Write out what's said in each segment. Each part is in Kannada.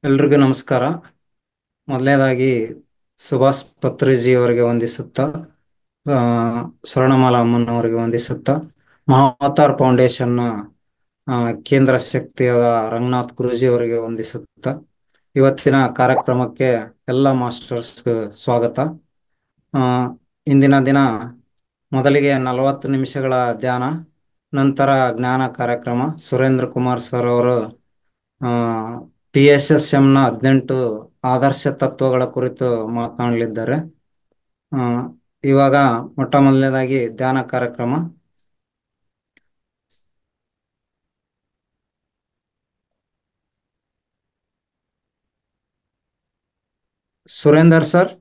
ಎಲ್ರಿಗೂ ನಮಸ್ಕಾರ ಮೊದಲನೇದಾಗಿ ಸುಭಾಷ್ ಪತ್ರಿಜಿ ಅವರಿಗೆ ವಂದಿಸುತ್ತಾ ಆ, ಸ್ವರ್ಣಮಾಲಾ ಅಮ್ಮನವರಿಗೆ ವಂದಿಸುತ್ತಾ ಮಹಾವತಾರ್ ಫೌಂಡೇಶನ್ನ ಆ, ಕೇಂದ್ರ ಶಕ್ತಿಯಾದ ರಂಗನಾಥ್ ಗುರೂಜಿ ಅವರಿಗೆ ವಂದಿಸುತ್ತಾ ಇವತ್ತಿನ ಕಾರ್ಯಕ್ರಮಕ್ಕೆ ಎಲ್ಲ ಮಾಸ್ಟರ್ಸ್ ಸ್ವಾಗತ ಆ, ಇಂದಿನ ದಿನ ಮೊದಲಿಗೆ ನಲವತ್ತು ನಿಮಿಷಗಳ ಧ್ಯಾನ ನಂತರ ಜ್ಞಾನ ಕಾರ್ಯಕ್ರಮ ಸುರೇಂದ್ರ ಕುಮಾರ್ ಸರ್ ಅವರು ಪಿ ಎಸ್ ಎಸ್ ಎಂನ ಹದಿನೆಂಟು ಆದರ್ಶ ತತ್ವಗಳ ಕುರಿತು ಮಾತನಾಡಲಿದ್ದಾರೆ ಆ, ಇವಾಗ ಮೊಟ್ಟ ಮೊದಲನೇದಾಗಿ ಧ್ಯಾನ ಕಾರ್ಯಕ್ರಮ ಸುರೇಂದರ್ ಸರ್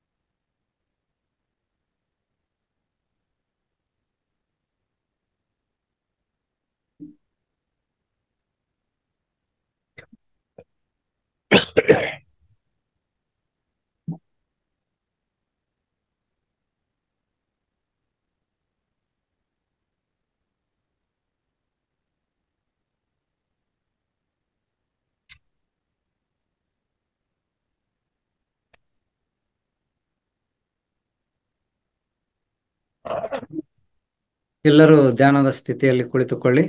ಎಲ್ಲರೂ ಧ್ಯಾನದ ಸ್ಥಿತಿಯಲ್ಲಿ ಕುಳಿತುಕೊಳ್ಳಿ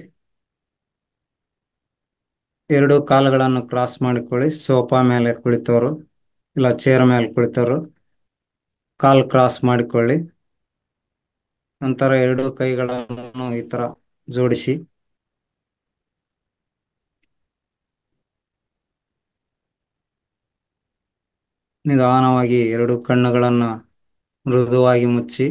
ಎರಡು ಕಾಲುಗಳನ್ನು ಕ್ರಾಸ್ ಮಾಡಿಕೊಳ್ಳಿ ಸೋಫಾ ಮೇಲೆ ಕುಳಿತವರು ಇಲ್ಲ ಚೇರ್ ಮೇಲೆ ಕುಳಿತವರು ಕಾಲ್ ಕ್ರಾಸ್ ಮಾಡಿಕೊಳ್ಳಿ ನಂತರ ಎರಡು ಕೈಗಳನ್ನು ಈ ತರ ಜೋಡಿಸಿ ನಿಧಾನವಾಗಿ ಎರಡು ಕಣ್ಣುಗಳನ್ನು ಮೃದುವಾಗಿ ಮುಚ್ಚಿ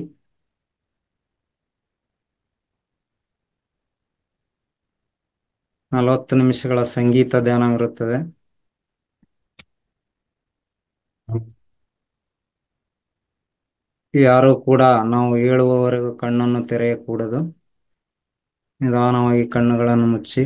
ನಲವತ್ತು ನಿಮಿಷಗಳ ಸಂಗೀತ ಧ್ಯಾನವಿರುತ್ತದೆ ಯಾರು ಕೂಡ ನಾವು ಹೇಳುವವರೆಗೂ ಕಣ್ಣನ್ನು ತೆರೆಯಕೂಡದು ನಿಧಾನವಾಗಿ ಕಣ್ಣುಗಳನ್ನು ಮುಚ್ಚಿ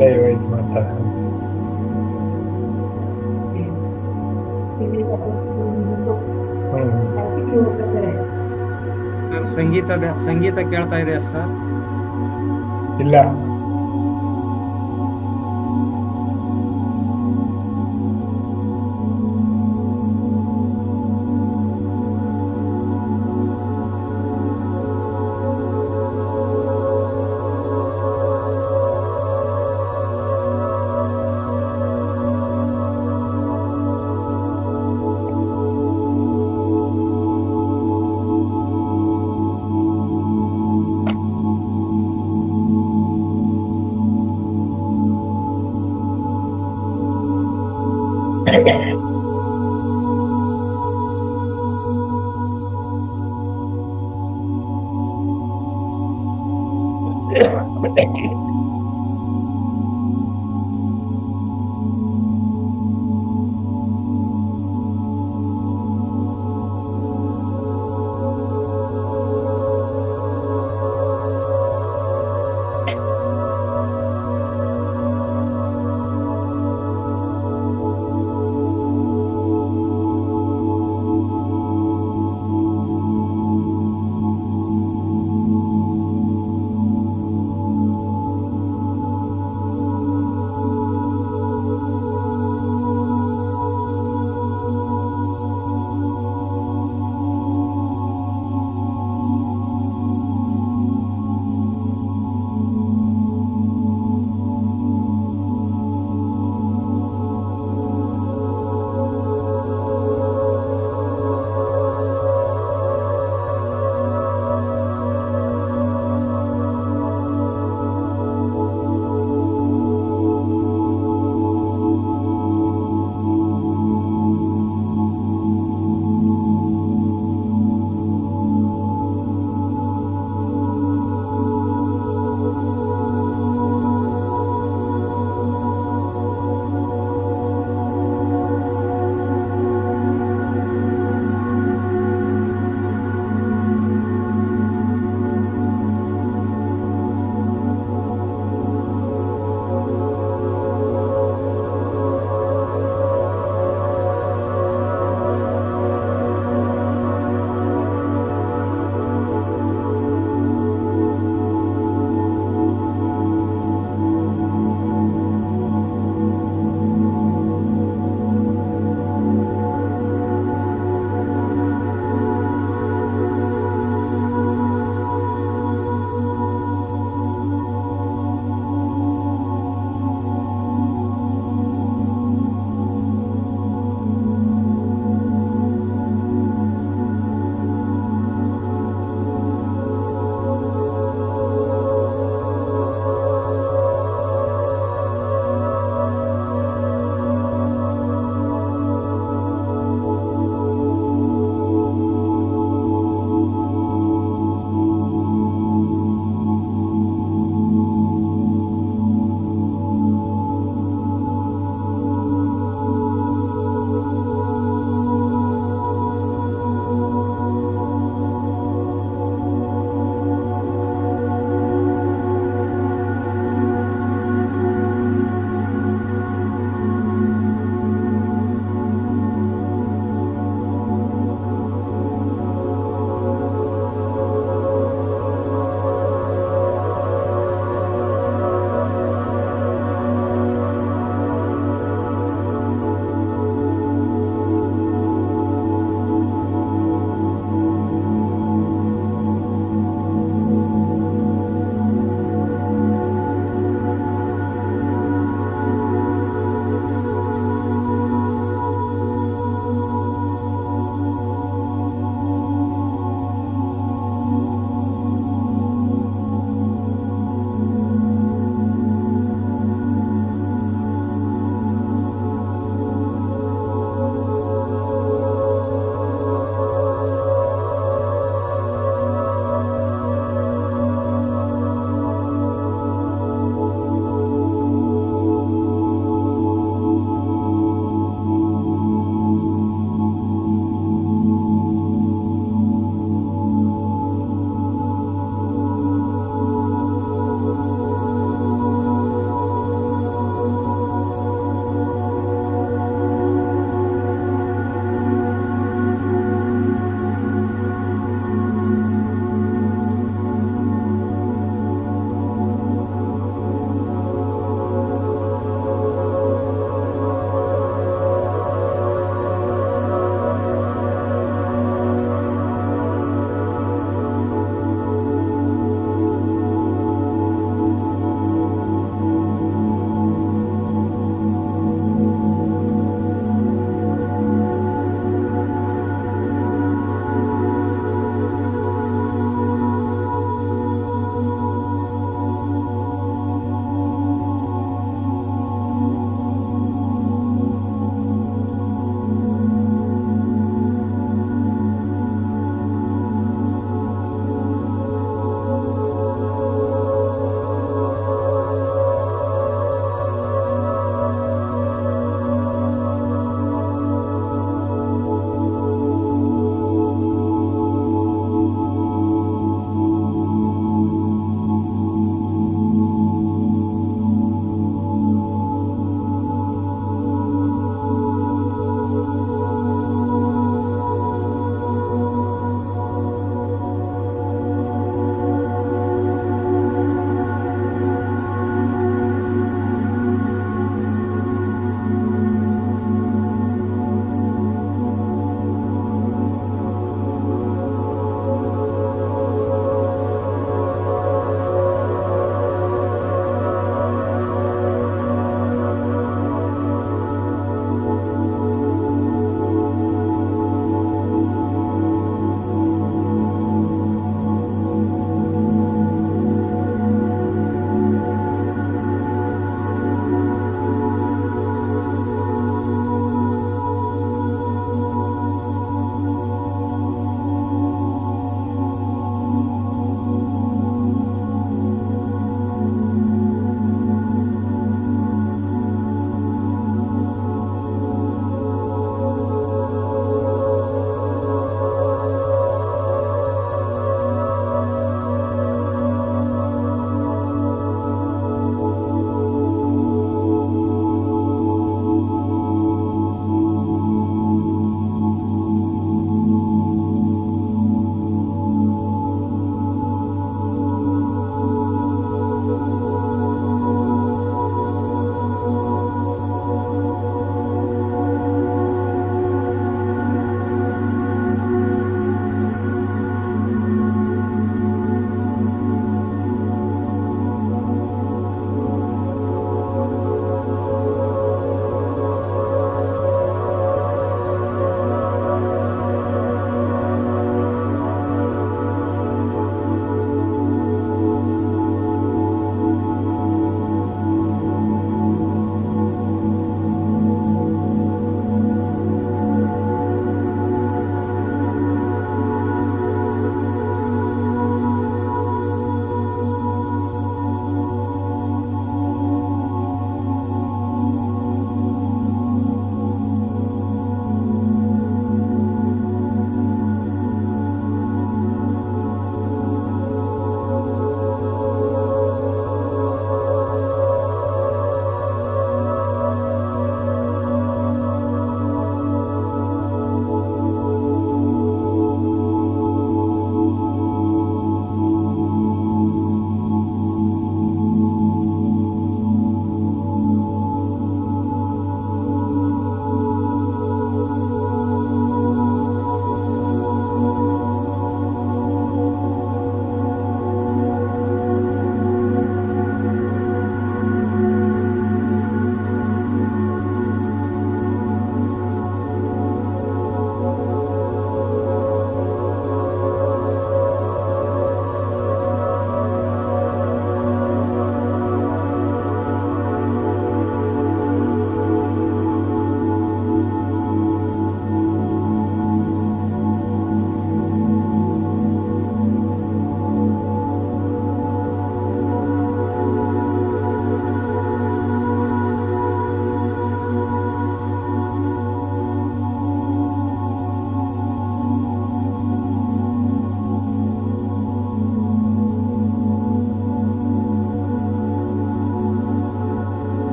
ಇಲ್ಲೇ ಇದು ಮಾಡ್ತಾರೆ ಹ್ಮ್ ಸರ್ ಸಂಗೀತದ ಸಂಗೀತ ಕೇಳ್ತಾ ಇದೆಯಾ ಸರ್ ಇಲ್ಲ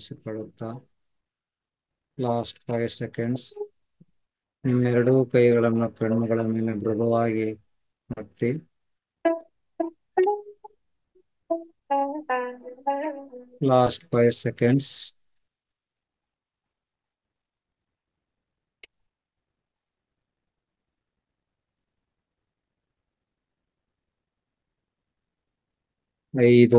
ಗಮನಿಸಿಕೊಳ್ಳುತ್ತಾ ಲಾಸ್ಟ್ ಫೈವ್ ಸೆಕೆಂಡ್ಸ್ ನಿಮ್ಮೆರಡೂ ಕೈಗಳನ್ನು ಕಣ್ಣುಗಳ ಮೇಲೆ ಮೃದುವಾಗಿ ಒತ್ತಿ ಲಾಸ್ಟ್ ಫೈವ್ ಸೆಕೆಂಡ್ಸ್ ಐದು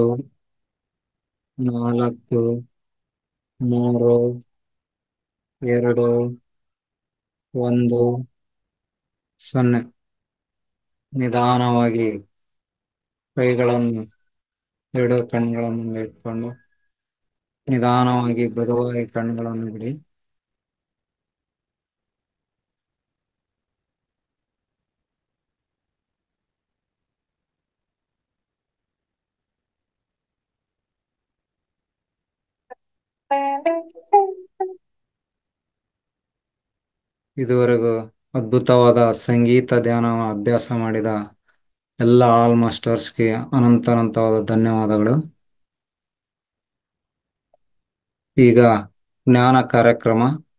ನಾಲ್ಕು ಮೂರು ಎರಡು ಒಂದು ಸೊನ್ನೆ ನಿಧಾನವಾಗಿ ಕೈಗಳನ್ನು ಎರಡು ಕಣ್ಣುಗಳ ಮುಂದೆ ಇಟ್ಕೊಂಡು ನಿಧಾನವಾಗಿ ಮೃದುವಾಗಿ ಕಣ್ಣುಗಳನ್ನು ಬಿಡಿ ಇದುವರೆಗೂ ಅದ್ಭುತವಾದ ಸಂಗೀತ ಧ್ಯಾನ ಅಭ್ಯಾಸ ಮಾಡಿದ ಎಲ್ಲ ಆಲ್ ಮಾಸ್ಟರ್ಸ್ಗೆ ಅನಂತ ಅನಂತವಾದ ಧನ್ಯವಾದಗಳು ಈಗ ಜ್ಞಾನ ಕಾರ್ಯಕ್ರಮ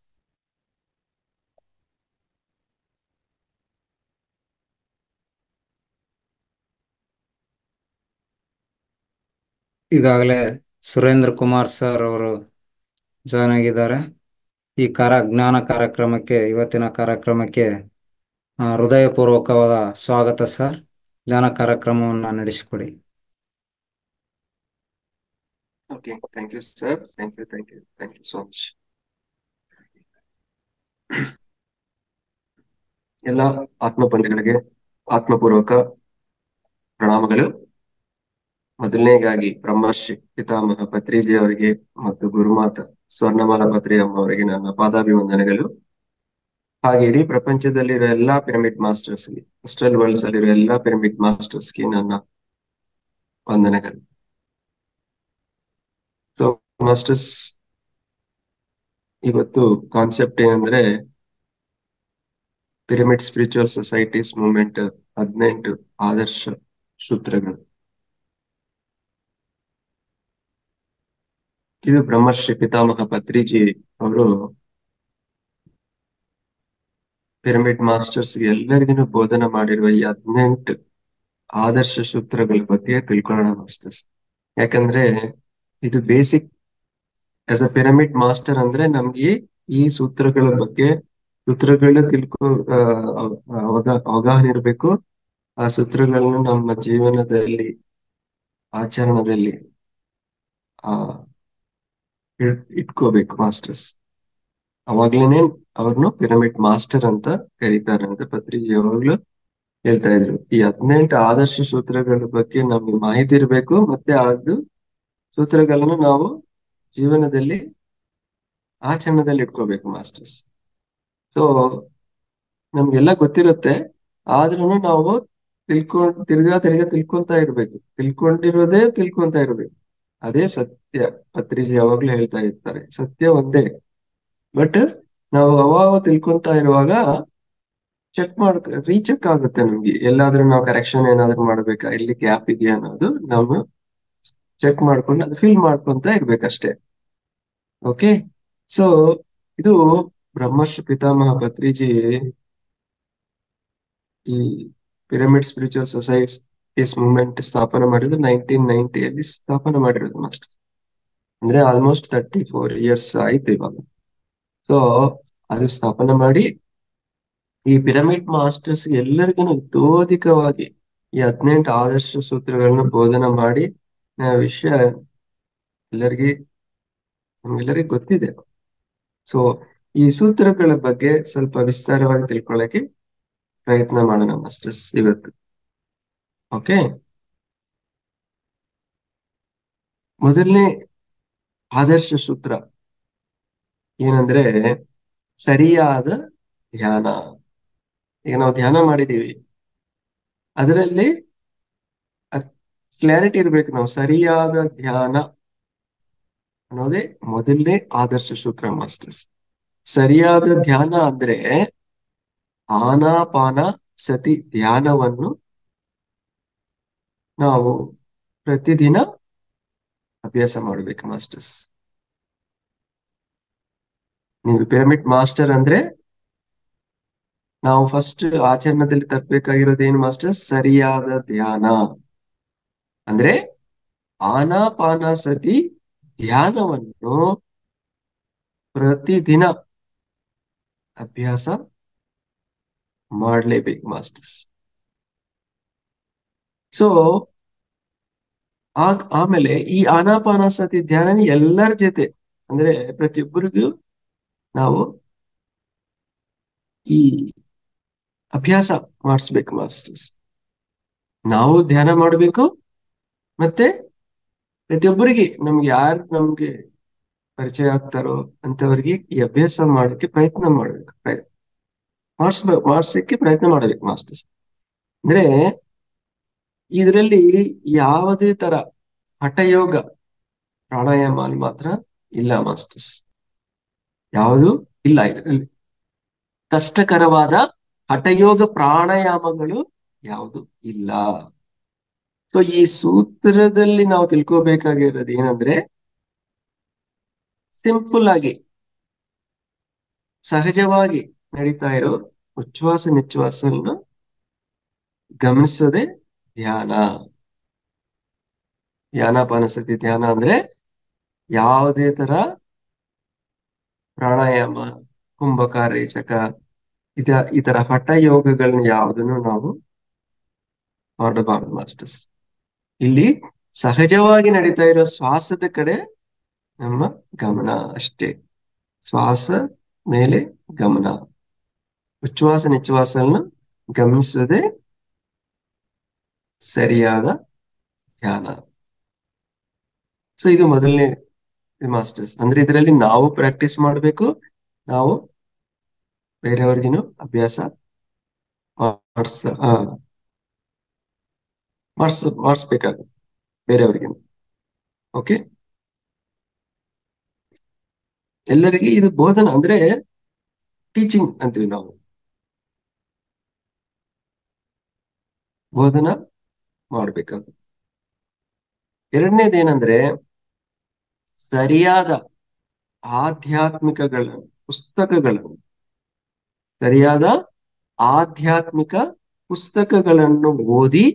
ಈಗಾಗಲೇ ಸುರೇಂದ್ರ ಕುಮಾರ್ ಸರ್ ಅವರು ಜಾಯ್ನ್ ಆಗಿದ್ದಾರೆ ಈ ಕಾರ ಜ್ಞಾನ ಕಾರ್ಯಕ್ರಮಕ್ಕೆ ಇವತ್ತಿನ ಕಾರ್ಯಕ್ರಮಕ್ಕೆ ಆ, ಹೃದಯಪೂರ್ವಕವಾದ ಸ್ವಾಗತ ಸರ್ ಜ್ಞಾನ ಕಾರ್ಯಕ್ರಮವನ್ನು ನಡೆಸಿಕೊಡಿ Okay, thank you, sir. Thank you, thank you, thank you so much. ಎಲ್ಲ ಆತ್ಮ ಬಂಧುಗಳಿಗೆ ಆತ್ಮಪೂರ್ವಕ ಪ್ರಣಾಮಗಳು ಮೊದಲನೇಗಾಗಿ ಬ್ರಹ್ಮರ್ಷಿ ಪಿತಾಮಹ ಪತ್ರಿಜಿ ಅವರಿಗೆ ಮತ್ತು ಗುರುಮಾತ ಸ್ವರ್ಣಮಾಲ ಪತ್ರಿ ಅಮ್ಮ ಅವರಿಗೆ ನನ್ನ ಪಾದಾಭಿವಂದನೆಗಳು ಹಾಗೆ ಇಡೀ ಪ್ರಪಂಚದಲ್ಲಿರೋ ಎಲ್ಲಾ ಪಿರಮಿಡ್ ಮಾಸ್ಟರ್ಸ್ಗೆ ಅಸ್ಟ್ರಲ್ ವರ್ಲ್ಡ್ಸ್ ಅಲ್ಲಿರೋ ಎಲ್ಲಾ ಪಿರಮಿಡ್ ಮಾಸ್ಟರ್ಸ್ಗೆ ನನ್ನ ವಂದನೆಗಳು ಸೊ ಮಾಸ್ಟರ್ಸ್ ಇವತ್ತು ಕಾನ್ಸೆಪ್ಟ್ ಏನಂದ್ರೆ ಪಿರಮಿಡ್ ಸ್ಪಿರಿಚುವಲ್ ಸೊಸೈಟೀಸ್ ಮೂವ್ಮೆಂಟ್ ಹದಿನೆಂಟು ಆದರ್ಶ ಸೂತ್ರಗಳು ಇದು ಬ್ರಹ್ಮರ್ಷಿ ಪಿತಾಮಹ ಪತ್ರಿಜಿ ಅವರು ಪಿರಮಿಡ್ ಮಾಸ್ಟರ್ಸ್ ಎಲ್ಲರಿಗೂ ಬೋಧನೆ ಮಾಡಿರುವ ಈ ಹದಿನೆಂಟು ಆದರ್ಶ ಸೂತ್ರಗಳ ಬಗ್ಗೆ ತಿಳ್ಕೊಳ್ಳೋಣ ಮಾಸ್ಟರ್ಸ್ ಯಾಕಂದ್ರೆ ಇದು basic as a pyramid master ಅಂದ್ರೆ ನಮ್ಗೆ ಈ ಸೂತ್ರಗಳ ಬಗ್ಗೆ ಸೂತ್ರಗಳನ್ನ ತಿಳ್ಕೊ ಆ, ಅವಗ ಅವಗಾಹನೆ ಇರಬೇಕು ಆ ಸೂತ್ರಗಳನ್ನ ನಮ್ಮ ಜೀವನದಲ್ಲಿ ಆಚರಣದಲ್ಲಿ ಆ ಇಟ್- ಇಟ್ಕೋಬೇಕು ಮಾಸ್ಟರ್ಸ್ ಅವಾಗ್ಲೇನೆ ಅವ್ರನ್ನು ಪಿರಮಿಡ್ ಮಾಸ್ಟರ್ ಅಂತ ಕರೀತಾರೆ ಅಂತ ಪತ್ರಿಕೆ ಯಾವಾಗ್ಲೂ ಹೇಳ್ತಾ ಇದ್ರು ಈ ಹದಿನೆಂಟು ಆದರ್ಶ ಸೂತ್ರಗಳ ಬಗ್ಗೆ ನಮ್ಗೆ ಮಾಹಿತಿ ಇರಬೇಕು ಮತ್ತೆ ಅದು ಸೂತ್ರಗಳನ್ನು ನಾವು ಜೀವನದಲ್ಲಿ ಆಚರಣದಲ್ಲಿ ಇಟ್ಕೋಬೇಕು ಮಾಸ್ಟರ್ಸ್ ಸೊ ನಮ್ಗೆಲ್ಲ ಗೊತ್ತಿರುತ್ತೆ ಆದ್ರೂ ನಾವು ತಿಳ್ಕೊಂಡ್ ತಿರ್ಗಾ ತಿರ್ಗಾ ತಿಳ್ಕೊಂತಾ ಇರ್ಬೇಕು ತಿಳ್ಕೊಂಡಿರೋದೇ ತಿಳ್ಕೊಂತಾ ಇರ್ಬೇಕು ಅದೇ ಸತ್ಯ ಪತ್ರಿಕೆ ಯಾವಾಗ್ಲೂ ಹೇಳ್ತಾ ಇರ್ತಾರೆ ಸತ್ಯ ಒಂದೇ ಬಟ್ ನಾವು ಅವಾಗ ತಿಳ್ಕೊಂತಾ ಇರುವಾಗ ಚೆಕ್ ಮಾಡ್ ರೀಚೆಕ್ ಆಗುತ್ತೆ ನಮ್ಗೆ ಎಲ್ಲಾದ್ರೂ ನಾವು ಕರೆಕ್ಷನ್ ಏನಾದ್ರೂ ಮಾಡ್ಬೇಕಾ ಇಲ್ಲಿ ಗ್ಯಾಪ್ ಇದೆಯಾ ಅನ್ನೋದು ನಾವು ಚೆಕ್ ಮಾಡ್ಕೊಂಡು ಅದು ಫಿಲ್ ಮಾಡ್ಕೊಂತ ಇರ್ಬೇಕಷ್ಟೇ ಓಕೆ ಸೊ ಇದು ಬ್ರಹ್ಮರ್ಷಿ ಪಿತಾಮಹ ಪತ್ರಿಜಿ ಈ ಪಿರಮಿಡ್ ಸ್ಪಿರಿಚುವಲ್ ಸೊಸೈಟೀಸ್ ಮೂವ್ಮೆಂಟ್ ಸ್ಥಾಪನೆ ಮಾಡಿದ್ದು ನೈನ್ಟೀನ್ ನೈನ್ಟಿಯಲ್ಲಿ ಸ್ಥಾಪನೆ ಮಾಡಿರೋದು ಮಾಸ್ಟರ್ ಅಂದ್ರೆ ಆಲ್ಮೋಸ್ಟ್ ತರ್ಟಿ ಫೋರ್ ಇಯರ್ಸ್ ಆಯ್ತು ಇವಾಗ ಸೊ ಅದು ಸ್ಥಾಪನೆ ಮಾಡಿ ಈ ಪಿರಮಿಡ್ ಮಾಸ್ಟರ್ಸ್ ಎಲ್ಲರಿಗೂ ಇತೋಧಿಕವಾಗಿ ಈ ಹದಿನೆಂಟು ಆದರ್ಶ ಸೂತ್ರಗಳನ್ನ ಬೋಧನೆ ಮಾಡಿ ಆ ವಿಷಯ ಎಲ್ಲರಿಗೂ ನಮ್ಗೆಲ್ಲರಿಗೂ ಗೊತ್ತಿದೆ ಸೊ ಈ ಸೂತ್ರಗಳ ಬಗ್ಗೆ ಸ್ವಲ್ಪ ವಿಸ್ತಾರವಾಗಿ ತಿಳ್ಕೊಳ್ಳಕ್ಕೆ ಪ್ರಯತ್ನ ಮಾಡೋಣ ಮಾಸ್ಟರ್ಸ್ ಇವತ್ತು ಓಕೆ ಮೊದಲನೇ ಆದರ್ಶ ಸೂತ್ರ ಏನಂದ್ರೆ ಸರಿಯಾದ ಧ್ಯಾನ ಈಗ ನಾವು ಧ್ಯಾನ ಮಾಡಿದೀವಿ ಅದರಲ್ಲಿ ಕ್ಲಾರಿಟಿ ಇರ್ಬೇಕು ನಾವು ಸರಿಯಾದ ಧ್ಯಾನ ಅನ್ನೋದೇ ಮೊದಲನೇ ಆದರ್ಶ ಸೂತ್ರ ಮಾಸ್ಟರ್ಸ್ ಸರಿಯಾದ ಧ್ಯಾನ ಅಂದ್ರೆ ಆನಾಪಾನ ಸತಿ ಧ್ಯಾನವನ್ನು ನಾವು ಪ್ರತಿದಿನ ಅಭ್ಯಾಸ ಮಾಡ್ಬೇಕು ಮಾಸ್ಟರ್ಸ್ ನೀವು ಪಿರಮಿಡ್ ಮಾಸ್ಟರ್ ಅಂದ್ರೆ ನಾವು ಫಸ್ಟ್ ಆಚರಣೆದಲ್ಲಿ ತರಬೇಕಾಗಿರೋದು ಏನು ಮಾಸ್ಟರ್ ಸರಿಯಾದ ಧ್ಯಾನ ಅಂದ್ರೆ ಆನಾಪಾನಸತಿ ಧ್ಯಾನವನ್ನು ಪ್ರತಿದಿನ ಅಭ್ಯಾಸ ಮಾಡಲೇಬೇಕು ಮಾಸ್ಟರ್ಸ್ ಸೊ ಆಮೇಲೆ ಈ ಆನಾಪಾನಸತಿ ಧ್ಯಾನ ಎಲ್ಲರ ಜೊತೆ ಅಂದ್ರೆ ಪ್ರತಿಯೊಬ್ಬರಿಗೂ ನಾವು ಈ ಅಭ್ಯಾಸ ಮಾಡಿಸ್ಬೇಕು ಮಾಸ್ಟರ್ಸ್ ನಾವು ಧ್ಯಾನ ಮಾಡಬೇಕು ಮತ್ತೆ ಪ್ರತಿಯೊಬ್ಬರಿಗೆ ನಮ್ಗೆ ಯಾರು ನಮ್ಗೆ ಪರಿಚಯ ಆಗ್ತಾರೋ ಅಂತವರಿಗೆ ಈ ಅಭ್ಯಾಸ ಮಾಡೋಕೆ ಪ್ರಯತ್ನ ಮಾಡ್ಬೇಕು ಪ್ರಯತ್ನ ಮಾಡಿಸ್ಬೇಕು ಮಾಡ್ಸಕ್ಕೆ ಪ್ರಯತ್ನ ಮಾಡಬೇಕು ಮಾಸ್ಟರ್ಸ್ ಅಂದ್ರೆ ಇದರಲ್ಲಿ ಯಾವುದೇ ತರ ಹಠಯೋಗ ಪ್ರಾಣಾಯಾಮ ಅಲ್ಲಿ ಮಾತ್ರ ಇಲ್ಲ ಮಾಸ್ಟರ್ಸ್ ಯಾವುದು ಇಲ್ಲ ಇದರಲ್ಲಿ ಕಷ್ಟಕರವಾದ ಹಠಯೋಗ ಪ್ರಾಣಾಯಾಮಗಳು ಯಾವುದು ಇಲ್ಲ ಸೊ ಈ ಸೂತ್ರದಲ್ಲಿ ನಾವು ತಿಳ್ಕೋಬೇಕಾಗಿರೋದು ಏನಂದ್ರೆ ಸಿಂಪಲ್ ಆಗಿ ಸಹಜವಾಗಿ ನಡೀತಾ ಇರೋ ಉಚ್ಛ್ವಾಸ ನಿಶ್ವಾಸವನ್ನು ಗಮನಿಸದೆ ಧ್ಯಾನ ಧ್ಯಾನಾಪಾನಸತಿ ಧ್ಯಾನ ಅಂದ್ರೆ ಯಾವುದೇ ತರ ಪ್ರಾಣಾಯಾಮ ಕುಂಭಕ ರೇಚಕ ಇದ ಈ ತರ ಹಠ ಯೋಗಗಳನ್ನ ಯಾವುದನ್ನು ನಾವು ಮಾಡಬಾರದು ಮಾಸ್ಟರ್ಸ್ ಇಲ್ಲಿ ಸಹಜವಾಗಿ ನಡೀತಾ ಇರೋ ಶ್ವಾಸದ ಕಡೆ ನಮ್ಮ ಗಮನ ಅಷ್ಟೇ ಶ್ವಾಸ ಮೇಲೆ ಗಮನ ಉಚ್ಛ್ವಾಸ ನಿಶ್ವಾಸವನ್ನು ಗಮನಿಸದೆ ಸರಿಯಾದ ಧ್ಯಾನ ಸೊ ಇದು ಮೊದಲನೇ ಮಾಸ್ಟರ್ಸ್ ಅಂದ್ರೆ ಇದರಲ್ಲಿ ನಾವು ಪ್ರಾಕ್ಟೀಸ್ ಮಾಡಬೇಕು ನಾವು ಬೇರೆಯವ್ರಿಗಿನೂ ಅಭ್ಯಾಸ ಮಾಡಿಸ್ ಮಾಡಿಸ್ ಮಾಡಿಸ್ಬೇಕಾಗುತ್ತೆ ಬೇರೆಯವ್ರಿಗಿನ ಓಕೆ ಎಲ್ಲರಿಗೆ ಇದು ಬೋಧನ ಅಂದ್ರೆ ಟೀಚಿಂಗ್ ಅಂತೀವಿ ನಾವು ಬೋಧನ ಮಾಡ್ಬೇಕಾಗುತ್ತೆ ಎರಡನೇದೇನಂದ್ರೆ ಸರಿಯಾದ ಆಧ್ಯಾತ್ಮಿಕಗಳ ಪುಸ್ತಕಗಳನ್ನು ಸರಿಯಾದ ಆಧ್ಯಾತ್ಮಿಕ ಪುಸ್ತಕಗಳನ್ನು ಓದಿ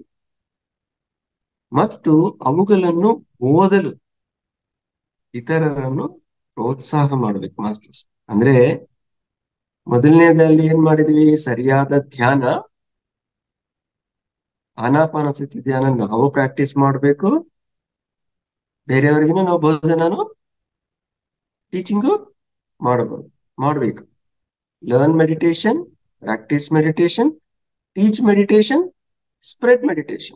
ಮತ್ತು ಅವುಗಳನ್ನು ಓದಲು ಇತರರನ್ನು ಪ್ರೋತ್ಸಾಹ ಮಾಡ್ಬೇಕು ಮಾಸ್ಟರ್ಸ್ ಅಂದ್ರೆ ಮೊದಲನೇದಲ್ಲಿ ಏನ್ ಮಾಡಿದ್ವಿ ಸರಿಯಾದ ಧ್ಯಾನ ಆನಾಪಾನಸತಿ ಧ್ಯಾನ ನಾವು ಪ್ರಾಕ್ಟೀಸ್ ಮಾಡ್ಬೇಕು ಬೇರೆಯವರಿಗೂ ನಾವು ಬೋಧನಾನು ಟೀಚಿಂಗು ಮಾಡಬಹುದು ಮಾಡ್ಬೇಕು learn meditation practice meditation teach meditation spread meditation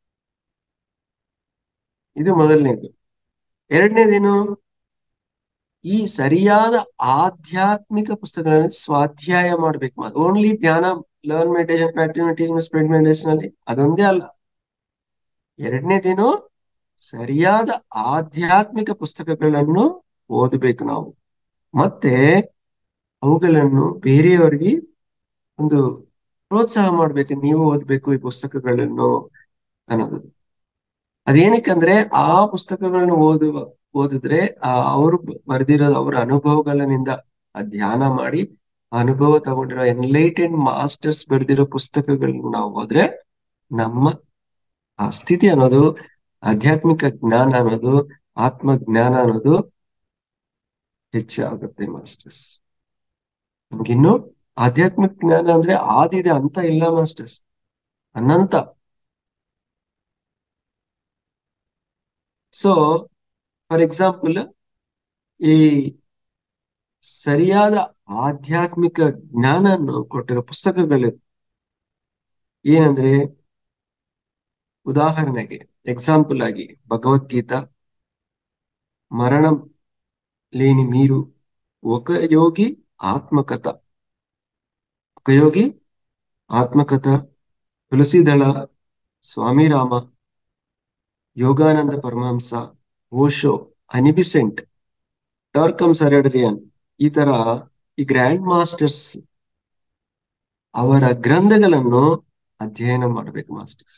ಇದು ಮೊದಲನೇದು ಎರಡನೇದೇನು ಈ ಸರಿಯಾದ ಆಧ್ಯಾತ್ಮಿಕ ಪುಸ್ತಕಗಳನ್ನು ಸ್ವಾಧ್ಯಾಯ ಮಾಡ್ಬೇಕು ಓನ್ಲಿ ಧ್ಯಾನ learn meditation practice meditation spread meditation ಅಲ್ಲಿ ಅದೊಂದೇ ಅಲ್ಲ ಎರಡನೇದೇನು ಸರಿಯಾದ ಆಧ್ಯಾತ್ಮಿಕ ಪುಸ್ತಕಗಳನ್ನು ಓದಬೇಕು ನಾವು ಮತ್ತೆ ಅವುಗಳನ್ನು ಬೇರೆಯವರಿಗೆ ಒಂದು ಪ್ರೋತ್ಸಾಹ ಮಾಡ್ಬೇಕು ನೀವು ಓದ್ಬೇಕು ಈ ಪುಸ್ತಕಗಳನ್ನು ಅನ್ನೋದು ಅದೇನಕ್ಕಂದ್ರೆ ಆ ಪುಸ್ತಕಗಳನ್ನು ಓದುವ ಓದಿದ್ರೆ ಆ ಅವರು ಬರೆದಿರೋ ಅವರ ಅನುಭವಗಳಿಂದ ಆ ಧ್ಯಾನ ಮಾಡಿ ಅನುಭವ ತಗೊಂಡಿರೋ ಎನ್ಲೈಟೆಡ್ ಮಾಸ್ಟರ್ಸ್ ಬರೆದಿರೋ ಪುಸ್ತಕಗಳನ್ನ ನಾವು ಹೋದ್ರೆ ನಮ್ಮ ಆ ಸ್ಥಿತಿ ಅನ್ನೋದು ಆಧ್ಯಾತ್ಮಿಕ ಜ್ಞಾನ ಅನ್ನೋದು ಆತ್ಮ ಜ್ಞಾನ ಅನ್ನೋದು ಹೆಚ್ಚಾಗುತ್ತೆ ಮಾಸ್ಟರ್ಸ್ ನಮ್ಗಿನ್ನು ಆಧ್ಯಾತ್ಮಿಕ ಜ್ಞಾನ ಅಂದ್ರೆ ಆದಿದೆ ಅಂತ ಇಲ್ಲ ಮಾಸ್ಟರ್ಸ್ ಅನಂತ ಸೊ ಫಾರ್ ಎಕ್ಸಾಂಪಲ್ ಈ ಸರಿಯಾದ ಆಧ್ಯಾತ್ಮಿಕ ಜ್ಞಾನವನ್ನು ಕೊಟ್ಟಿರೋ ಪುಸ್ತಕಗಳು ಏನಂದ್ರೆ ಉದಾಹರಣೆಗೆ ಎಕ್ಸಾಂಪಲ್ ಆಗಿ ಭಗವದ್ಗೀತಾ ಮರಣಂ లేని మీరు ఒక యోగి ఆత్మకథ ఒక యోగి ఆత్మకథ Tulasidala Swami Rama Yogananda Paramahansa Osho Annie Besant Torkom Saraydarian ಈ ತರ ಈ ಗ್ರ್ಯಾಂಡ್ ಮಾಸ್ಟರ್ಸ್ ಅವರ ಗ್ರಂಥಗಳನ್ನು ಅಧ್ಯಯನ ಮಾಡಬೇಕು ಮಾಸ್ಟರ್ಸ್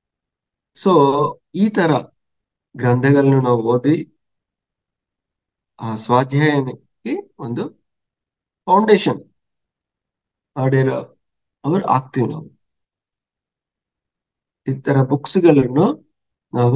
ಸೊ ಈ ತರ ಗ್ರಂಥಗಳನ್ನು ನಾವು ಓದಿ ಆ ಸ್ವಾಧ್ಯಾಯಕ್ಕೆ ಒಂದು ಫೌಂಡೇಶನ್ ಮಾಡಿರೋ ಅವ್ರು ಆಗ್ತೀವಿ ನಾವು ಈ ತರ ಬುಕ್ಸ್ಗಳನ್ನು ನಾವು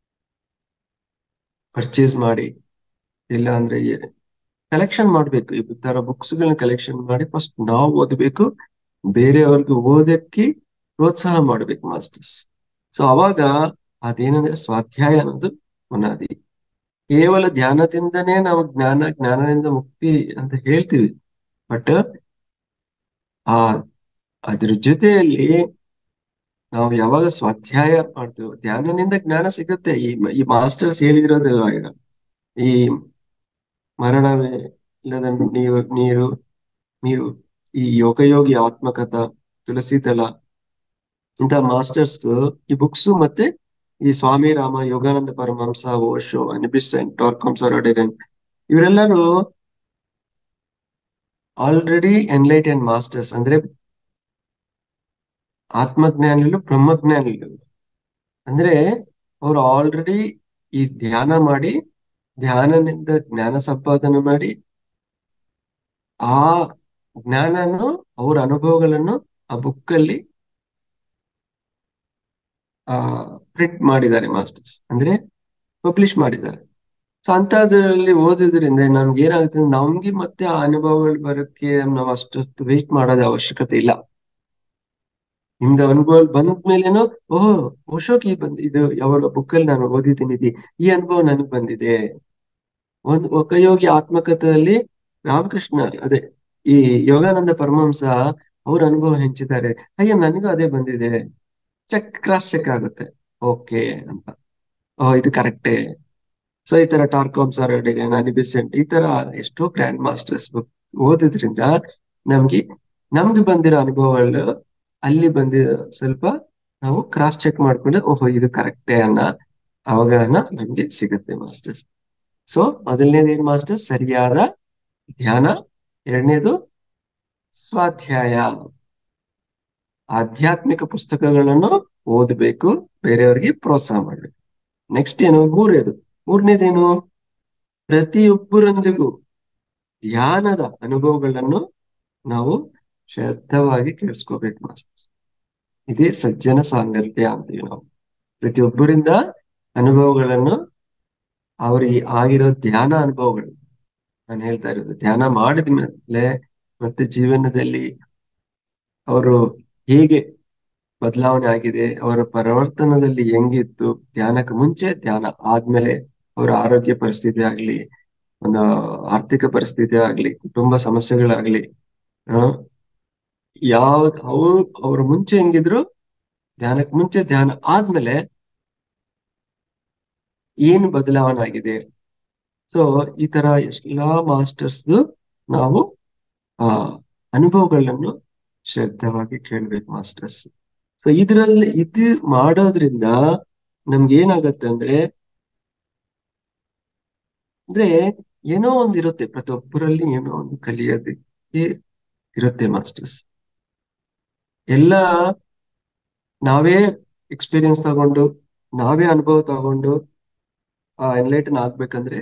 ಪರ್ಚೇಸ್ ಮಾಡಿ ಇಲ್ಲ ಅಂದ್ರೆ ಕಲೆಕ್ಷನ್ ಮಾಡ್ಬೇಕು ಈ ತರ ಬುಕ್ಸ್ಗಳನ್ನ ಕಲೆಕ್ಷನ್ ಮಾಡಿ ಫಸ್ಟ್ ನಾವು ಓದಬೇಕು ಬೇರೆಯವ್ರಿಗೆ ಓದಕ್ಕೆ ಪ್ರೋತ್ಸಾಹ ಮಾಡ್ಬೇಕು ಮಾಸ್ಟರ್ಸ್ ಸೊ ಅವಾಗ ಅದೇನಂದ್ರೆ ಸ್ವಾಧ್ಯಾಯ ಅನ್ನೋದು ಬುನಾದಿ ಕೇವಲ ಧ್ಯಾನದಿಂದನೇ ನಾವು ಜ್ಞಾನ ಜ್ಞಾನದಿಂದ ಮುಕ್ತಿ ಅಂತ ಹೇಳ್ತೀವಿ ಬಟ್ ಆ ಅದ್ರ ಜೊತೆಯಲ್ಲಿ ನಾವು ಯಾವಾಗ ಸ್ವಾಧ್ಯಾಯ ಮಾಡ್ತೀವೋ ಧ್ಯಾನದಿಂದ ಜ್ಞಾನ ಸಿಗುತ್ತೆ ಈ ಈ ಮಾಸ್ಟರ್ಸ್ ಹೇಳಿದಿರೋದು ಈಗ ಈ ಮರಣವೇ ಇಲ್ಲದ ನೀರು ನೀರು ನೀರು ಈ ಯೋಗಯೋಗಿ ಆತ್ಮಕಥ ತುಳಸಿದಳ ಇಂಥ ಮಾಸ್ಟರ್ಸ್ ಈ ಬುಕ್ಸ್ ಮತ್ತೆ ಈ Swami Rama Yogananda Paramahansa Osho Annie Besant Torkom Saraydarian ಇವರೆಲ್ಲರೂ ಆಲ್ರೆಡಿ ಎನ್ಲೈಟೆನ್ ಮಾಸ್ಟರ್ಸ್ ಅಂದ್ರೆ ಆತ್ಮಜ್ಞಾನಿಗಳು ಬ್ರಹ್ಮಜ್ಞಾನಿಗಳು ಅಂದ್ರೆ ಅವರು ಆಲ್ರೆಡಿ ಈ ಧ್ಯಾನ ಮಾಡಿ ಧ್ಯಾನದಿಂದ ಜ್ಞಾನ ಸಂಪಾದನೆ ಮಾಡಿ ಆ ಜ್ಞಾನನು ಅವರ ಅನುಭವಗಳನ್ನು ಆ ಬುಕ್ ಅಲ್ಲಿ ಆ ಪ್ರಿಂಟ್ ಮಾಡಿದ್ದಾರೆ ಮಾಸ್ಟರ್ಸ್ ಅಂದ್ರೆ ಪಬ್ಲಿಷ್ ಮಾಡಿದ್ದಾರೆ ಸೊ ಅಂತದ್ರಲ್ಲಿ ಓದಿದ್ರಿಂದ ನಮ್ಗೆ ಏನಾಗುತ್ತೆ ನಮ್ಗೆ ಮತ್ತೆ ಆ ಅನುಭವಗಳು ಬರೋಕ್ಕೆ ನಾವು ಅಷ್ಟೊತ್ತು ವೆಯ್ಟ್ ಮಾಡೋದ ಅವಶ್ಯಕತೆ ಇಲ್ಲ ನಿಮ್ದು ಅನುಭವ ಬಂದ್ಮೇಲೇನೋ ಓಹೋ ಓಶೋಕಿ ಬಂದ್ ಇದು ಯಾವಾಗ ಬುಕ್ ಅಲ್ಲಿ ನಾನು ಓದಿದ್ದೀನಿ ಇದು ಈ ಅನುಭವ ನನಗ್ ಬಂದಿದೆ ಒಂದು ಒಕ್ಕಯೋಗಿ ಆತ್ಮಕಥೆಯಲ್ಲಿ ರಾಮಕೃಷ್ಣ ಅದೇ ಈ ಯೋಗಾನಂದ ಪರಮಹಂಸ ಅವ್ರ ಅನುಭವ ಹಂಚಿದ್ದಾರೆ ಅಯ್ಯ ನನಗೂ ಅದೇ ಬಂದಿದೆ ಚೆಕ್ ಕ್ರಾಸ್ ಚೆಕ್ ಆಗುತ್ತೆ ಓಕೆ ಅಂತ ಓ ಇದು ಕರೆಕ್ಟೇ ಸೊ ಈ ತರ ಟಾರ್ಕಾಮ್ ಸರ್ ಅನಿಬಿಸೆಂಟ್ ಈ ತರ ಎಷ್ಟೋ ಗ್ರ್ಯಾಂಡ್ ಮಾಸ್ಟರ್ಸ್ ಬುಕ್ ಓದಿದ್ರಿಂದ ನಮ್ಗೆ ನಮ್ಗೆ ಬಂದಿರೋ ಅನುಭವಗಳು ಅಲ್ಲಿ ಬಂದಿರೋ ಸ್ವಲ್ಪ ನಾವು ಕ್ರಾಸ್ ಚೆಕ್ ಮಾಡ್ಕೊಂಡು ಓಹೋ ಇದು ಕರೆಕ್ಟೇ ಅನ್ನ ಅವಗಾಹನ ನಮ್ಗೆ ಸಿಗುತ್ತೆ ಮಾಸ್ಟರ್ಸ್ ಸೊ ಮೊದಲನೇದು ಏನ್ ಮಾಸ್ಟರ್ ಸರಿಯಾದ ಧ್ಯಾನ ಎರಡನೇದು ಸ್ವಾಧ್ಯಾಯ ಆಧ್ಯಾತ್ಮಿಕ ಪುಸ್ತಕಗಳನ್ನು ಓದಬೇಕು ಬೇರೆಯವರಿಗೆ ಪ್ರೋತ್ಸಾಹ ಮಾಡ್ಬೇಕು ನೆಕ್ಸ್ಟ್ ಏನು ಮೂರನೇದು ಮೂರನೇದೇನು ಪ್ರತಿಯೊಬ್ಬರೊಂದಿಗೂ ಧ್ಯಾನದ ಅನುಭವಗಳನ್ನು ನಾವು ಶ್ರದ್ಧವಾಗಿ ಕೇಳಿಸ್ಕೋಬೇಕು ಮಾಸ್ಟರ್ಸ್ ಇದೇ ಸಜ್ಜನ ಸಾಂಗತ್ಯ ಅಂತೀವಿ ನಾವು ಪ್ರತಿಯೊಬ್ಬರಿಂದ ಅನುಭವಗಳನ್ನು ಅವ್ರಿಗೆ ಆಗಿರೋ ಧ್ಯಾನ ಅನುಭವಗಳು ನಾನು ಹೇಳ್ತಾ ಇರೋದು ಧ್ಯಾನ ಮಾಡಿದ ಮೇಲೆ ಮತ್ತೆ ಜೀವನದಲ್ಲಿ ಅವರು ಹೇಗೆ ಬದಲಾವಣೆ ಆಗಿದೆ ಅವರ ಪರಿವರ್ತನದಲ್ಲಿ ಹೆಂಗಿತ್ತು ಧ್ಯಾನಕ್ಕೆ ಮುಂಚೆ ಧ್ಯಾನ ಆದ್ಮೇಲೆ ಅವರ ಆರೋಗ್ಯ ಪರಿಸ್ಥಿತಿ ಆಗ್ಲಿ ಒಂದು ಆರ್ಥಿಕ ಪರಿಸ್ಥಿತಿ ಆಗ್ಲಿ ಕುಟುಂಬ ಸಮಸ್ಯೆಗಳಾಗ್ಲಿ ಆ ಯಾವ ಅವ್ರು ಅವ್ರ ಮುಂಚೆ ಹೆಂಗಿದ್ರು ಧ್ಯಾನಕ್ಕೆ ಮುಂಚೆ ಧ್ಯಾನ ಆದ್ಮೇಲೆ ಏನು ಬದಲಾವಣೆ ಆಗಿದೆ ಸೊ ಈ ತರ ಎಲ್ಲಾ ಮಾಸ್ಟರ್ಸ್ ನಾವು ಆ ಅನುಭವಗಳನ್ನು ಶ್ರದ್ಧವಾಗಿ ಕೇಳ್ಬೇಕು ಮಾಸ್ಟರ್ಸ್ ಸೊ ಇದ್ರಲ್ಲಿ ಇದು ಮಾಡೋದ್ರಿಂದ ನಮ್ಗೆ ಏನಾಗತ್ತೆ ಅಂದ್ರೆ ಅಂದ್ರೆ ಏನೋ ಒಂದ್ ಇರುತ್ತೆ ಪ್ರತಿಯೊಬ್ಬರಲ್ಲಿ ಏನೋ ಒಂದು ಕಲಿಯೋದಕ್ಕೆ ಇರುತ್ತೆ ಮಾಸ್ಟರ್ಸ್ ಎಲ್ಲ ನಾವೇ ಎಕ್ಸ್ಪೀರಿಯನ್ಸ್ ತಗೊಂಡು ನಾವೇ ಅನುಭವ ತಗೊಂಡು ಆ ಎನ್ಲೈಟನ್ ಆಗ್ಬೇಕಂದ್ರೆ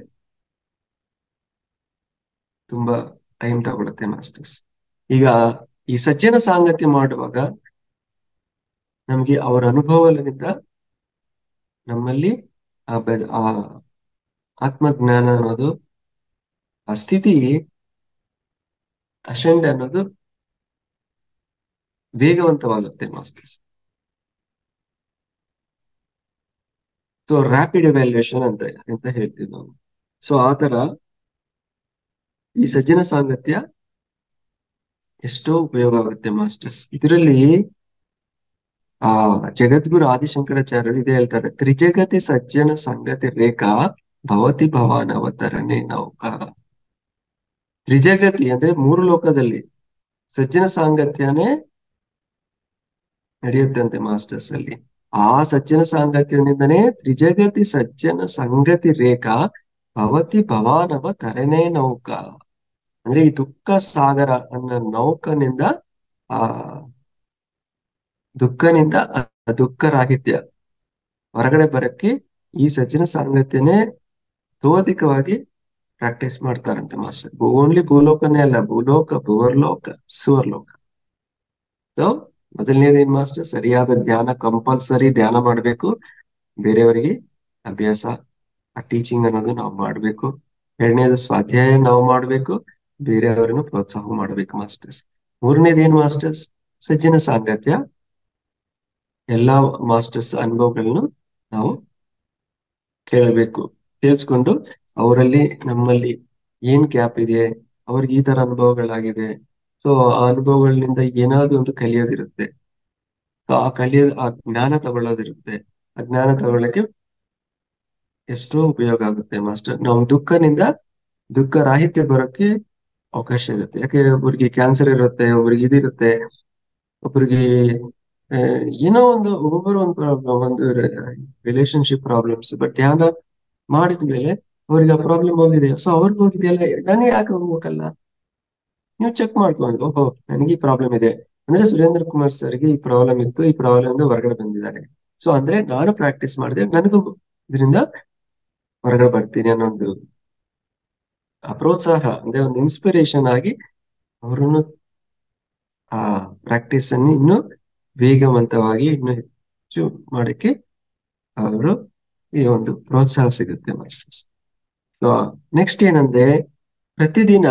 ತುಂಬಾ ಟೈಮ್ ತಗೊಳುತ್ತೆ ಮಾಸ್ಟರ್ಸ್ ಈಗ ಈ ಸಜ್ಜನ ಸಾಂಗತ್ಯ ಮಾಡುವಾಗ ನಮ್ಗೆ ಅವರ ಅನುಭವಗಳಿಂದ ನಮ್ಮಲ್ಲಿ ಆ ಬೆ ಆ ಆತ್ಮಜ್ಞಾನ ಅನ್ನೋದು ಆ ಸ್ಥಿತಿ ಅಶಂಡ ಅನ್ನೋದು ವೇಗವಂತವಾಗುತ್ತೆ ಮಾಸ್ಟರ್ಸ್ ಸೊ ರ್ಯಾಪಿಡ್ ಎವ್ಯಾಲ್ಯೂಯೇಷನ್ ಅಂತ ಅಂತ ಹೇಳ್ತೀವಿ ನಾವು ಸೊ ಆ ತರ ಈ ಸಜ್ಜನ ಸಾಂಗತ್ಯ ಎಷ್ಟೋ ಉಪಯೋಗ ಆಗುತ್ತೆ ಮಾಸ್ಟರ್ಸ್ ಇದರಲ್ಲಿ ಆ ಜಗದ್ಗುರು ಆದಿಶಂಕರಾಚಾರ್ಯರು ಇದೇ ಹೇಳ್ತಾರೆ ತ್ರಿಜಗತಿ ಸಜ್ಜನ ಸಂಗತಿ ರೇಖಾ ಭವತಿ ಭವಾನ್ ಅವತರಣೆ ನೌಕ ತ್ರಿಜಗತಿ ಅಂದ್ರೆ ಮೂರು ಲೋಕದಲ್ಲಿ ಸಜ್ಜನ ಸಾಂಗತ್ಯನೇ ನಡೆಯುತ್ತಂತೆ ಮಾಸ್ಟರ್ಸ್ ಅಲ್ಲಿ ಆ ಸಜ್ಜನ ಸಾಂಗತ್ಯದಿಂದನೇ ತ್ರಿಜಗತಿ ಸಜ್ಜನ ಸಂಗತಿ ರೇಖಾ ಭವತಿ ಭವಾನವ ತರನೇ ನೌಕ ಅಂದ್ರೆ ಈ ದುಃಖ ಸಾಗರ ಅನ್ನೋ ನೌಕನಿಂದ ಆ ದುಃಖನಿಂದ ದುಃಖ ರಾಹಿತ್ಯ ಹೊರಗಡೆ ಬರಕ್ಕೆ ಈ ಸಜ್ಜನ ಸಾಂಗತ್ಯನೇ ತೋದಿಕವಾಗಿ ಪ್ರಾಕ್ಟೀಸ್ ಮಾಡ್ತಾರಂತೆ ಮಾಸ್ಟರ್ ಓನ್ಲಿ ಭೂಲೋಕನೇ ಅಲ್ಲ ಭೂಲೋಕ ಭುವರ್ಲೋಕ ಸುವರ್ಲೋಕ ಸೊ ಮೊದಲನೇದು ಏನ್ ಮಾಸ್ಟರ್ ಸರಿಯಾದ ಧ್ಯಾನ ಕಂಪಲ್ಸರಿ ಧ್ಯಾನ ಮಾಡ್ಬೇಕು ಬೇರೆಯವರಿಗೆ ಅಭ್ಯಾಸ ಆ ಟೀಚಿಂಗ್ ಅನ್ನೋದು ನಾವು ಮಾಡ್ಬೇಕು ಎರಡನೇದು ಸ್ವಾಧ್ಯಾಯ ನಾವು ಮಾಡ್ಬೇಕು ಬೇರೆಯವರನ್ನು ಪ್ರೋತ್ಸಾಹ ಮಾಡ್ಬೇಕು ಮಾಸ್ಟರ್ಸ್ ಮೂರನೇದು ಏನ್ ಮಾಸ್ಟರ್ಸ್ ಸಜ್ಜನ ಸಾಂಗತ್ಯ ಎಲ್ಲಾ ಮಾಸ್ಟರ್ಸ್ ಅನುಭವಗಳನ್ನು ನಾವು ಕೇಳಬೇಕು ಕೇಳಿಸ್ಕೊಂಡು ಅವರಲ್ಲಿ ನಮ್ಮಲ್ಲಿ ಏನ್ ಗ್ಯಾಪ್ ಇದೆ ಅವ್ರಿಗೆ ಈ ತರ ಅನುಭವಗಳಾಗಿದೆ ಸೊ ಆ ಅನುಭವಗಳಿಂದ ಏನಾದ್ರು ಒಂದು ಕಲಿಯೋದಿರುತ್ತೆ ಸೊ ಆ ಕಲಿಯೋದು ಆ ಜ್ಞಾನ ತಗೊಳ್ಳೋದಿರುತ್ತೆ ಆ ಜ್ಞಾನ ತಗೊಳ್ಳಕ್ಕೆ ಎಷ್ಟೋ ಉಪಯೋಗ ಆಗುತ್ತೆ ಮಾಸ್ಟರ್ ನಾವು ದುಃಖನಿಂದ ದುಃಖ ರಾಹಿತ್ಯ ಬರೋಕ್ಕೆ ಅವಕಾಶ ಇರುತ್ತೆ ಯಾಕೆ ಒಬ್ಬರಿಗೆ ಕ್ಯಾನ್ಸರ್ ಇರುತ್ತೆ ಒಬ್ಬರಿಗೆ ಇದಿರುತ್ತೆ ಒಬ್ಬರಿಗೆ ಆ, ಏನೋ ಒಂದು ಒಬ್ಬೊಬ್ಬರು ಒಂದು ಪ್ರಾಬ್ಲಮ್ ಒಂದು ರಿಲೇಶನ್ಶಿಪ್ ಪ್ರಾಬ್ಲಮ್ಸ್ ಬಟ್ ಧ್ಯಾನ ಮಾಡಿದ ಮೇಲೆ ಅವ್ರಿಗೆ ಆ ಪ್ರಾಬ್ಲಮ್ ಹೋಗಿದೆ ಸೊ ಅವ್ರಿಗೆ ಹೋಗಿದೆಯಲ್ಲ ನನಗೆ ಯಾಕೆ ಹೋಗ್ಬೇಕಲ್ಲ ನೀವು ಚೆಕ್ ಮಾಡ್ಕೊಂಡು ಓಹೋ ನನಗೆ ಈ ಪ್ರಾಬ್ಲಮ್ ಇದೆ ಅಂದ್ರೆ ಸುರೇಂದ್ರ ಕುಮಾರ್ ಸರ್ಗೆ ಈ ಪ್ರಾಬ್ಲಮ್ ಇತ್ತು ಈ ಪ್ರಾಬ್ಲಮ್ ಇಂದ ಹೊರಗಡೆ ಬಂದಿದ್ದಾರೆ ಸೊ ಅಂದ್ರೆ ನಾನು ಪ್ರಾಕ್ಟೀಸ್ ಮಾಡಿದೆ ನನಗೂ ಇದರಿಂದ ಹೊರಗಡೆ ಬರ್ತೀನಿ ಅನ್ನೋ ಒಂದು ಆ ಪ್ರೋತ್ಸಾಹ ಅಂದ್ರೆ ಒಂದು ಇನ್ಸ್ಪಿರೇಷನ್ ಆಗಿ ಅವರನ್ನು ಆ ಪ್ರಾಕ್ಟೀಸ್ ಅನ್ನು ಇನ್ನು ವೇಗವಂತವಾಗಿ ಇನ್ನು ಹೆಚ್ಚು ಮಾಡಕ್ಕೆ ಅವರು ಈ ಒಂದು ಪ್ರೋತ್ಸಾಹ ಸಿಗುತ್ತೆ ಮಾಸ್ಟರ್ಸ್ ಸೊ ನೆಕ್ಸ್ಟ್ ಏನಂದ್ರೆ ಪ್ರತಿದಿನ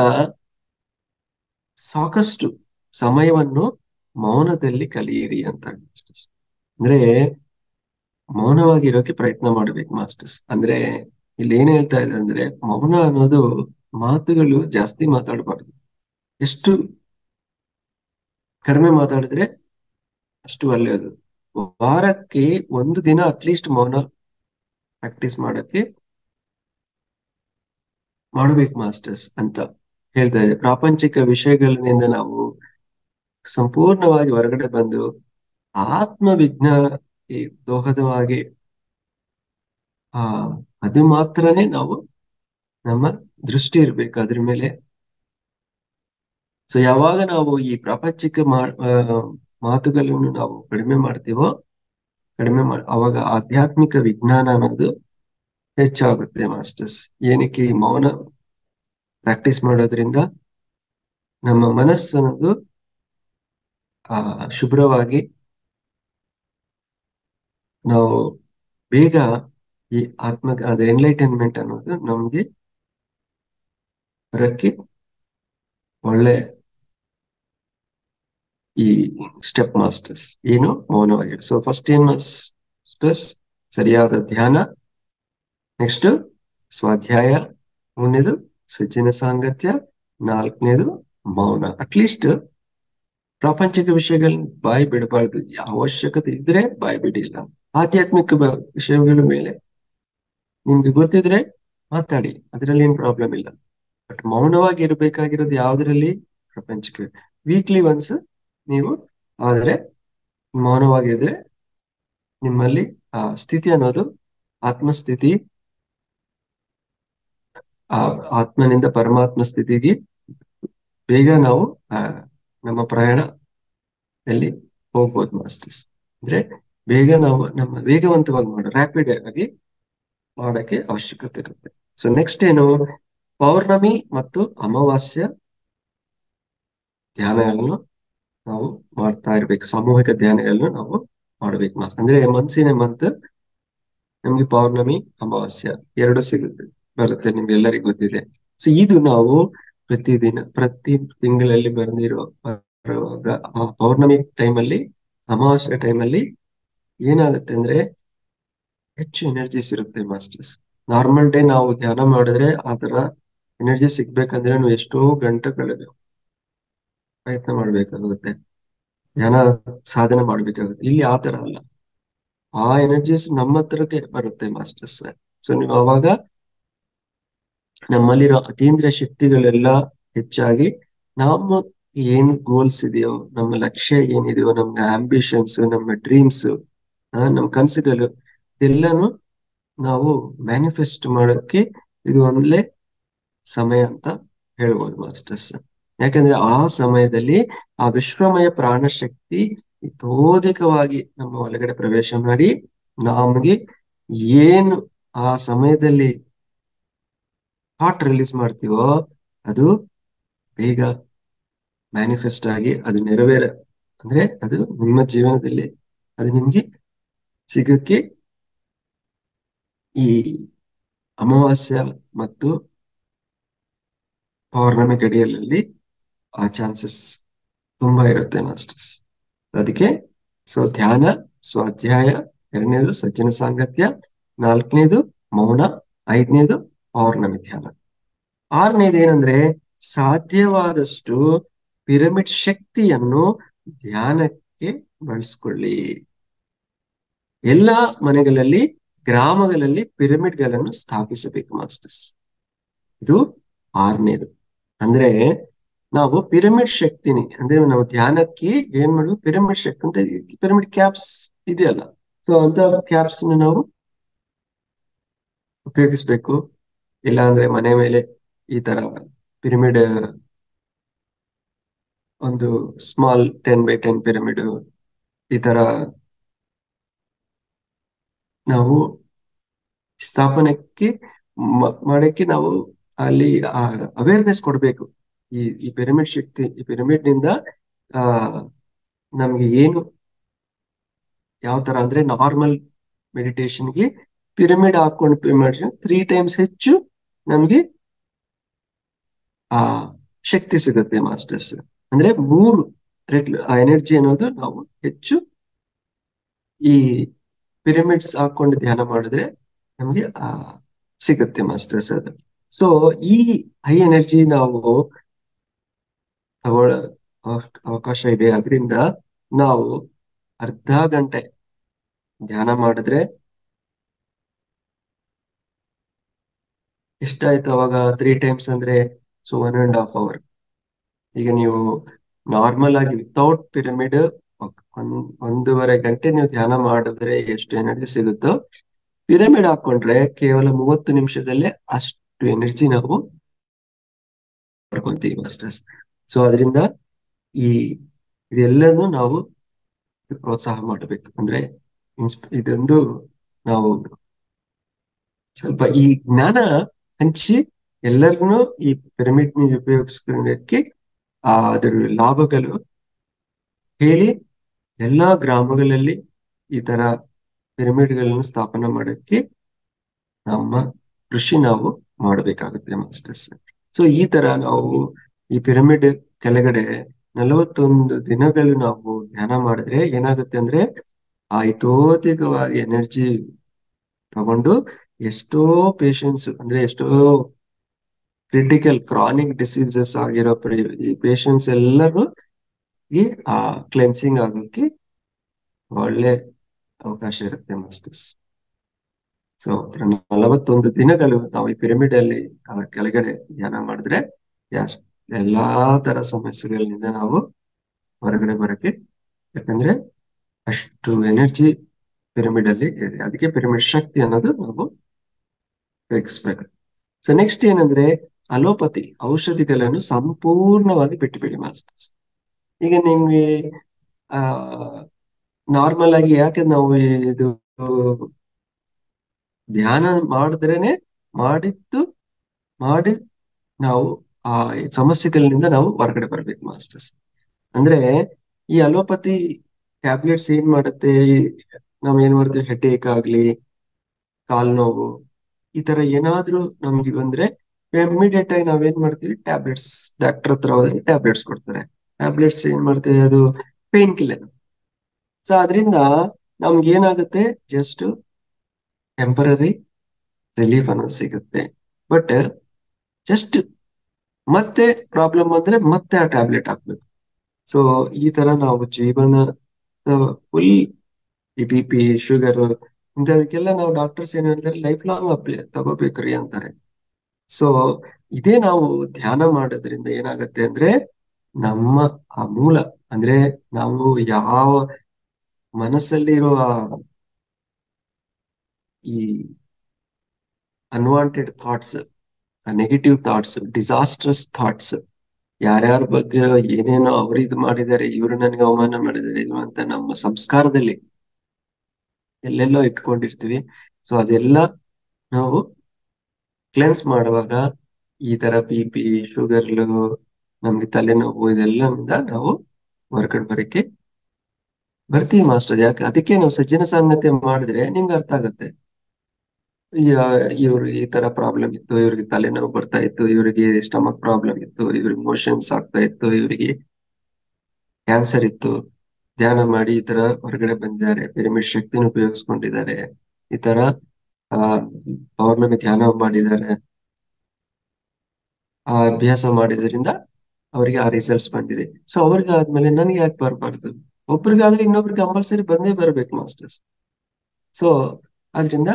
ಸಾಕಷ್ಟು ಸಮಯವನ್ನು ಮೌನದಲ್ಲಿ ಕಲಿಯಿರಿ ಅಂತ ಮಾಸ್ಟರ್ಸ್ ಅಂದ್ರೆ ಮೌನವಾಗಿರೋಕೆ ಪ್ರಯತ್ನ ಮಾಡ್ಬೇಕು ಮಾಸ್ಟರ್ಸ್ ಅಂದ್ರೆ ಇಲ್ಲಿ ಏನ್ ಹೇಳ್ತಾ ಇದೆ ಅಂದ್ರೆ ಮೌನ ಅನ್ನೋದು ಮಾತುಗಳು ಜಾಸ್ತಿ ಮಾತಾಡಬಾರ್ದು ಎಷ್ಟು ಕಡಿಮೆ ಮಾತಾಡಿದ್ರೆ ಅಷ್ಟು ಒಳ್ಳೆಯದು ವಾರಕ್ಕೆ ಒಂದು ದಿನ ಅಟ್ಲೀಸ್ಟ್ ಮೌನ ಪ್ರಾಕ್ಟೀಸ್ ಮಾಡಕ್ಕೆ ಮಾಡ್ಬೇಕು ಮಾಸ್ಟರ್ಸ್ ಅಂತ ಹೇಳ್ತಾ ಇದೆ ಪ್ರಾಪಂಚಿಕ ವಿಷಯಗಳಿಂದ ನಾವು ಸಂಪೂರ್ಣವಾಗಿ ಹೊರಗಡೆ ಬಂದು ಆತ್ಮ ವಿಜ್ಞಾನ ಈ ದೋಹದವಾಗಿ ಆ ಅದು ಮಾತ್ರನೇ ನಾವು ನಮ್ಮ ದೃಷ್ಟಿ ಇರ್ಬೇಕು ಅದ್ರ ಮೇಲೆ ಸೊ ಯಾವಾಗ ನಾವು ಈ ಪ್ರಾಪಂಚಿಕ ಮಾ ಆ, ಮಾತುಗಳನ್ನು ನಾವು ಕಡಿಮೆ ಮಾಡ್ತೀವೋ ಕಡಿಮೆ ಮಾಡ ಅವಾಗ ಆಧ್ಯಾತ್ಮಿಕ ವಿಜ್ಞಾನ ಅನ್ನೋದು ಹೆಚ್ಚಾಗುತ್ತೆ ಮಾಸ್ಟರ್ಸ್ ಏನಕ್ಕೆ ಈ ಮೌನ ಪ್ರಾಕ್ಟೀಸ್ ಮಾಡೋದ್ರಿಂದ ನಮ್ಮ ಮನಸ್ಸು ಅನ್ನೋದು ಆ ಶುಭ್ರವಾಗಿ ನಾವು ಬೇಗ ಈ ಆತ್ಮ ಅದು ಎನ್ಲೈಟನ್ಮೆಂಟ್ ಅನ್ನೋದು ನಮ್ಗೆ ಬರಕ್ಕೆ ಒಳ್ಳೆ ಈ ಸ್ಟೆಪ್ ಮಾಸ್ಟರ್ಸ್ ಏನು ಮೌನವಾಗಿ ಸೊ ಫಸ್ಟ್ ಏನ್ ಮಾಸ್ಟರ್ಸ್ ಸರಿಯಾದ ಧ್ಯಾನ ನೆಕ್ಸ್ಟ್ ಸ್ವಾಧ್ಯಾಯ ಮೂರನೇದು ಸಜ್ಜನ ಸಾಂಗತ್ಯ ನಾಲ್ಕನೇದು ಮೌನ ಅಟ್ಲೀಸ್ಟ್ ಪ್ರಾಪಂಚಿಕ ವಿಷಯಗಳನ್ನ ಬಾಯಿ ಬಿಡಬಾರ್ದು ಅವಶ್ಯಕತೆ ಇದ್ರೆ ಬಾಯಿ ಬಿಡಿಲ್ಲ ಆಧ್ಯಾತ್ಮಿಕ ಬ- ವಿಷಯಗಳ ಮೇಲೆ ನಿಮ್ಗೆ ಗೊತ್ತಿದ್ರೆ ಮಾತಾಡಿ ಅದರಲ್ಲಿ ಏನ್ ಪ್ರಾಬ್ಲಮ್ ಇಲ್ಲ ಬಟ್ ಮೌನವಾಗಿ ಇರಬೇಕಾಗಿರೋದು ಯಾವ್ದ್ರಲ್ಲಿ ಪ್ರಪಂಚಕ್ಕೆ ವೀಕ್ಲಿ ಒನ್ಸ್ ನೀವು ಆದ್ರೆ ಮೌನವಾಗಿದ್ರೆ ನಿಮ್ಮಲ್ಲಿ ಆ ಸ್ಥಿತಿ ಅನ್ನೋದು ಆತ್ಮಸ್ಥಿತಿ ಆ ಆತ್ಮನಿಂದ ಪರಮಾತ್ಮ ಸ್ಥಿತಿಗೆ ಬೇಗ ನಾವು ಆ ನಮ್ಮ ಪ್ರಯಾಣದಲ್ಲಿ ಹೋಗ್ಬೋದು ಮಾಸ್ಟರ್ಸ್ ಅಂದ್ರೆ ಬೇಗ ನಾವು ನಮ್ಮ ವೇಗವಂತವಾಗಿ ಮಾಡೋ ರ್ಯಾಪಿಡ್ ಆಗಿ ಮಾಡಕ್ಕೆ ಅವಶ್ಯಕತೆ ಇರುತ್ತೆ ಸೊ ನೆಕ್ಸ್ಟ್ ಏನು ಪೌರ್ಣಮಿ ಮತ್ತು ಅಮಾವಾಸ್ಯ ಧ್ಯಾನಗಳನ್ನು ನಾವು ಮಾಡ್ತಾ ಇರ್ಬೇಕು ಸಾಮೂಹಿಕ ಧ್ಯಾನಗಳನ್ನು ನಾವು ಮಾಡ್ಬೇಕು ಮಾಸ್ಟರ್ ಅಂದ್ರೆ ಮನ್ಸಿನ ಮಂತ್ ನಮ್ಗೆ ಪೌರ್ಣಮಿ ಅಮಾವಾಸ್ಯ ಎರಡು ಸಿಗುತ್ತೆ ಬರುತ್ತೆ ನಿಮ್ಗೆಲ್ಲರಿಗೂ ಗೊತ್ತಿದೆ ಸೊ ಇದು ನಾವು ಪ್ರತಿದಿನ ಪ್ರತಿ ತಿಂಗಳಲ್ಲಿ ಬಂದಿರೋ ಬರುವಾಗ ಆ ಪೌರ್ಣಮಿ ಟೈಮಲ್ಲಿ ಅಮಾವಾಸ್ಯ ಟೈಮಲ್ಲಿ ಏನಾಗುತ್ತೆ ಅಂದ್ರೆ ಹೆಚ್ಚು ಎನರ್ಜೀಸ್ ಇರುತ್ತೆ ಮಾಸ್ಟರ್ಸ್ ನಾರ್ಮಲ್ ಡೇ ನಾವು ಧ್ಯಾನ ಮಾಡಿದ್ರೆ ಆ ತರ ಎನರ್ಜಿ ಸಿಗ್ಬೇಕಂದ್ರೆ ನಾವು ಎಷ್ಟೋ ಗಂಟೆಗಳು ಪ್ರಯತ್ನ ಮಾಡ್ಬೇಕಾಗುತ್ತೆ ಧ್ಯಾನ ಸಾಧನೆ ಮಾಡ್ಬೇಕಾಗುತ್ತೆ ಇಲ್ಲಿ ಆ ತರ ಅಲ್ಲ ಆ ಎನರ್ಜೀಸ್ ನಮ್ಮ ಹತ್ರಕ್ಕೆ ಬರುತ್ತೆ ಮಾಸ್ಟರ್ಸ್ ಸೊ ನೀವು ಅವಾಗ ನಮ್ಮಲ್ಲಿರೋ ಅತೀಂದ್ರ ಶಕ್ತಿಗಳೆಲ್ಲ ಹೆಚ್ಚಾಗಿ ನಮ್ಮ ಏನ್ ಗೋಲ್ಸ್ ಇದೆಯೋ ನಮ್ಮ ಲಕ್ಷ್ಯ ಏನಿದೆಯೋ ನಮ್ಮ ಆಂಬಿಷನ್ಸ್ ನಮ್ಮ ಡ್ರೀಮ್ಸ್ ನಮ್ಮ ಕನಸುಗಳು ಇದೆಲ್ಲಾನು ನಾವು ಮ್ಯಾನಿಫೆಸ್ಟ್ ಮಾಡೋಕ್ಕೆ ಇದು ಒಂದ್ಲೆ ಸಮಯ ಅಂತ ಹೇಳ್ಬೋದು ಮಾಸ್ಟರ್ಸ್ ಯಾಕಂದ್ರೆ ಆ ಸಮಯದಲ್ಲಿ ಆ ವಿಶ್ವಮಯ ಪ್ರಾಣಶಕ್ತಿ ತೋಧಿಕವಾಗಿ ನಮ್ಮ ಒಳಗಡೆ ಪ್ರವೇಶ ಮಾಡಿ ನಮಗೆ ಏನು ಆ ಸಮಯದಲ್ಲಿ ಥಾಟ್ ರಿಲೀಸ್ ಮಾಡ್ತೀವೋ ಅದು ಬೇಗ ಮ್ಯಾನಿಫೆಸ್ಟ್ ಆಗಿ ಅದು ನೆರವೇರ ಅಂದ್ರೆ ಅದು ನಿಮ್ಮ ಜೀವನದಲ್ಲಿ ಅದು ನಿಮ್ಗೆ ಸಿಗಕ್ಕೆ ಈ ಅಮಾವಾಸ್ಯ ಮತ್ತು ಪೌರ್ಣಮಿ ಗಡಿಯಲ್ಲಿ ಆ ಚಾನ್ಸಸ್ ತುಂಬಾ ಇರುತ್ತೆ ಮಾಸ್ಟರ್ಸ್ ಅದಕ್ಕೆ ಸೊ ಧ್ಯಾನ ಸ್ವಾಧ್ಯಾಯ ಎರಡನೇದು ಸಜ್ಜನ ಸಾಂಗತ್ಯ ನಾಲ್ಕನೇದು ಮೌನ ಐದನೇದು ಪೌರ್ಣಮಿ ಧ್ಯಾನ ಆರನೇದು ಏನಂದ್ರೆ ಸಾಧ್ಯವಾದಷ್ಟು ಪಿರಮಿಡ್ ಶಕ್ತಿಯನ್ನು ಧ್ಯಾನಕ್ಕೆ ಬಳಸ್ಕೊಳ್ಳಿ ಎಲ್ಲಾ ಮನೆಗಳಲ್ಲಿ ಗ್ರಾಮಗಳಲ್ಲಿ ಪಿರಮಿಡ್ಗಳನ್ನು ಸ್ಥಾಪಿಸಬೇಕು ಮಾಸ್ಟರ್ಸ್ ಇದು ಆರನೇದು ಅಂದ್ರೆ ನಾವು ಪಿರಮಿಡ್ ಶಕ್ತಿನಿ ಅಂದ್ರೆ ನಾವು ಧ್ಯಾನಕ್ಕೆ ಏನ್ ಮಾಡುದು ಪಿರಮಿಡ್ ಶಕ್ತಿ ಅಂತ ಪಿರಮಿಡ್ ಕ್ಯಾಪ್ಸ್ ಇದೆಯಲ್ಲ ಸೊ ಅಂತ ಕ್ಯಾಪ್ಸ್ ನಾವು ಉಪಯೋಗಿಸ್ಬೇಕು ಇಲ್ಲ ಅಂದ್ರೆ ಮನೆ ಮೇಲೆ ಈ ತರ ಪಿರಮಿಡ್ ಒಂದು small ten by ten pyramid ಈ ತರ ನಾವು ಸ್ಥಾಪನಕ್ಕೆ ಮ- ಮಾಡಕ್ಕೆ ನಾವು ಅಲ್ಲಿ ಅವೇರ್ನೆಸ್ ಕೊಡ್ಬೇಕು ಈ ಈ ಪಿರಮಿಡ್ ಶಕ್ತಿ ಈ ಪಿರಮಿಡ್ ನಿಂದ ಆ ನಮ್ಗೆ ಏನು ಯಾವ ತರ ಅಂದ್ರೆ ನಾರ್ಮಲ್ ಮೆಡಿಟೇಷನ್ಗೆ ಪಿರಮಿಡ್ ಹಾಕೊಂಡು ಪೇ ಮಾಡಿದ್ರೆ ತ್ರೀ ಟೈಮ್ಸ್ ಹೆಚ್ಚು ನಮ್ಗೆ ಆ ಶಕ್ತಿ ಸಿಗುತ್ತೆ ಮಾಸ್ಟರ್ಸ್ ಅಂದ್ರೆ ಮೂರು ರೆಟ್ಲು ಆ ಎನರ್ಜಿ ಅನ್ನೋದು ನಾವು ಹೆಚ್ಚು ಈ ಪಿರಮಿಡ್ಸ್ ಹಾಕೊಂಡು ಧ್ಯಾನ ಮಾಡಿದ್ರೆ ನಮ್ಗೆ ಆ ಸಿಗುತ್ತೆ ಮಾಸ್ಟರ್ಸ್ ಅದು ಸೊ ಈ ಹೈ ಎನರ್ಜಿ ನಾವು ತಗೊಳ ಅವ- ಅವಕಾಶ ಇದೆ ಅದರಿಂದ ನಾವು ಅರ್ಧ ಗಂಟೆ ಧ್ಯಾನ ಮಾಡಿದ್ರೆ ಎಷ್ಟಾಯ್ತು ಅವಾಗ ತ್ರೀ ಟೈಮ್ಸ್ ಅಂದ್ರೆ so one and half hour ಈಗ ನೀವು ನಾರ್ಮಲ್ ಆಗಿ ವಿತೌಟ್ ಪಿರಮಿಡ್ ಒಂದೂವರೆ ಗಂಟೆ ನೀವು ಧ್ಯಾನ ಮಾಡಿದ್ರೆ ಎಷ್ಟು ಎನರ್ಜಿ ಸಿಗುತ್ತೋ ಪಿರಮಿಡ್ ಹಾಕೊಂಡ್ರೆ ಕೇವಲ ಮೂವತ್ತು ನಿಮಿಷದಲ್ಲೇ ಅಷ್ಟು ಎನರ್ಜಿ ನಾವು ಪಡ್ಕೊಂತೀವಿ ಮಾಸ್ಟರ್ಸ್ ಸೊ ಅದರಿಂದ ಈ ಇದೆಲ್ಲನೂ ನಾವು ಪ್ರೋತ್ಸಾಹ ಮಾಡಬೇಕು ಅಂದ್ರೆ ಇನ್ಸ್ಪ- ಇದೊಂದು ನಾವು ಸ್ವಲ್ಪ ಈ ಜ್ಞಾನ ಹಂಚಿ ಎಲ್ಲರಿಗೂ ಈ ಪಿರಮಿಡ್ ಉಪಯೋಗಿಸ್ಕೊಳ್ಳಕ್ಕೆ ಆ ಅದರ ಲಾಭಗಳು ಹೇಳಿ ಎಲ್ಲಾ ಗ್ರಾಮಗಳಲ್ಲಿ ಈ ತರ ಪಿರಮಿಡ್ಗಳನ್ನು ಸ್ಥಾಪನೆ ಮಾಡಕ್ಕೆ ನಮ್ಮ ಕೃಷಿ ನಾವು ಮಾಡಬೇಕಾಗುತ್ತೆ ಮಾಸ್ಟರ್ಸ್ ಸೊ ಈ ತರ ನಾವು ಈ ಪಿರಮಿಡ್ ಕೆಳಗಡೆ ನಲವತ್ತೊಂದು ದಿನಗಳು ನಾವು ಧ್ಯಾನ ಮಾಡಿದ್ರೆ ಏನಾಗುತ್ತೆ ಅಂದ್ರೆ ಆ ಇತೋಧಿಕವಾಗಿ ಎನರ್ಜಿ ತಗೊಂಡು ಎಷ್ಟೋ ಪೇಷಂಟ್ಸ್ ಅಂದ್ರೆ ಎಷ್ಟೋ ಕ್ರಿಟಿಕಲ್ ಕ್ರಾನಿಕ್ ಡಿಸೀಸಸ್ ಆಗಿರೋ ಪ್ರ- ಈ ಪೇಷಂಟ್ಸ್ ಎಲ್ಲರೂ ಈ ಆ ಕ್ಲೆನ್ಸಿಂಗ್ ಆಗೋಕ್ಕೆ ಒಳ್ಳೆ ಅವಕಾಶ ಇರುತ್ತೆ ಮಾಸ್ಟರ್ಸ್ ಸೊ ನಲವತ್ತೊಂದು ದಿನಗಳು ನಾವು ಈ ಪಿರಮಿಡ್ ಅಲ್ಲಿ ಆ ಕೆಳಗಡೆ ಧ್ಯಾನ ಮಾಡಿದ್ರೆ ಯಾಸ್- ಎಲ್ಲಾ ತರ ಸಮಸ್ಯೆಗಳಿಂದ ನಾವು ಹೊರಗಡೆ ಬರಕ್ಕೆ ಯಾಕಂದ್ರೆ ಅಷ್ಟು ಎನರ್ಜಿ ಪಿರಮಿಡ್ ಅಲ್ಲಿ ಇದೆ ಅದಕ್ಕೆ ಪಿರಮಿಡ್ ಶಕ್ತಿ ಅನ್ನೋದು ನಾವು ಉಪಯೋಗಿಸ್ಬೇಕು ಸೊ ನೆಕ್ಸ್ಟ್ ಏನಂದ್ರೆ ಅಲೋಪತಿ ಔಷಧಿಗಳನ್ನು ಸಂಪೂರ್ಣವಾಗಿ ಬಿಟ್ಟುಬಿಡಿ ಮಾಸ್ಟರ್ಸ್ ಈಗ ನಿಮ್ಗೆ ಆ ನಾರ್ಮಲ್ ಆಗಿ ಯಾಕೆ ನಾವು ಇದು ಧ್ಯಾನ ಮಾಡಿದ್ರೇನೆ ಮಾಡಿದ್ದು ಮಾಡಿ ನಾವು ಆ ಸಮಸ್ಯೆಗಳಿಂದ ನಾವು ಹೊರಗಡೆ ಬರ್ಬೇಕು ಮಾಸ್ಟರ್ಸ್ ಅಂದ್ರೆ ಈ ಅಲೋಪತಿ ಟ್ಯಾಬ್ಲೆಟ್ಸ್ ಏನ್ ಮಾಡುತ್ತೆ ನಾವ್ ಏನ್ ಮಾಡ್ತೀವಿ ಹೆಡ್ಏಕ್ ಆಗ್ಲಿ ಕಾಲ್ ನೋವು ಈ ತರ ಏನಾದ್ರೂ ನಮ್ಗೆ ಬಂದ್ರೆ ಇಮಿಡಿಯೇಟ್ ಆಗಿ ನಾವೇನ್ ಮಾಡ್ತೀವಿ ಟ್ಯಾಬ್ಲೆಟ್ಸ್ ಡಾಕ್ಟರ್ ಹತ್ರ ಹೋದ್ರೆ ಟ್ಯಾಬ್ಲೆಟ್ಸ್ ಕೊಡ್ತಾರೆ ಟ್ಯಾಬ್ಲೆಟ್ಸ್ ಏನ್ ಮಾಡ್ತೀವಿ ಅದು ಪೇನ್ ಕಿಲ್ಲರ್ ಸೊ ಅದರಿಂದ ನಮ್ಗೆ ಏನಾಗುತ್ತೆ ಜಸ್ಟ್ ಟೆಂಪರರಿ ರಿಲೀಫ್ ಅನ್ನೋದು ಸಿಗುತ್ತೆ ಬಟ್ ಜಸ್ಟ್ ಮತ್ತೆ ಪ್ರಾಬ್ಲಮ್ ಬಂದ್ರೆ ಮತ್ತೆ ಆ ಟ್ಯಾಬ್ಲೆಟ್ ಹಾಕ್ಬೇಕು ಸೊ ಈ ತರ ನಾವು ಜೀವನ ಫುಲ್ ಈ ಬಿ ಪಿ ಶುಗರ್ ಇಂಥದಕ್ಕೆಲ್ಲ ನಾವು ಡಾಕ್ಟರ್ಸ್ ಏನಂದ್ರೆ ಲೈಫ್ ಲಾಂಗ್ ಅಪ್ಲೈ ತಗೋಬೇಕ್ರಿ ಅಂತಾರೆ ಸೊ ಇದೇ ನಾವು ಧ್ಯಾನ ಮಾಡೋದ್ರಿಂದ ಏನಾಗತ್ತೆ ಅಂದ್ರೆ ನಮ್ಮ ಆ ಮೂಲ ಅಂದ್ರೆ ನಾವು ಯಾವ ಮನಸ್ಸಲ್ಲಿರೋ ಆ ಈ unwanted thoughts negative thoughts disastrous thoughts ಯಾರ್ಯಾರ ಬಗ್ಗೆ ಏನೇನೋ ಅವ್ರು ಇದು ಮಾಡಿದ್ದಾರೆ ಇವರು ನನಗೆ ಅವಮಾನ ಮಾಡಿದ್ದಾರೆ ಇದು ಅಂತ ನಮ್ಮ ಸಂಸ್ಕಾರದಲ್ಲಿ ಎಲ್ಲೆಲ್ಲೋ ಇಟ್ಕೊಂಡಿರ್ತೀವಿ ಸೊ ಅದೆಲ್ಲ ನಾವು ಕ್ಲೆನ್ಸ್ ಮಾಡುವಾಗ ಈ ತರ ಬಿ ಪಿ ಶುಗರ್ಲು ನಮ್ಗೆ ತಲೆನೋವು ಇದೆಲ್ಲದಿಂದ ನಾವು ಹೊರಗಡೆ ಬರಕ್ಕೆ ಬರ್ತೀವಿ ಮಾಸ್ಟರ್ ಯಾಕೆ ಅದಕ್ಕೆ ನಾವು ಸಜ್ಜನ ಸಾಂಗತ್ಯ ಮಾಡಿದ್ರೆ ನಿಮ್ಗೆ ಅರ್ಥ ಆಗುತ್ತೆ ಇವ್ರು ಈ ತರ ಪ್ರಾಬ್ಲಮ್ ಇತ್ತು ಇವ್ರಿಗೆ ತಲೆನೋವು ಬರ್ತಾ ಇತ್ತು ಇವರಿಗೆ ಸ್ಟಮಕ್ ಪ್ರಾಬ್ಲಮ್ ಇತ್ತು ಇವ್ರಿಗೆ ಮೋಷನ್ಸ್ ಆಗ್ತಾ ಇತ್ತು ಇವರಿಗೆ ಕ್ಯಾನ್ಸರ್ ಇತ್ತು ಧ್ಯಾನ ಮಾಡಿ ಈ ತರ ಹೊರಗಡೆ ಬಂದಿದ್ದಾರೆ ಪಿರಮಿಡ್ ಶಕ್ತಿನ ಉಪಯೋಗಿಸ್ಕೊಂಡಿದ್ದಾರೆ ಈ ತರ ಆ ಪೌರ್ಣಮಿ ಧ್ಯಾನ ಮಾಡಿದ್ದಾರೆ ಆ ಅಭ್ಯಾಸ ಮಾಡಿದ್ರಿಂದ ಅವರಿಗೆ ಆ ರಿಸಲ್ಟ್ಸ್ ಬಂದಿದೆ ಸೊ ಅವ್ರಿಗೆ ಆದ್ಮೇಲೆ ನನಗೆ ಯಾಕೆ ಬರಬಾರ್ದು ಒಬ್ರಿಗಾದ್ರೆ ಇನ್ನೊಬ್ರಿಗೆ ಕಂಪಲ್ಸರಿ ಬಂದೇ ಬರ್ಬೇಕು ಮಾಸ್ಟರ್ಸ್ ಸೊ ಆದ್ರಿಂದ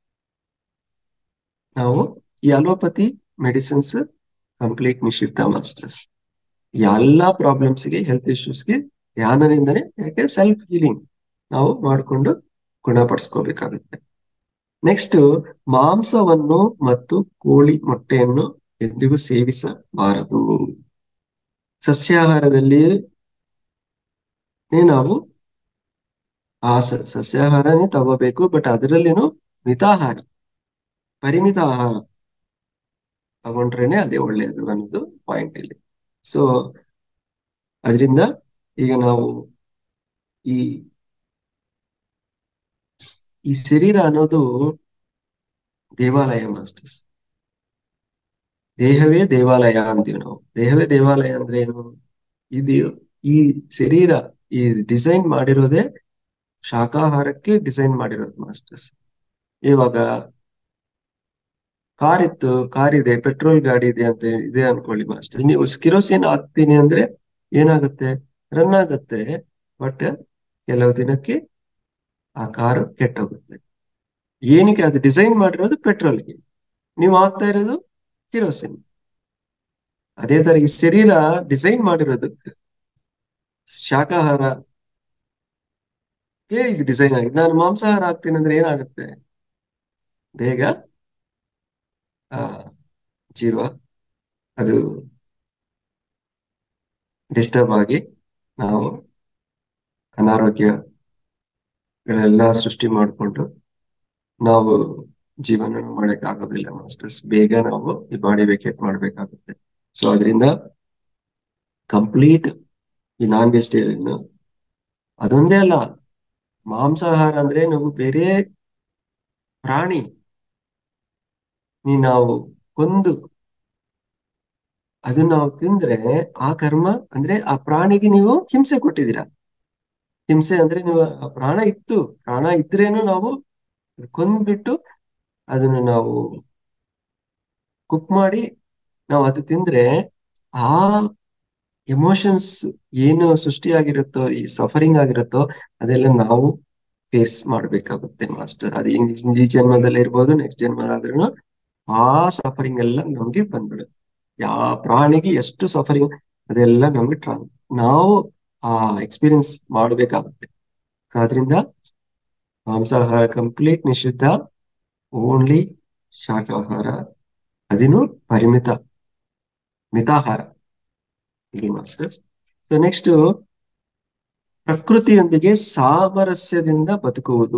ನಾವು ಈ ಅಲೋಪತಿ ಮೆಡಿಸಿನ್ಸ್ ಕಂಪ್ಲೀಟ್ ನಿಷಿದ್ಧ ಮಾಸ್ಟರ್ಸ್ ಎಲ್ಲಾ ಪ್ರಾಬ್ಲಮ್ಸ್ಗೆ ಹೆಲ್ತ್ ಇಶ್ಯೂಸ್ಗೆ ಧ್ಯಾನದಿಂದನೇ ಯಾಕೆ ಸೆಲ್ಫ್ ಹೀಲಿಂಗ್ ನಾವು ಮಾಡಿಕೊಂಡು ಗುಣಪಡಿಸ್ಕೋಬೇಕಾಗುತ್ತೆ ನೆಕ್ಸ್ಟ್ ಮಾಂಸವನ್ನು ಮತ್ತು ಕೋಳಿ ಮೊಟ್ಟೆಯನ್ನು ಎಂದಿಗೂ ಸೇವಿಸಬಾರದು ಸಸ್ಯಾಹಾರದಲ್ಲಿ ನಾವು ಆ ಸ- ಸಸ್ಯಾಹಾರನೇ ತಗೋಬೇಕು ಬಟ್ ಅದರಲ್ಲಿನೂ ಮಿತಾಹಾರ ಪರಿಮಿತ ಆಹಾರ ತಗೊಂಡ್ರೇನೆ ಅದೇ ಒಳ್ಳೆಯದು ಅನ್ನೋದು ಪಾಯಿಂಟ್ ಇಲ್ಲಿ ಸೊ ಅದರಿಂದ ಈಗ ನಾವು ಈ ಈ ಶರೀರ ಅನ್ನೋದು ದೇವಾಲಯ ಮಾಸ್ಟರ್ಸ್ ದೇಹವೇ ದೇವಾಲಯ ಅಂತೀವಿ ನಾವು ದೇಹವೇ ದೇವಾಲಯ ಅಂದ್ರೆ ಏನು ಇದು ಈ ಶರೀರ ಈ ಡಿಸೈನ್ ಮಾಡಿರೋದೇ ಶಾಕಾಹಾರಕ್ಕೆ ಡಿಸೈನ್ ಮಾಡಿರೋದು ಮಾಸ್ಟರ್ಸ್ ಇವಾಗ ಕಾರ್ ಇತ್ತು ಕಾರ್ ಇದೆ ಪೆಟ್ರೋಲ್ ಗಾಡಿ ಇದೆ ಅಂತ ಇದೆ ಅನ್ಕೊಳ್ಳಿ ಮಾಸ್ಟರ್ ನೀವು ಕಿರೋಸಿನ್ ಹಾಕ್ತೀನಿ ಅಂದ್ರೆ ಏನಾಗುತ್ತೆ ರನ್ ಆಗುತ್ತೆ ಬಟ್ ಕೆಲವು ದಿನಕ್ಕೆ ಆ ಕಾರು ಕೆಟ್ಟೋಗುತ್ತೆ ಏನಕ್ಕೆ ಅದು ಡಿಸೈನ್ ಮಾಡಿರೋದು ಪೆಟ್ರೋಲ್ಗೆ ನೀವು ಹಾಕ್ತಾ ಇರೋದು ಕಿರೋಸಿನ್ ಅದೇ ತರ ಈ ಶರೀರ ಡಿಸೈನ್ ಮಾಡಿರೋದು ಶಾಕಾಹಾರ ಇದು ಡಿಸೈನ್ ಆಗಿದೆ ನಾನು ಮಾಂಸಾಹಾರ ಹಾಕ್ತೀನಿ ಅಂದ್ರೆ ಏನಾಗುತ್ತೆ ಬೇಗ ಆ ಜೀವ ಅದು ಡಿಸ್ಟರ್ಬ್ ಆಗಿ ನಾವು ಅನಾರೋಗ್ಯಗಳೆಲ್ಲ ಸೃಷ್ಟಿ ಮಾಡಿಕೊಂಡು ನಾವು ಜೀವನ ಮಾಡಕ್ ಆಗೋದಿಲ್ಲ ಮಾಸ್ಟರ್ಸ್ ಬೇಗ ನಾವು ಈ ಬಾಡಿ ವೇಕೇಟ್ ಮಾಡ್ಬೇಕಾಗುತ್ತೆ ಸೊ ಅದರಿಂದ ಕಂಪ್ಲೀಟ್ ಈ ನಾನ್ ವೆಜಿಟೇರಿಯನ್ ಅದೊಂದೇ ಅಲ್ಲ ಮಾಂಸಾಹಾರ ಅಂದ್ರೆ ನಾವು ಬೇರೆ ಪ್ರಾಣಿ ನೀ ನಾವು ಕೊಂದು ಅದನ್ನ ನಾವು ತಿಂದ್ರೆ ಆ ಕರ್ಮ ಅಂದ್ರೆ ಆ ಪ್ರಾಣಿಗೆ ನೀವು ಹಿಂಸೆ ಕೊಟ್ಟಿದ್ದೀರಾ ಹಿಂಸೆ ಅಂದ್ರೆ ನೀವು ಆ ಪ್ರಾಣ ಇತ್ತು ಪ್ರಾಣ ಇದ್ರೇನು ನಾವು ಕೊಂದ್ಬಿಟ್ಟು ಅದನ್ನು ನಾವು ಕುಕ್ ಮಾಡಿ ನಾವು ಅದು ತಿಂದ್ರೆ ಆ ಎಮೋಷನ್ಸ್ ಏನು ಸೃಷ್ಟಿಯಾಗಿರುತ್ತೋ ಈ ಸಫರಿಂಗ್ ಆಗಿರುತ್ತೋ ಅದೆಲ್ಲ ನಾವು ಫೇಸ್ ಮಾಡ್ಬೇಕಾಗುತ್ತೆ ಮಾಸ್ಟರ್ ಅದು ಈ- ಈ ಜನ್ಮದಲ್ಲಿ ಇರ್ಬೋದು ನೆಕ್ಸ್ಟ್ ಜನ್ಮದಾದ್ರೂ ಆ ಸಫರಿಂಗ್ ಎಲ್ಲ ನಮ್ಗೆ ಬಂದ್ಬಿಡುತ್ತೆ ಯಾವ ಪ್ರಾಣಿಗೆ ಎಷ್ಟು ಸಫರಿಂಗ್ ಅದೆಲ್ಲ ನಮ್ಗೆ ಟ್ರಾ ನಾವು ಆ ಎಕ್ಸ್ಪೀರಿಯನ್ಸ್ ಮಾಡ್ಬೇಕಾಗುತ್ತೆ ಸೊ ಅದರಿಂದ ಮಾಂಸಾಹಾರ ಕಂಪ್ಲೀಟ್ ನಿಷಿದ್ಧ ಓನ್ಲಿ ಶಾಕಾಹಾರ ಅದಿನ್ನು ಪರಿಮಿತ ಮಿತಾಹಾರ ಇಲ್ಲಿ ಮಾಸ್ಟರ್ಸ್ ಸೊ ನೆಕ್ಸ್ಟ್ ಪ್ರಕೃತಿಯೊಂದಿಗೆ ಸಾಮರಸ್ಯದಿಂದ ಬದುಕುವುದು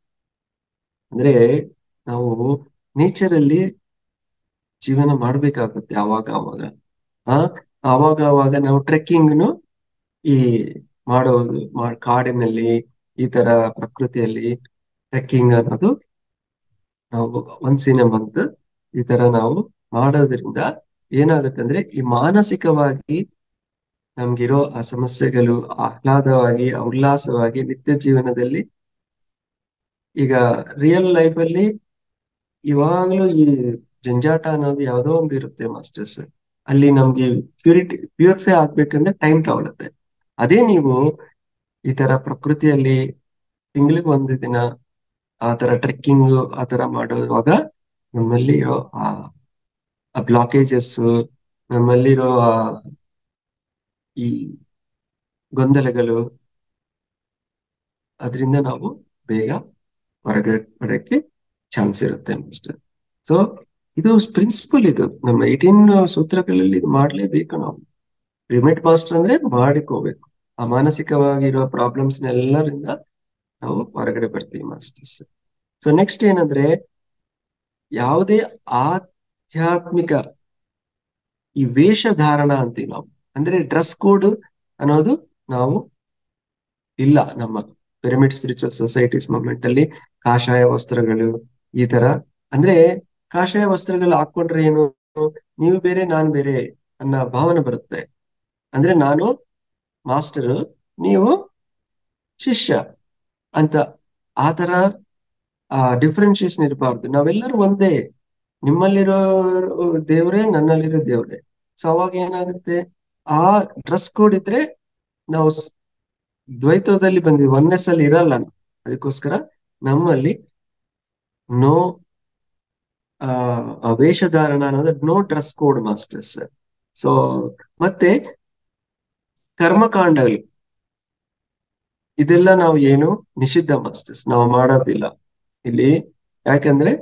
ಅಂದ್ರೆ ನಾವು ನೇಚರ್ ಅಲ್ಲಿ ಜೀವನ ಮಾಡ್ಬೇಕಾಗುತ್ತೆ ಆವಾಗ ಆವಾಗ ಆ ಆವಾಗ ಆವಾಗ ನಾವು ಟ್ರೆಕ್ಕಿಂಗ್ನು ಈ ಮಾಡೋದು ಮಾ- ಕಾಡಿನಲ್ಲಿ ಈ ತರ ಪ್ರಕೃತಿಯಲ್ಲಿ ಟ್ರೆಕ್ಕಿಂಗ್ ಅನ್ನೋದು ನಾವು ಒನ್ಸ್ ಇನ್ ಎ ಮಂತ್ ಈ ತರ ನಾವು ಮಾಡೋದ್ರಿಂದ ಏನಾಗುತ್ತೆ ಅಂದ್ರೆ ಈ ಮಾನಸಿಕವಾಗಿ ನಮ್ಗಿರೋ ಆ ಸಮಸ್ಯೆಗಳು ಆಹ್ಲಾದವಾಗಿ ಉಲ್ಲಾಸವಾಗಿ ನಿತ್ಯ ಜೀವನದಲ್ಲಿ ಈಗ ರಿಯಲ್ ಲೈಫ್ ಅಲ್ಲಿ ಇವಾಗ್ಲೂ ಈ ಜಂಜಾಟ ಅನ್ನೋದು ಯಾವ್ದೋ ಒಂದು ಇರುತ್ತೆ ಮಾಸ್ಟರ್ಸ್ ಅಲ್ಲಿ ನಮ್ಗೆ ಪ್ಯೂರಿಟಿ ಪ್ಯೂರಿಫೈ ಆಗ್ಬೇಕಂದ್ರೆ ಟೈಮ್ ತಗೊಳುತ್ತೆ ಅದೇ ನೀವು ಈ ತರ ಪ್ರಕೃತಿಯಲ್ಲಿ ತಿಂಗಳಿಗೆ ಒಂದು ದಿನ ಆ ತರ ಟ್ರೆಕ್ಕಿಂಗ್ ಆ ತರ ಮಾಡುವಾಗ ನಮ್ಮಲ್ಲಿ ಇರೋ ಆ ಬ್ಲಾಕೇಜಸ್ ನಮ್ಮಲ್ಲಿರೋ ಆ ಈ ಗೊಂದಲಗಳು ಅದರಿಂದ ನಾವು ಬೇಗ ಹೊರಗಡೆ ಬರಕ್ಕೆ ಚಾನ್ಸ್ ಇರುತ್ತೆ ಮಾಸ್ಟರ್ ಸೊ ಇದು ಪ್ರಿನ್ಸಿಪಲ್ ಇದು ನಮ್ಮ ಏಟೀನ್ ಸೂತ್ರಗಳಲ್ಲಿ ಇದು ಮಾಡ್ಲೇಬೇಕು ನಾವು ರಿಮಿಟ್ ಮಾಸ್ಟರ್ ಅಂದ್ರೆ ಮಾಡಿಕೋಬೇಕು ಆ ಮಾನಸಿಕವಾಗಿರೋ ಪ್ರಾಬ್ಲಮ್ಸ್ ಎಲ್ಲರಿಂದ ನಾವು ಹೊರಗಡೆ ಬರ್ತೀವಿ ಮಾಸ್ಟರ್ಸ್ ಸೊ ನೆಕ್ಸ್ಟ್ ಏನಂದ್ರೆ ಯಾವುದೇ ಆಧ್ಯಾತ್ಮಿಕ ಈ ವೇಷಧಾರಣ ಅಂತೀವಿ ನಾವು ಅಂದ್ರೆ ಡ್ರೆಸ್ ಕೋಡ್ ಅನ್ನೋದು ನಾವು ಇಲ್ಲ ನಮ್ಮ ಪಿರಮಿಡ್ ಸ್ಪಿರಿಚುವಲ್ ಸೊಸೈಟೀಸ್ ಮೂವ್ಮೆಂಟ್ ಅಲ್ಲಿ ಕಾಷಾಯ ವಸ್ತ್ರಗಳು ಈ ತರ ಅಂದ್ರೆ ಕಾಷಾಯ ವಸ್ತ್ರಗಳು ಹಾಕೊಂಡ್ರೆ ಏನು ನೀವು ಬೇರೆ ನಾನು ಬೇರೆ ಅನ್ನೋ ಭಾವನೆ ಬರುತ್ತೆ ಅಂದ್ರೆ ನಾನು ಮಾಸ್ಟರ್ ನೀವು ಶಿಷ್ಯ ಅಂತ ಆ ತರ ಆ ಡಿಫ್ರೆನ್ಶಿಯೇಷನ್ ಇರಬಾರ್ದು ನಾವೆಲ್ಲರೂ ಒಂದೇ ನಿಮ್ಮಲ್ಲಿರೋ ದೇವ್ರೇ ನನ್ನಲ್ಲಿರೋ ದೇವ್ರೇ ಸೊ ಅವಾಗ ಏನಾಗುತ್ತೆ ಆ ಡ್ರೆಸ್ ಕೋಡ್ ಇದ್ರೆ ನಾವು ಸ್- ದ್ವೈತದಲ್ಲಿ ಬಂದ್ವಿ ಒನ್ನೆಸ್ ಅಲ್ಲಿ ಇರಲ್ಲ ನಾವು. ಅದಕ್ಕೋಸ್ಕರ ನಮ್ಮಲ್ಲಿ ನೋ ಆ ವೇಷಧಾರಣ ಅನ್ನೋದು no dress code masters so ಮತ್ತೆ ಕರ್ಮಕಾಂಡಗಳು ಇದೆಲ್ಲ ನಾವು ಏನು ನಿಷಿದ್ಧ ಮಾಸ್ಟರ್ಸ್ ನಾವು ಮಾಡೋದಿಲ್ಲ ಇಲ್ಲಿ ಯಾಕಂದ್ರೆ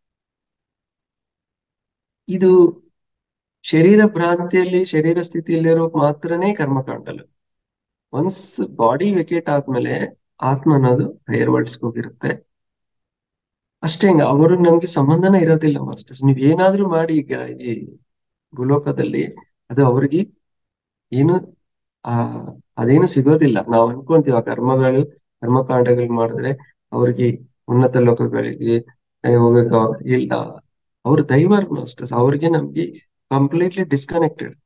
ಇದು ಶರೀರ ಭ್ರಾಂತಿಯಲ್ಲಿ ಶರೀರ ಸ್ಥಿತಿಯಲ್ಲಿರೋ ಮಾತ್ರನೇ ಕರ್ಮಕಾಂಡಲು ಒನ್ಸ್ ಬಾಡಿ ವೆಕೇಟ್ ಆದ್ಮೇಲೆ ಆತ್ಮ ಅನ್ನೋದು ಹೈಯರ್ ವರ್ಡ್ಸ್ ಹೋಗಿರುತ್ತೆ ಅಷ್ಟೇ ಹಂಗ ಅವರು ನಮ್ಗೆ ಸಂಬಂಧನೇ ಇರೋದಿಲ್ಲ ಮಾಸ್ಟರ್ಸ್ ನೀವ್ ಏನಾದ್ರೂ ಮಾಡಿ ಈಗ ಈ ಭೂಲೋಕದಲ್ಲಿ ಅದು ಅವ್ರಿಗೆ ಏನು ಆ ಅದೇನು ಸಿಗೋದಿಲ್ಲ ನಾವು ಅನ್ಕೊಂತೀವಿ ಆ ಕರ್ಮಗಳು ಕರ್ಮಕಾಂಡಗಳು ಮಾಡಿದ್ರೆ ಅವ್ರಿಗೆ ಉನ್ನತ ಲೋಕಗಳಿಗೆ ಹೋಗಕ್ಕೆ ಇಲ್ಲ ಅವ್ರ ದೈವ ಮಾಸ್ಟರ್ಸ್ ಅವ್ರಿಗೆ ನಮ್ಗೆ ಕಂಪ್ಲೀಟ್ಲಿ ಡಿಸ್ಕನೆಕ್ಟೆಡ್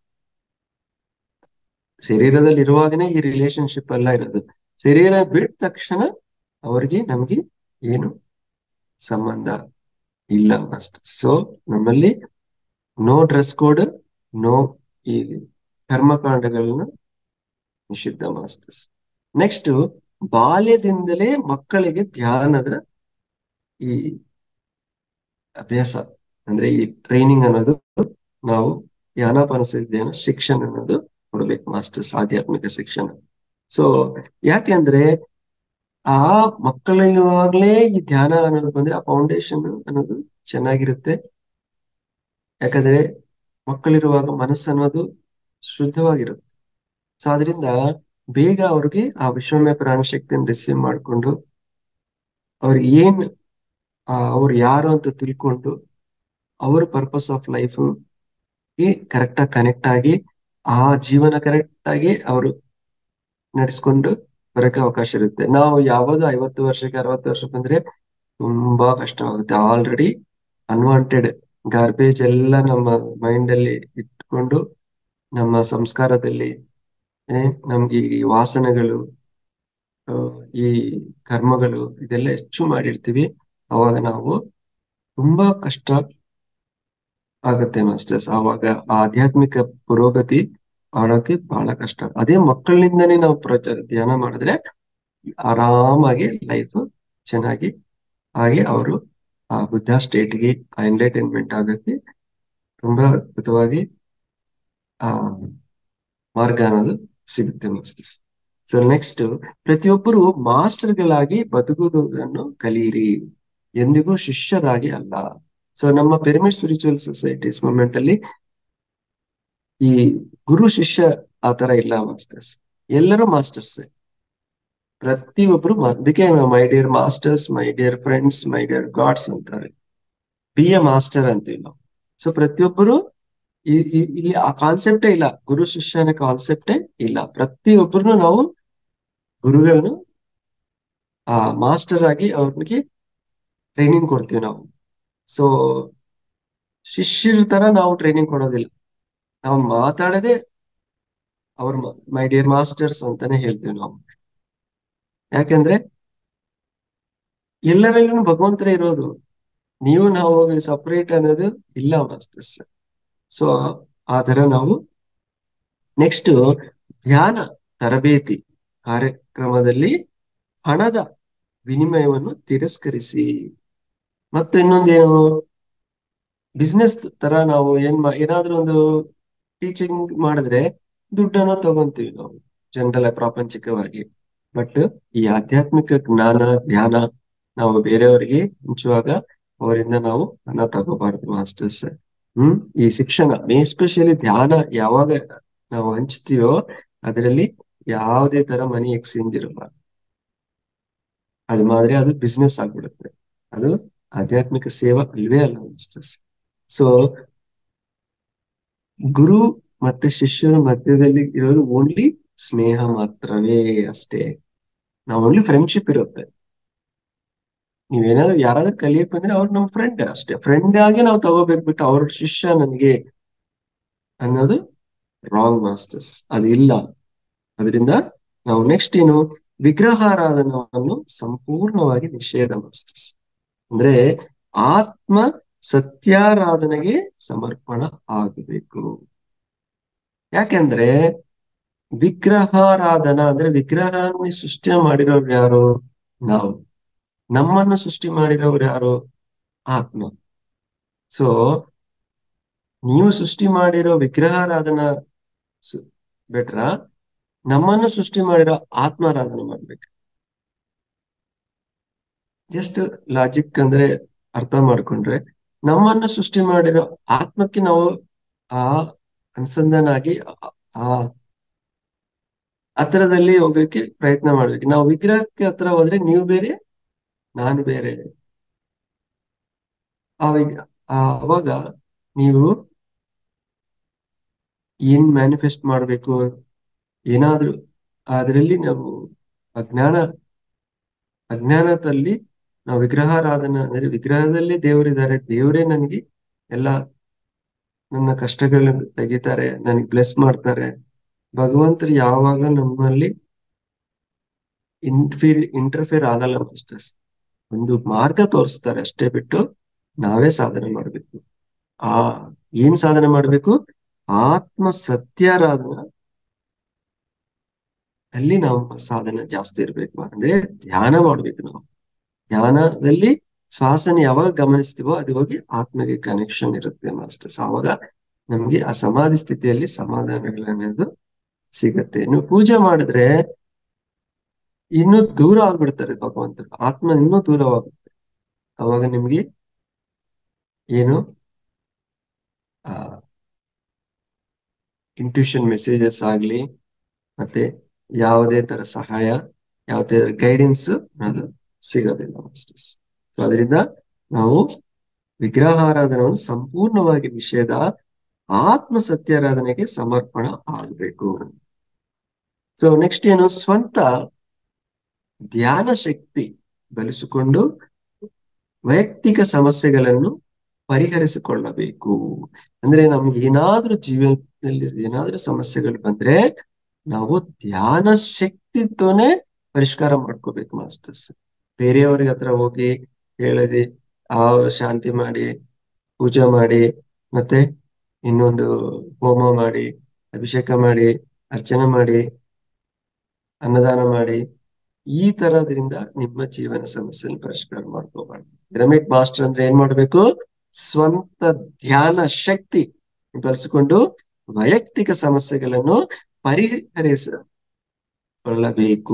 ಶರೀರದಲ್ಲಿ ಇರುವಾಗನೇ ಈ ರಿಲೇಶನ್ಶಿಪ್ ಎಲ್ಲ ಇರೋದು ಶರೀರ ಬಿಟ್ಟ ತಕ್ಷಣ ಅವ್ರಿಗೆ ನಮ್ಗೆ ಏನು ಸಂಬಂಧ ಇಲ್ಲ ಮಾಸ್ಟರ್ ಸೊ ನಮ್ಮಲ್ಲಿ ನೋ ಡ್ರೆಸ್ ಕೋಡ್ ನೋ ಈ ಕರ್ಮಕಾಂಡಗಳನ್ನ ನಿಷಿದ್ಧ ಮಾಸ್ಟರ್ಸ್ ನೆಕ್ಸ್ಟ್ ಬಾಲ್ಯದಿಂದಲೇ ಮಕ್ಕಳಿಗೆ ಧ್ಯಾನದ ಈ ಅಭ್ಯಾಸ ಅಂದ್ರೆ ಈ ಟ್ರೈನಿಂಗ್ ಅನ್ನೋದು ನಾವು ಈ ಆನಾಪಾನಸತಿ ಧ್ಯಾನ ಶಿಕ್ಷಣ ಅನ್ನೋದು ಕೊಡ್ಬೇಕು ಮಾಸ್ಟರ್ಸ್ ಆಧ್ಯಾತ್ಮಿಕ ಶಿಕ್ಷಣ ಸೊ ಯಾಕೆಂದ್ರೆ ಆ ಮಕ್ಕಳಿರುವಾಗ್ಲೇ ಈ ಧ್ಯಾನ ಅನ್ನೋದು ಬಂದ್ರೆ ಆ ಫೌಂಡೇಶನ್ ಅನ್ನೋದು ಚೆನ್ನಾಗಿರುತ್ತೆ ಯಾಕಂದ್ರೆ ಮಕ್ಕಳಿರುವಾಗ ಮನಸ್ಸು ಅನ್ನೋದು ಶುದ್ಧವಾಗಿರುತ್ತೆ ಸೊ ಅದರಿಂದ ಬೇಗ ಅವ್ರಿಗೆ ಆ ವಿಶ್ವಮಯ ಪ್ರಾಣಶಕ್ತಿಯನ್ನು ರಿಸೀವ್ ಮಾಡ್ಕೊಂಡು ಅವ್ರಿಗೆ ಏನ್ ಆ ಅವ್ರು ಯಾರು ಅಂತ ತಿಳ್ಕೊಂಡು ಅವ್ರ ಪರ್ಪಸ್ ಆಫ್ ಲೈಫ್ ಕರೆಕ್ಟ್ ಆಗಿ ಕನೆಕ್ಟ್ ಆಗಿ ಆ ಜೀವನ ಕರೆಕ್ಟ್ ಆಗಿ ಅವರು ನಡೆಸ್ಕೊಂಡು ಬರಕ್ಕೆ ಅವಕಾಶ ಇರುತ್ತೆ ನಾವು ಯಾವುದು ಐವತ್ತು ವರ್ಷಕ್ಕೆ ಅರವತ್ತು ವರ್ಷ ಬಂದ್ರೆ ತುಂಬಾ ಕಷ್ಟವಾಗುತ್ತೆ ಆಲ್ರೆಡಿ ಅನ್ವಾಂಟೆಡ್ ಗಾರ್ಬೇಜ್ ಎಲ್ಲ ನಮ್ಮ ಮೈಂಡ್ ಅಲ್ಲಿ ಇಟ್ಕೊಂಡು ನಮ್ಮ ಸಂಸ್ಕಾರದಲ್ಲಿ ಏ, ನಮ್ಗೆ ಈ ವಾಸನೆಗಳು ಆ, ಈ ಕರ್ಮಗಳು ಇದೆಲ್ಲ ಹೆಚ್ಚು ಮಾಡಿರ್ತೀವಿ ಅವಾಗ ನಾವು ತುಂಬಾ ಕಷ್ಟ ಆಗುತ್ತೆ ಮಾಸ್ಟರ್ಸ್ ಆವಾಗ ಆ ಆಧ್ಯಾತ್ಮಿಕ ಪುರೋಗತಿ ಮಾಡೋಕೆ ಬಹಳ ಕಷ್ಟ ಅದೇ ಮಕ್ಕಳಿಂದನೇ ನಾವು ಪ್ರಚ ಧ್ಯಾನ ಮಾಡಿದ್ರೆ ಆರಾಮಾಗಿ ಲೈಫ್ ಚೆನ್ನಾಗಿ ಹಾಗೆ ಅವರು ಆ ಬುದ್ಧ ಸ್ಟೇಟ್ಗೆ ಆ ಎಂಟರ್ಟೈನ್ಮೆಂಟ್ ಆಗೋಕ್ಕೆ ತುಂಬಾ ಅದ್ಭುತವಾಗಿ ಆ ಮಾರ್ಗ ಅನ್ನೋದು ಸಿಗುತ್ತೆ ಮಾಸ್ಟರ್ಸ್ ಸೊ ನೆಕ್ಸ್ಟ್ ಪ್ರತಿಯೊಬ್ಬರು ಮಾಸ್ಟರ್ಗಳಾಗಿ ಬದುಕುವುದನ್ನು ಕಲಿಯಿರಿ ಎಂದಿಗೂ ಶಿಷ್ಯರಾಗಿ ಅಲ್ಲ ಸೊ ನಮ್ಮ ಪಿರಮಿಡ್ ಸ್ಪಿರಿಚುವಲ್ ಸೊಸೈಟೀಸ್ ಮೂಮೆಂಟ್ ಅಲ್ಲಿ ಈ ಗುರು ಶಿಷ್ಯ ಆ ತರ ಇಲ್ಲ ಮಾಸ್ಟರ್ಸ್ ಎಲ್ಲರೂ ಮಾಸ್ಟರ್ಸ್ ಪ್ರತಿಯೊಬ್ರು ಮಾ- ಅದಕ್ಕೆ my dear masters my dear friends my dear gods ಅಂತಾರೆ ಬಿ ಎ ಮಾಸ್ಟರ್ ಅಂತೀವಿ ನಾವು ಸೊ ಪ್ರತಿಯೊಬ್ಬರು ಈ- ಈ- ಇಲ್ಲಿ ಆ ಕಾನ್ಸೆಪ್ಟೇ ಇಲ್ಲ ಗುರು ಶಿಷ್ಯನ ಕಾನ್ಸೆಪ್ಟೇ ಇಲ್ಲ ಪ್ರತಿಯೊಬ್ಬರು ನಾವು ಗುರುಗಳನ್ನು ಆ ಮಾಸ್ಟರ್ ಆಗಿ ಅವ್ರಿಗೆ ಟ್ರೈನಿಂಗ್ ಕೊಡ್ತೀವಿ ನಾವು ಸೊ ಶಿಷ್ಯರ ತರ ನಾವು ಟ್ರೈನಿಂಗ್ ಕೊಡೋದಿಲ್ಲ ನಾವು ಮಾತಾಡದೆ ಅವ್ರ ಮೈ ಡಿಯರ್ ಮಾಸ್ಟರ್ಸ್ ಅಂತಾನೆ ಹೇಳ್ತೀವಿ ನಾವು ಯಾಕಂದ್ರೆ ಎಲ್ಲರಲ್ಲೂ ಭಗವಂತರೇ ಇರೋದು ನೀವು ನಾವು ಸಪರೇಟ್ ಅನ್ನೋದು ಇಲ್ಲ ಮಾಸ್ಟರ್ಸ್ ಸೊ ಆ ತರ ನಾವು ನೆಕ್ಸ್ಟ್ ಧ್ಯಾನ ತರಬೇತಿ ಕಾರ್ಯಕ್ರಮದಲ್ಲಿ ಹಣದ ವಿನಿಮಯವನ್ನು ತಿರಸ್ಕರಿಸಿ ಮತ್ತು ಇನ್ನೊಂದೇನು ಬಿಸ್ನೆಸ್ ತರ ನಾವು ಏನ್ ಮಾ ಏನಾದ್ರೂ ಒಂದು ಟೀಚಿಂಗ್ ಮಾಡಿದ್ರೆ ದುಡ್ಡನ್ನು ತಗೊಂತೀವಿ ನಾವು ಜನರಲ್ ಪ್ರಾಪಂಚಿಕವಾಗಿ ಬಟ್ ಈ ಆಧ್ಯಾತ್ಮಿಕ ಜ್ಞಾನ ಧ್ಯಾನ ನಾವು ಬೇರೆಯವರಿಗೆ ಹಂಚುವಾಗ ಅವರಿಂದ ನಾವು ಹಣ ತಗೋಬಾರ್ದು ಮಾಸ್ಟರ್ಸ್ ಹ್ಮ್ ಈ ಶಿಕ್ಷಣ ಎಸ್ಪೆಷಲಿ ಧ್ಯಾನ ಯಾವಾಗ ನಾವು ಹಂಚ್ತೀವೋ ಅದರಲ್ಲಿ ಯಾವುದೇ ತರ ಮನಿ ಎಕ್ಸ್ಚೇಂಜ್ ಇರಲ್ಲ ಅದು ಮಾದ್ರೆ ಅದು ಬಿಸ್ನೆಸ್ ಆಗ್ಬಿಡುತ್ತೆ ಅದು ಆಧ್ಯಾತ್ಮಿಕ ಸೇವಾ ಅಲ್ವೇ ಅಲ್ಲ ಮಾಸ್ಟರ್ಸ್ ಸೊ ಗುರು ಮತ್ತೆ ಶಿಷ್ಯರ ಮಧ್ಯದಲ್ಲಿ ಇರೋದು ಓನ್ಲಿ ಸ್ನೇಹ ಮಾತ್ರವೇ ಅಷ್ಟೇ ನಾವು ಓನ್ಲಿ ಫ್ರೆಂಡ್ಶಿಪ್ ಇರುತ್ತೆ ನೀವೇನಾದ್ರೂ ಯಾರಾದ್ರೂ ಕಲಿಯಕ್ ಬಂದ್ರೆ ಅವ್ರು ನಮ್ ಫ್ರೆಂಡ್ ಅಷ್ಟೇ ಫ್ರೆಂಡ್ ಆಗಿ ನಾವು ತಗೋಬೇಕು ಬಿಟ್ಟು ಅವ್ರ ಶಿಷ್ಯ ನನಗೆ ಅನ್ನೋದು ರಾಂಗ್ ಮಾಸ್ಟರ್ಸ್ ಅದಿಲ್ಲ ಅದರಿಂದ ನಾವು ನೆಕ್ಸ್ಟ್ ಏನು ವಿಗ್ರಹಾರಾಧನವನ್ನು ಸಂಪೂರ್ಣವಾಗಿ ನಿಷೇಧ ಮಾಸ್ಟರ್ಸ್ ಅಂದ್ರೆ ಆತ್ಮ ಸತ್ಯಾರಾಧನೆಗೆ ಸಮರ್ಪಣ ಆಗಬೇಕು ಯಾಕೆಂದ್ರೆ ವಿಗ್ರಹಾರಾಧನ ಅಂದ್ರೆ ವಿಗ್ರಹವನ್ನು ಸೃಷ್ಟಿ ಮಾಡಿರೋರು ಯಾರು ನಾವು ನಮ್ಮನ್ನು ಸೃಷ್ಟಿ ಮಾಡಿರೋರು ಯಾರು ಆತ್ಮ ಸೊ ನೀವು ಸೃಷ್ಟಿ ಮಾಡಿರೋ ವಿಗ್ರಹಾರಾಧನ ಬೆಟ್ರ ನಮ್ಮನ್ನು ಸೃಷ್ಟಿ ಮಾಡಿರೋ ಆತ್ಮಾರಾಧನೆ ಮಾಡ್ಬೇಕು ಜಸ್ಟ್ ಲಾಜಿಕ್ ಅಂದ್ರೆ ಅರ್ಥ ಮಾಡ್ಕೊಂಡ್ರೆ ನಮ್ಮನ್ನು ಸೃಷ್ಟಿ ಮಾಡಿರೋ ಆತ್ಮಕ್ಕೆ ನಾವು ಆ ಅನುಸಂಧಾನ ಆಗಿ ಆ- ಆ ಹತ್ರದಲ್ಲಿ ಹೋಗಕ್ಕೆ ಪ್ರಯತ್ನ ಮಾಡ್ಬೇಕು ನಾವು ವಿಗ್ರಹಕ್ಕೆ ಹತ್ರ ಹೋದ್ರೆ ನೀವು ಬೇರೆ ನಾನು ಬೇರೆ ಆ ವಿಗ್- ಆ ಅವಾಗ ನೀವು ಏನ್ ಮ್ಯಾನಿಫೆಸ್ಟ್ ಮಾಡ್ಬೇಕು ಏನಾದ್ರೂ ಅದರಲ್ಲಿ ನಾವು ಅಜ್ಞಾನ ಅಜ್ಞಾನದಲ್ಲಿ ನಾವು ವಿಗ್ರಹಾರಾಧನ ಅಂದ್ರೆ ವಿಗ್ರಹದಲ್ಲಿ ದೇವರಿದ್ದಾರೆ ದೇವರೇ ನನಗೆ ಎಲ್ಲ ನನ್ನ ಕಷ್ಟಗಳನ್ನು ತೆಗಿತಾರೆ ನನಗೆ ಬ್ಲೆಸ್ ಮಾಡ್ತಾರೆ ಭಗವಂತರು ಯಾವಾಗ ನಮ್ಮಲ್ಲಿ ಇಂಟರ್ಫಿಯರ್ ಇಂಟರ್ಫಿಯರ್ ಆಗಲ್ಲ ಮಾಸ್ಟರ್ಸ್ ಒಂದು ಮಾರ್ಗ ತೋರಿಸ್ತಾರೆ ಅಷ್ಟೇ ಬಿಟ್ಟು ನಾವೇ ಸಾಧನೆ ಮಾಡ್ಬೇಕು ಆ ಏನ್ ಸಾಧನೆ ಮಾಡ್ಬೇಕು ಆತ್ಮ ಸತ್ಯಾರಾಧನ ಅಲ್ಲಿ ನಾವು ಸಾಧನೆ ಜಾಸ್ತಿ ಇರ್ಬೇಕು ಅಂದ್ರೆ ಧ್ಯಾನ ಮಾಡ್ಬೇಕು ನಾವು ಧ್ಯಾನದಲ್ಲಿ ಶ್ವಾಸನ ಯಾವಾಗ ಗಮನಿಸ್ತೀವೋ ಅದು ಹೋಗಿ ಆತ್ಮಗೆ ಕನೆಕ್ಷನ್ ಇರುತ್ತೆ ಮಾಸ್ಟರ್ಸ್ ಆವಾಗ ನಮ್ಗೆ ಆ ಸಮಾಧಿ ಸ್ಥಿತಿಯಲ್ಲಿ ಸಮಾಧಾನಗಳನ್ನೋದು ಸಿಗತ್ತೆ ಇನ್ನು ಪೂಜೆ ಮಾಡಿದ್ರೆ ಇನ್ನೂ ದೂರ ಆಗ್ಬಿಡ್ತಾರೆ ಭಗವಂತರು ಆತ್ಮ ಇನ್ನೂ ದೂರವಾಗುತ್ತೆ ಅವಾಗ ನಿಮ್ಗೆ ಏನು ಆ ಇಂಟ್ಯೂಷನ್ ಮೆಸೇಜಸ್ ಆಗ್ಲಿ ಮತ್ತೆ ಯಾವುದೇ ತರ ಸಹಾಯ ಯಾವುದೇ ತರ ಗೈಡೆನ್ಸ್ ಅದು ಸಿಗೋದಿಲ್ಲ ಮಾಸ್ಟರ್ಸ್ ಸೊ ಅದರಿಂದ ನಾವು ವಿಗ್ರಹಾರಾಧನವನ್ನು ಸಂಪೂರ್ಣವಾಗಿ ನಿಷೇಧ ಆತ್ಮ ಸತ್ಯಾರಾಧನೆಗೆ ಸಮರ್ಪಣ ಆಗಬೇಕು ಸೊ ನೆಕ್ಸ್ಟ್ ಏನು ಸ್ವಂತ ಧ್ಯಾನ ಶಕ್ತಿ ಬೆಳೆಸಿಕೊಂಡು ವೈಯಕ್ತಿಕ ಸಮಸ್ಯೆಗಳನ್ನು ಪರಿಹರಿಸಿಕೊಳ್ಳಬೇಕು ಅಂದ್ರೆ ನಮ್ಗೆ ಏನಾದ್ರೂ ಜೀವನದಲ್ಲಿ ಏನಾದ್ರೂ ಸಮಸ್ಯೆಗಳು ಬಂದ್ರೆ ನಾವು ಧ್ಯಾನ ಶಕ್ತಿತೋನೆ ಪರಿಷ್ಕಾರ ಮಾಡ್ಕೋಬೇಕು ಮಾಸ್ಟರ್ಸ್ ಬೇರೆಯವ್ರಿಗೆ ಹತ್ರ ಹೋಗಿ ಹೇಳದೆ ಆ ಶಾಂತಿ ಮಾಡಿ ಪೂಜೆ ಮಾಡಿ ಮತ್ತೆ ಇನ್ನೊಂದು ಹೋಮ ಮಾಡಿ ಅಭಿಷೇಕ ಮಾಡಿ ಅರ್ಚನೆ ಮಾಡಿ ಅನ್ನದಾನ ಮಾಡಿ ಈ ತರದ್ರಿಂದ ನಿಮ್ಮ ಜೀವನ ಸಮಸ್ಯೆ ಪರಿಷ್ಕಾರ ಮಾಡ್ಕೋಬಾರ್ದು ಪಿರಮಿಡ್ ಮಾಸ್ಟರ್ ಅಂದ್ರೆ ಏನ್ ಮಾಡ್ಬೇಕು ಸ್ವಂತ ಧ್ಯಾನ ಶಕ್ತಿ ಬಳಸಿಕೊಂಡು ವೈಯಕ್ತಿಕ ಸಮಸ್ಯೆಗಳನ್ನು ಪರಿಹರಿಸಿಕೊಳ್ಳಬೇಕು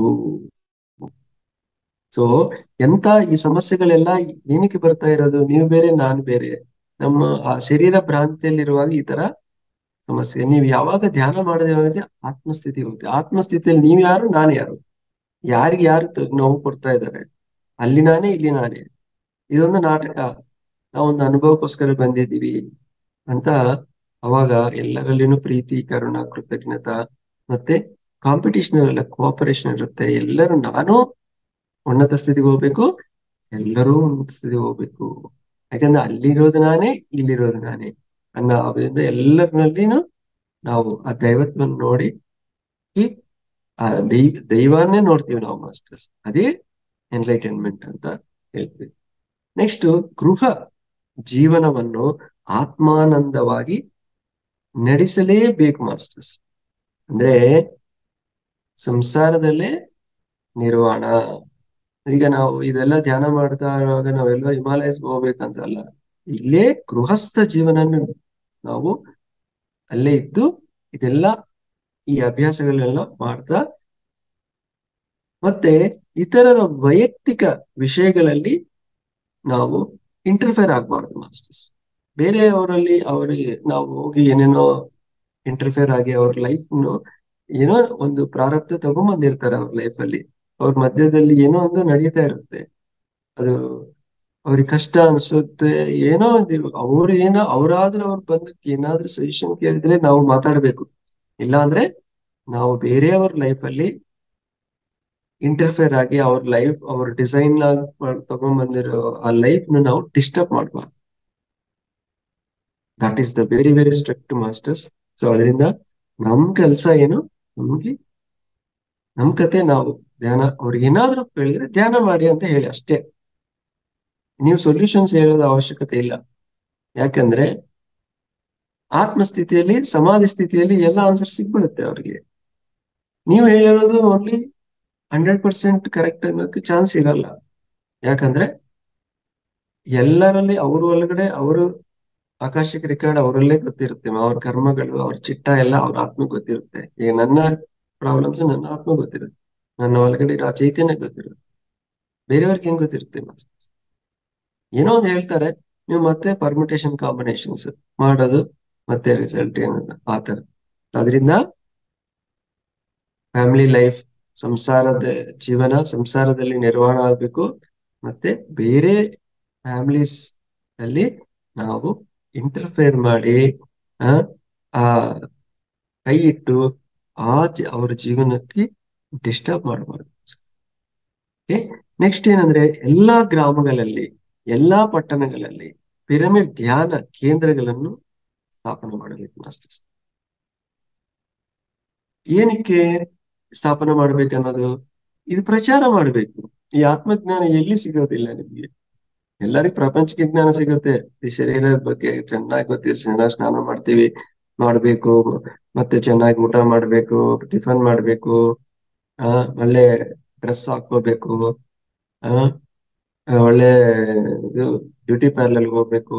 ಸೊ ಎಂತ ಈ ಸಮಸ್ಯೆಗಳೆಲ್ಲ ಏನಕ್ಕೆ ಬರ್ತಾ ಇರೋದು ನೀವು ಬೇರೆ ನಾನು ಬೇರೆ ನಮ್ಮ ಆ ಶರೀರ ಭ್ರಾಂತಿಯಲ್ಲಿರುವಾಗ ಈ ತರ ಸಮಸ್ಯೆ ನೀವು ಯಾವಾಗ ಧ್ಯಾನ ಮಾಡದೆ ಆತ್ಮಸ್ಥಿತಿ ಹೋಗುತ್ತೆ ಆತ್ಮಸ್ಥಿತಿಯಲ್ಲಿ ನೀವು ಯಾರು ನಾನು ಯಾರು ಯಾರಿಗೆ ಯಾರು ತ- ನೋವು ಕೊಡ್ತಾ ಇದ್ದಾರೆ ಅಲ್ಲಿ ನಾನೇ ಇಲ್ಲಿ ನಾನೇ ಇದೊಂದು ನಾಟಕ ನಾವೊಂದು ಅನುಭವಕ್ಕೋಸ್ಕರ ಬಂದಿದ್ದೀವಿ ಅಂತ ಅವಾಗ ಎಲ್ಲರಲ್ಲಿನೂ ಪ್ರೀತಿ ಕರುಣ ಕೃತಜ್ಞತ ಮತ್ತೆ ಕಾಂಪಿಟೇಷನ್ ಇರಲ್ಲ ಕೋಆಪರೇಷನ್ ಇರುತ್ತೆ ಎಲ್ಲರೂ ನಾನು ಉನ್ನತ ಸ್ಥಿತಿಗೆ ಹೋಗ್ಬೇಕು ಎಲ್ಲರೂ ಉನ್ನತ ಸ್ಥಿತಿಗೆ ಹೋಗ್ಬೇಕು ಯಾಕಂದ್ರೆ ಅಲ್ಲಿರೋದು ನಾನೇ ಇಲ್ಲಿರೋದು ನಾನೇ ಅನ್ನೋ ಅವಿಂದ ಎಲ್ಲರಲ್ಲಿನೂ ನಾವು ಆ ದೈವತ್ವವನ್ನು ನೋಡಿ ಈ ಆ ದೈ ದೈವನೇ ನೋಡ್ತೀವಿ ನಾವು ಮಾಸ್ಟರ್ಸ್ ಅದೇ ಎನ್ಲೈಟನ್ಮೆಂಟ್ ಅಂತ ಹೇಳ್ತೀವಿ ನೆಕ್ಸ್ಟ್ ಗೃಹ ಜೀವನವನ್ನು ಆತ್ಮಾನಂದವಾಗಿ ನಡೆಸಲೇಬೇಕು ಮಾಸ್ಟರ್ಸ್ ಅಂದ್ರೆ ಸಂಸಾರದಲ್ಲೇ ನಿರ್ವಾಣ ಈಗ ನಾವು ಇದೆಲ್ಲ ಧ್ಯಾನ ಮಾಡ್ತಾ ಇರುವಾಗ ನಾವೆಲ್ಲ ಹಿಮಾಲಯಸ್ ಹೋಗ್ಬೇಕಂತಲ್ಲ ಇಲ್ಲೇ ಗೃಹಸ್ಥ ಜೀವನ ನಾವು ಅಲ್ಲೇ ಇದ್ದು ಇದೆಲ್ಲ ಈ ಅಭ್ಯಾಸಗಳೆಲ್ಲ ಮಾಡ್ತಾ ಮತ್ತೆ ಇತರರ ವೈಯಕ್ತಿಕ ವಿಷಯಗಳಲ್ಲಿ ನಾವು ಇಂಟರ್ಫೇರ್ ಆಗ್ಬಾರ್ದು ಮಾಸ್ಟರ್ಸ್ ಬೇರೆಯವರಲ್ಲಿ ಅವರಿಗೆ ನಾವು ಹೋಗಿ ಏನೇನೋ ಇಂಟರ್ಫೇರ್ ಆಗಿ ಅವ್ರ ಲೈಫ್ ಏನೋ ಒಂದು ಪ್ರಾರಬ್ಧ ತಗೊಂಬಂದಿರ್ತಾರೆ ಅವ್ರ ಲೈಫ್ ಅಲ್ಲಿ ಅವ್ರ ಮಧ್ಯದಲ್ಲಿ ಏನೋ ಒಂದು ನಡೀತಾ ಇರುತ್ತೆ ಅದು ಅವ್ರಿಗೆ ಕಷ್ಟ ಅನ್ಸುತ್ತೆ ಏನೋ ಒಂದು ಅವ್ರು ಏನೋ ಅವ್ರಾದ್ರೂ ಅವ್ರು ಬಂದು ಏನಾದ್ರೂ ಸಜೆಷನ್ ಕೇಳಿದ್ರೆ ನಾವು ಮಾತಾಡ್ಬೇಕು ಇಲ್ಲಾಂದ್ರೆ ನಾವು ಬೇರೆಯವ್ರ ಲೈಫ್ ಅಲ್ಲಿ ಇಂಟರ್ಫಿಯರ್ ಆಗಿ ಅವ್ರ ಲೈಫ್ ಅವ್ರ ಡಿಸೈನ್ ತಗೊಂಡ್ ಬಂದಿರೋ ಆ ಲೈಫ್ ನ ನಾವು ಡಿಸ್ಟರ್ಬ್ ಮಾಡ್ಬಾರ್ದು that is the very very strict masters so ಅದರಿಂದ ನಮ್ ಕೆಲ್ಸ ಏನು ನಮ್ಗೆ ನಮ್ ಕತೆ ನಾವು ಧ್ಯಾನ ಅವ್ರಿಗೆ ಏನಾದ್ರೂ ಹೇಳಿದ್ರೆ ಧ್ಯಾನ ಮಾಡಿ ಅಂತ ಹೇಳಿ ಅಷ್ಟೇ ನೀವು ಸೊಲ್ಯೂಷನ್ಸ್ ಹೇಳೋದ ಅವಶ್ಯಕತೆ ಇಲ್ಲ ಯಾಕಂದ್ರೆ ಆತ್ಮಸ್ಥಿತಿಯಲ್ಲಿ ಸಮಾಧಿ ಸ್ಥಿತಿಯಲ್ಲಿ ಎಲ್ಲ ಆನ್ಸರ್ ಸಿಗ್ಬಿಡುತ್ತೆ ಅವ್ರಿಗೆ ನೀವು ಹೇಳಿರೋದು ಓನ್ಲಿ ಹಂಡ್ರೆಡ್ ಪರ್ಸೆಂಟ್ ಕರೆಕ್ಟ್ ಅನ್ನೋಕೆ ಚಾನ್ಸ್ ಇರಲ್ಲ ಯಾಕಂದ್ರೆ ಎಲ್ಲರಲ್ಲಿ ಅವ್ರ ಒಳಗಡೆ ಅವರು ಆಕಾಶಿಕ ರೆಕಾರ್ಡ್ ಅವರಲ್ಲೇ ಗೊತ್ತಿರುತ್ತೆ ಅವ್ರ ಕರ್ಮಗಳು ಅವ್ರ ಚಿಟ್ಟ ಎಲ್ಲ ಅವ್ರ ಆತ್ಮ ಗೊತ್ತಿರುತ್ತೆ ಈಗ ನನ್ನ ಪ್ರಾಬ್ಲಮ್ಸ್ ನನ್ನ ಆತ್ಮ ಗೊತ್ತಿರುತ್ತೆ ನನ್ನ ಒಳಗಡೆ ಇರೋ ಆ ಚೈತನ್ಯ ಗೊತ್ತಿರುತ್ತೆ ಬೇರೆಯವ್ರಿಗೆ ಹೆಂಗ್ ಗೊತ್ತಿರುತ್ತೆ ಮಾಸ್ಟರ್ಸ್ ಏನೋ ಒಂದು ಹೇಳ್ತಾರೆ ನೀವು ಮತ್ತೆ ಪರ್ಮಿಟೇಷನ್ ಕಾಂಬಿನೇಷನ್ಸ್ ಮಾಡೋದು ಮತ್ತೆ ರಿಸಲ್ಟ್ ಏನಲ್ಲ ಆ ತರ ಅದರಿಂದ ಫ್ಯಾಮಿಲಿ ಲೈಫ್ ಸಂಸಾರದ ಜೀವನ ಸಂಸಾರದಲ್ಲಿ ನಿರ್ವಹಣೆ ಆಗ್ಬೇಕು ಮತ್ತೆ ಬೇರೆ ಫ್ಯಾಮಿಲೀಸ್ ಅಲ್ಲಿ ನಾವು ಇಂಟರ್ಫೇರ್ ಮಾಡಿ ಆ ಆ ಕೈ ಇಟ್ಟು ಆ ಜಿ- ಅವ್ರ ಜೀವನಕ್ಕೆ ಡಿಸ್ಟರ್ಬ್ ಮಾಡಬಾರ್ದು ನೆಕ್ಸ್ಟ್ ಏನಂದ್ರೆ ಎಲ್ಲಾ ಗ್ರಾಮಗಳಲ್ಲಿ ಎಲ್ಲಾ ಪಟ್ಟಣಗಳಲ್ಲಿ ಪಿರಮಿಡ್ ಧ್ಯಾನ ಕೇಂದ್ರಗಳನ್ನು ಸ್ಥಾಪನೆ ಮಾಡಬೇಕು ಮಾಸ್ಟರ್ಸ್ ಏನಕ್ಕೆ ಸ್ಥಾಪನೆ ಮಾಡ್ಬೇಕನ್ನೋದು ಇದು ಪ್ರಚಾರ ಮಾಡ್ಬೇಕು ಈ ಆತ್ಮಜ್ಞಾನ ಎಲ್ಲಿ ಸಿಗೋದಿಲ್ಲ ನಿಮ್ಗೆ ಎಲ್ಲರಿಗೂ ಪ್ರಪಂಚಕ್ಕೆ ಜ್ಞಾನ ಸಿಗುತ್ತೆ ಈ ಶರೀರದ ಬಗ್ಗೆ ಚೆನ್ನಾಗಿ ಗೊತ್ತಿದೆ ಚೆನ್ನಾಗಿ ಸ್ನಾನ ಮಾಡ್ತೀವಿ ಮಾಡ್ಬೇಕು ಮತ್ತೆ ಚೆನ್ನಾಗಿ ಊಟ ಮಾಡ್ಬೇಕು ಟಿಫನ್ ಮಾಡ್ಬೇಕು ಆ ಒಳ್ಳೆ ಡ್ರೆಸ್ ಹಾಕೋಬೇಕು ಆ ಒಳ್ಳೆ ಇದು ಬ್ಯೂಟಿ ಪಾರ್ಲರ್ಗೆ ಹೋಗ್ಬೇಕು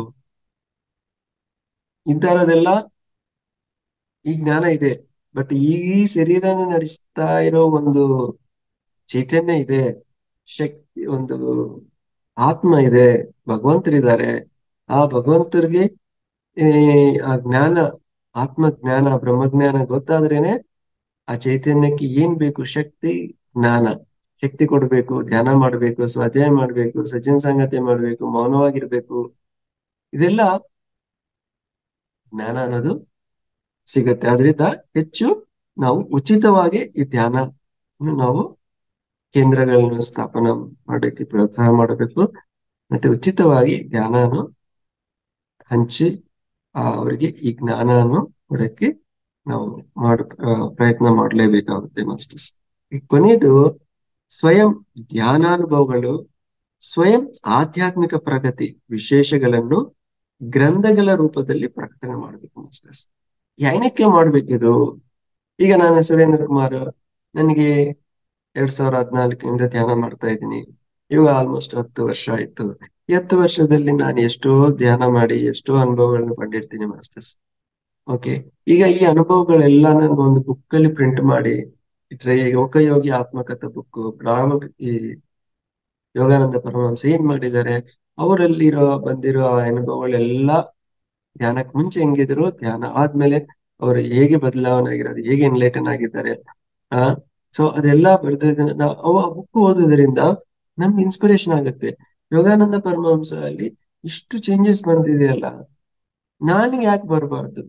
ಇಂತಹದೆಲ್ಲ ಈ ಜ್ಞಾನ ಇದೆ ಬಟ್ ಈ ಶರೀರನ ನಡೆಸ್ತಾ ಇರೋ ಒಂದು ಚೈತನ್ಯ ಇದೆ ಶಕ್ತಿ ಒಂದು ಆತ್ಮ ಇದೆ ಭಗವಂತರಿದ್ದಾರೆ ಆ ಭಗವಂತರಿಗೆ ಈ ಆ ಜ್ಞಾನ ಆತ್ಮ ಜ್ಞಾನ ಬ್ರಹ್ಮಜ್ಞಾನ ಗೊತ್ತಾದ್ರೇನೆ ಆ ಚೈತನ್ಯಕ್ಕೆ ಏನ್ ಬೇಕು ಶಕ್ತಿ ಜ್ಞಾನ ಶಕ್ತಿ ಕೊಡ್ಬೇಕು ಧ್ಯಾನ ಮಾಡ್ಬೇಕು ಸ್ವಾಧ್ಯಾಯ ಮಾಡ್ಬೇಕು ಸಜ್ಜನ ಸಂಗತಿ ಮಾಡ್ಬೇಕು ಮೌನವಾಗಿರ್ಬೇಕು ಇದೆಲ್ಲ ಜ್ಞಾನ ಅನ್ನೋದು ಸಿಗತ್ತೆ ಅದರಿಂದ ಹೆಚ್ಚು ನಾವು ಉಚಿತವಾಗಿ ಈ ಧ್ಯಾನ ನಾವು ಕೇಂದ್ರಗಳನ್ನು ಸ್ಥಾಪನೆ ಮಾಡೋಕ್ಕೆ ಪ್ರೋತ್ಸಾಹ ಮಾಡಬೇಕು ಮತ್ತೆ ಉಚಿತವಾಗಿ ಧ್ಯಾನನು ಹಂಚಿ ಆ ಅವರಿಗೆ ಈ ಜ್ಞಾನವನ್ನು ಕೊಡಕ್ಕೆ ನಾವು ಮಾಡ ಆ, ಪ್ರಯತ್ನ ಮಾಡಲೇಬೇಕಾಗುತ್ತೆ ಮಾಸ್ಟರ್ಸ್ ಈ ಕೊನೆಯದು ಸ್ವಯಂ ಧ್ಯಾನಾನುಭವಗಳು ಸ್ವಯಂ ಆಧ್ಯಾತ್ಮಿಕ ಪ್ರಗತಿ ವಿಶೇಷಗಳನ್ನು ಗ್ರಂಥಗಳ ರೂಪದಲ್ಲಿ ಪ್ರಕಟಣೆ ಮಾಡಬೇಕು ಮಾಸ್ಟರ್ಸ್ ಏನಕ್ಕೆ ಮಾಡ್ಬೇಕಿದು ಈಗ ನಾನು ಸುರೇಂದ್ರ ಕುಮಾರ್ ನನಗೆ ಎರಡ್ ಸಾವಿರದ ಹದಿನಾಲ್ಕರಿಂದ ಧ್ಯಾನ ಮಾಡ್ತಾ ಇದ್ದೀನಿ ಇವಾಗ ಆಲ್ಮೋಸ್ಟ್ ಹತ್ತು ವರ್ಷ ಆಯ್ತು ಈ ಹತ್ತು ವರ್ಷದಲ್ಲಿ ನಾನು ಎಷ್ಟೋ ಧ್ಯಾನ ಮಾಡಿ ಎಷ್ಟೋ ಅನುಭವಗಳನ್ನು ಪಡೆದಿರ್ತೀನಿ ಮಾಸ್ಟರ್ಸ್ ಓಕೆ ಈಗ ಈ ಅನುಭವಗಳೆಲ್ಲ ನಾನು ಒಂದು ಬುಕ್ ಅಲ್ಲಿ ಪ್ರಿಂಟ್ ಮಾಡಿ ಇಟ್ರೆ ಈಗ ಯೋಗಯೋಗಿ ಆತ್ಮಕಥಾ ಬುಕ್ ರಾಮ ಈ ಯೋಗಾನಂದ ಪರಮಹಂಸ ಏನ್ ಮಾಡಿದ್ದಾರೆ ಅವರಲ್ಲಿರೋ ಬಂದಿರೋ ಆ ಅನುಭವಗಳೆಲ್ಲ ಧ್ಯಾನಕ್ಕೆ ಮುಂಚೆ ಹೆಂಗಿದ್ರು ಧ್ಯಾನ ಆದ್ಮೇಲೆ ಅವರು ಹೇಗೆ ಬದಲಾವಣೆ ಆಗಿರೋದು ಹೇಗೆ ಎನ್ಲೈಟನ್ ಆಗಿದ್ದಾರೆ ಆ ಸೊ ಅದೆಲ್ಲ ಬರೆದಿದ್ದನ್ನ ನಾವು ಅವ ಬುಕ್ ಓದೋದ್ರಿಂದ ನಮ್ಗೆ ಇನ್ಸ್ಪಿರೇಷನ್ ಆಗುತ್ತೆ ಯೋಗಾನಂದ ಪರಮಹಂಸ ಅಲ್ಲಿ ಇಷ್ಟು ಚೇಂಜಸ್ ಬಂದಿದೆಯಲ್ಲ ನನಗೆ ಯಾಕೆ ಬರಬಾರ್ದು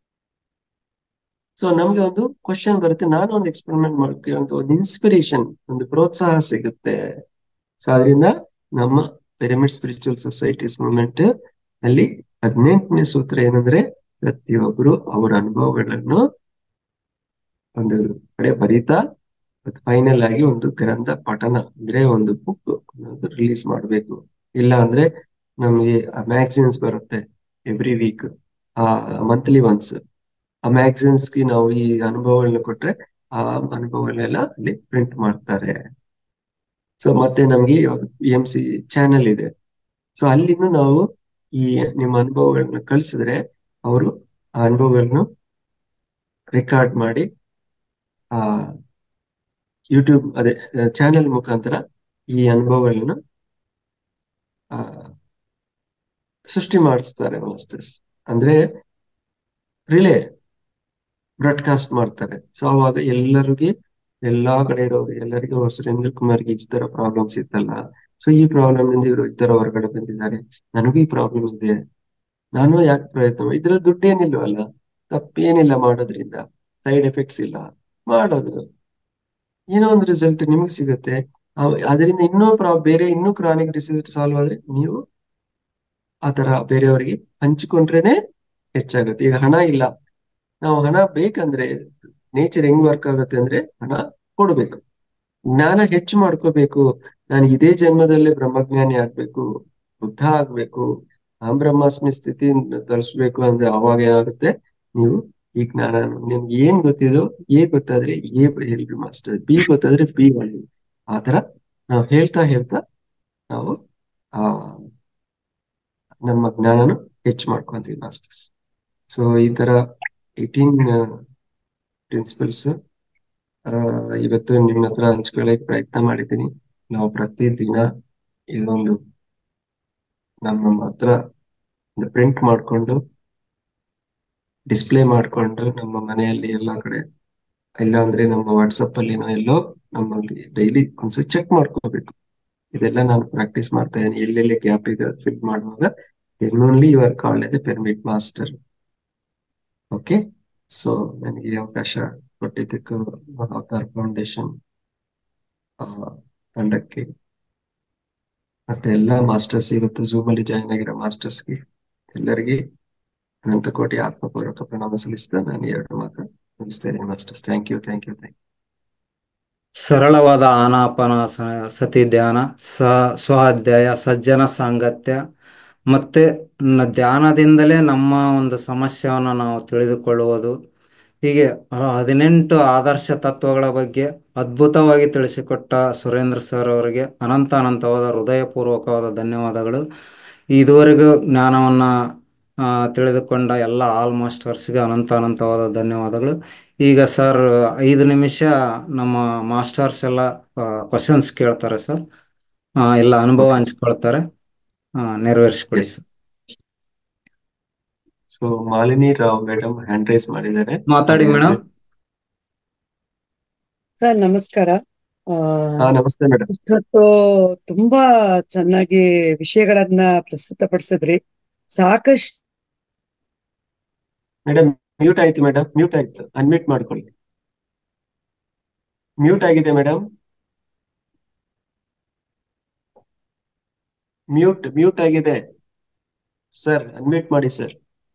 ಸೊ ನಮ್ಗೆ ಒಂದು ಕ್ವಶನ್ ಬರುತ್ತೆ ನಾನು ಒಂದು ಎಕ್ಸ್ಪೆರಿಮೆಂಟ್ ಮಾಡ್ತೀವಿ ಅಂತ ಒಂದು ಇನ್ಸ್ಪಿರೇಷನ್ ಒಂದು ಪ್ರೋತ್ಸಾಹ ಸಿಗುತ್ತೆ ಸೊ ಅದರಿಂದ ನಮ್ಮ ಪಿರಮಿಡ್ ಸ್ಪಿರಿಚುವಲ್ ಸೊಸೈಟೀಸ್ ಮೂವ್ಮೆಂಟ್ ಅಲ್ಲಿ ಹದಿನೆಂಟನೇ ಸೂತ್ರ ಏನಂದ್ರೆ ಪ್ರತಿಯೊಬ್ಬರು ಅವರ ಅನುಭವಗಳನ್ನು ಒಂದು ಕಡೆ ಬರೀತಾ ಫೈನಲ್ ಆಗಿ ಒಂದು ಗ್ರಂಥ ಪಠನ ಅಂದ್ರೆ ಒಂದು ಬುಕ್ ರಿಲೀಸ್ ಮಾಡಬೇಕು ಇಲ್ಲ ಅಂದ್ರೆ ನಮ್ಗೆ ಮ್ಯಾಗಝಿನ್ಸ್ ಬರುತ್ತೆ ಎವ್ರಿ ವೀಕ್ ಆ ಮಂತ್ಲಿ ಒನ್ಸ್ ಆ ಮ್ಯಾಗಝಿನ್ಸ್ ಗೆ ನಾವು ಈ ಅನುಭವಗಳನ್ನ ಕೊಟ್ರೆ ಆ ಅನುಭವಗಳನ್ನೆಲ್ಲ ಅಲ್ಲಿ ಪ್ರಿಂಟ್ ಮಾಡ್ತಾರೆ ಸೊ ಮತ್ತೆ ನಮ್ಗೆ ಎಂ ಸಿ ಚಾನೆಲ್ ಇದೆ ಸೊ ಅಲ್ಲಿಂದ ನಾವು ಈ ನಿಮ್ಮ ಅನುಭವಗಳನ್ನ ಕಳಿಸಿದ್ರೆ ಅವರು ಆ ಅನುಭವಗಳನ್ನು ರೆಕಾರ್ಡ್ ಮಾಡಿ ಆ ಯೂಟ್ಯೂಬ್ ಅದೇ ಚಾನೆಲ್ ಮುಖಾಂತರ ಈ ಅನುಭವಗಳನ್ನ ಆ ಸೃಷ್ಟಿ ಮಾಡಿಸ್ತಾರೆ ಮಾಸ್ಟರ್ಸ್ ಅಂದ್ರೆ ರಿಲೇ ಬ್ರಾಡ್ಕಾಸ್ಟ್ ಮಾಡ್ತಾರೆ ಸೊ ಅವಾಗ ಎಲ್ಲರಿಗೆ ಎಲ್ಲಾ ಕಡೆ ಇರೋರು ಎಲ್ಲರಿಗೂ ಸುರೇಂದ್ರ ಕುಮಾರ್ಗೆ ಈ ತರ ಪ್ರಾಬ್ಲಮ್ಸ್ ಇತ್ತಲ್ಲ ಸೊ ಈ ಪ್ರಾಬ್ಲಮ್ ಇಂದ ಇವರು ಇತರ ಹೊರಗಡೆ ಬಂದಿದ್ದಾರೆ ನನಗೂ ಈ ಪ್ರಾಬ್ಲಮ್ ಇದೆ ನಾನು ಯಾಕೆ ಪ್ರಯತ್ನ ಮಾಡ್- ಇದ್ರ ದುಡ್ಡೇನಿಲ್ವಲ್ಲ ತಪ್ಪೇನಿಲ್ಲ ಮಾಡೋದ್ರಿಂದ ಸೈಡ್ ಎಫೆಕ್ಟ್ಸ್ ಇಲ್ಲ ಮಾಡೋದು ಏನೋ ಒಂದು ರಿಸಲ್ಟ್ ನಿಮಗೆ ಸಿಗುತ್ತೆ ಅವ್- ಅದರಿಂದ ಇನ್ನೂ ಪ್ರಾ ಬೇರೆ ಇನ್ನೂ ಕ್ರಾನಿಕ್ ಡಿಸೀಸ್ ಸಾಲ್ವ್ ಆದ್ರೆ ನೀವು ಆತರ ಬೇರೆಯವರಿಗೆ ಹಂಚಿಕೊಂಡ್ರೇನೆ ಹೆಚ್ಚಾಗುತ್ತೆ ಈಗ ಹಣ ಇಲ್ಲ ನಾವು ಹಣ ಬೇಕಂದ್ರೆ ನೇಚರ್ ಹೆಂಗ್ ವರ್ಕ್ ಆಗುತ್ತೆ ಅಂದ್ರೆ ಹಣ ಕೊಡ್ಬೇಕು ಜ್ಞಾನ ಹೆಚ್ಚು ಮಾಡ್ಕೋಬೇಕು ನಾನು ಇದೇ ಜನ್ಮದಲ್ಲೇ ಬ್ರಹ್ಮಜ್ಞಾನಿ ಆಗ್ಬೇಕು ಬುದ್ಧ ಆಗ್ಬೇಕು ಆ ಬ್ರಹ್ಮಾಸ್ಮಿ ಸ್ಥಿತಿ ತಲುಪಿಸ್ಬೇಕು ಅಂದ್ರೆ ಅವಾಗ ಏನಾಗುತ್ತೆ ನೀವು ಈ ಜ್ಞಾನ ನಿಮ್ಗೆ ಏನ್ ಗೊತ್ತಿದೋ ಎ ಗೊತ್ತಾದ್ರೆ ಎ ಹೇಳ್ರಿ ಮಾಸ್ಟರ್ ಬಿ ಗೊತ್ತಾದ್ರೆ ಬಿ ಮಾಡಿ ಆತರ ನಾವು ಹೇಳ್ತಾ ಹೇಳ್ತಾ ನಾವು ಆ ನಮ್ಮ ಜ್ಞಾನನ ಹೆಚ್ಚು ಮಾಡ್ಕೊಂತೀವಿ ಮಾಸ್ಟರ್ಸ್ ಸೊ ಈ ತರ ಏಟೀನ್ ಪ್ರಿನ್ಸಿಪಲ್ಸ್ ಇವತ್ತು ನಿಮ್ಮ ಹತ್ರ ಹಂಚ್ಕೊಳ್ಳೋಕೆ ಪ್ರಯತ್ನ ಮಾಡಿದ್ದೀನಿ ನಾವು ಪ್ರತಿದಿನ ಇದೊಂದು ನಮ್ಮ ನಮ್ಮ ಹತ್ರ ಪ್ರಿಂಟ್ ಮಾಡ್ಕೊಂಡು ಡಿಸ್ಪ್ಲೇ ಮಾಡ್ಕೊಂಡು ನಮ್ಮ ಮನೆಯಲ್ಲಿ ಎಲ್ಲಾ ಕಡೆ ಇಲ್ಲ ಅಂದ್ರೆ ನಮ್ಮ ವಾಟ್ಸಪ್ ಅಲ್ಲಿನೋ ಎಲ್ಲೋ ನಮ್ಮಲ್ಲಿ ಡೈಲಿ ಒಂದ್ಸರಿ ಚೆಕ್ ಮಾಡ್ಕೋಬೇಕು ಇದೆಲ್ಲ ನಾನು ಪ್ರಾಕ್ಟೀಸ್ ಮಾಡ್ತಾ ಇದ್ದೀನಿ ಎಲ್ಲೆಲ್ಲಿ ಗ್ಯಾಪ್ ಇದೆ ಫಿಲ್ ಮಾಡುವಾಗ then only you are called as a permit master okay so ನನಗೆ ಈ ಅವಕಾಶ ಕೊಟ್ಟಿದ್ದಕ್ಕೂ ಅವತಾರ್ ಫೌಂಡೇಶನ್ ತಂಡಕ್ಕೆ ಮತ್ತೆ ಎಲ್ಲಾ ಮಾಸ್ಟರ್ಸ್ ಇವತ್ತು ಝೂಮ್ ಅಲ್ಲಿ ಜಾಯ್ನ್ ಆಗಿರೋ ಮಾಸ್ಟರ್ಸ್ಗೆ ಎಲ್ಲರಿಗೆ ಅನಂತ ಕೋಟಿ ಆತ್ಮಪೂರ್ವಕ ಪ್ರಣಾಮ ಸಲ್ಲಿಸ್ತಾ ನಾನು ಎರಡು ಮಾತು ಮುಗಿಸ್ತಾ ಇದ್ದೀನಿ masters thank you thank you thank ಸರಳವಾದ ಆನಾಪಾನ ಸತಿ ಧ್ಯಾನ ಸ ಸ್ವಾಧ್ಯಾಯ ಸಜ್ಜನ ಸಾಂಗತ್ಯ ಮತ್ತೆ ನ- ಧ್ಯಾನದಿಂದಲೇ ನಮ್ಮ ಒಂದು ಸಮಸ್ಯೆಯನ್ನು ನಾವು ತಿಳಿದುಕೊಳ್ಳುವುದು ಹೀಗೆ ಹ- ಹದಿನೆಂಟು ಆದರ್ಶ ತತ್ವಗಳ ಬಗ್ಗೆ ಅದ್ಭುತವಾಗಿ ತಿಳಿಸಿಕೊಟ್ಟ ಸುರೇಂದ್ರ ಸರ್ ಅವರಿಗೆ ಅನಂತ ಅನಂತವಾದ ಹೃದಯಪೂರ್ವಕವಾದ ಧನ್ಯವಾದಗಳು ಇದುವರೆಗೂ ಜ್ಞಾನವನ್ನು ತಿಳಿದುಕೊಂಡ ಎಲ್ಲ ಆಲ್ ಮಾಸ್ಟರ್ಸ್ಗೆ ಅನಂತ ಅನಂತವಾದ ಧನ್ಯವಾದಗಳು ಈಗ ಸರ್ ಐದು ನಿಮಿಷ ನಮ್ಮ ಮಾಸ್ಟರ್ಸ್ ಎಲ್ಲ ಕ್ವಶನ್ಸ್ ಕೇಳ್ತಾರೆ ಸರ್ ಎಲ್ಲ ಅನುಭವ Okay. ಹಂಚ್ಕೊಳ್ತಾರೆ ಆ, ನೆರವೇರಿಸ್ಕೊಡಿ Yes. Sir so Malini Rao madam hand raise ಮಾಡಿದ್ದಾರೆ ಮಾತಾಡಿ ಮೇಡಮ್ ಸರ್ ನಮಸ್ಕಾರ ಆ, ಹಾ ನಮಸ್ತೆ ಮೇಡಮ್ ಇಷ್ಟೊತ್ತು ತುಂಬಾ ಚೆನ್ನಾಗಿ ವಿಷಯಗಳನ್ನ ಪ್ರಸ್ತುತಪಡಿಸಿದ್ರಿ ಸಾಕಷ್ಟು ಮೇಡಮ್ ಮ್ಯೂಟ್ ಆಯ್ತು ಮೇಡಮ್ ಮ್ಯೂಟ್ ಆಯ್ತು ಅನ್ಮ್ಯೂಟ್ ಮಾಡ್ಕೊಳ್ಳಿ ಮ್ಯೂಟ್ ಆಗಿದೆ ಮೇಡಮ್ ಮ್ಯೂಟ್ ಮ್ಯೂಟ್ ಆಗಿದೆ ಸರ್ ಅನ್ಮ್ಯೂಟ್ ಮಾಡಿ ಸರ್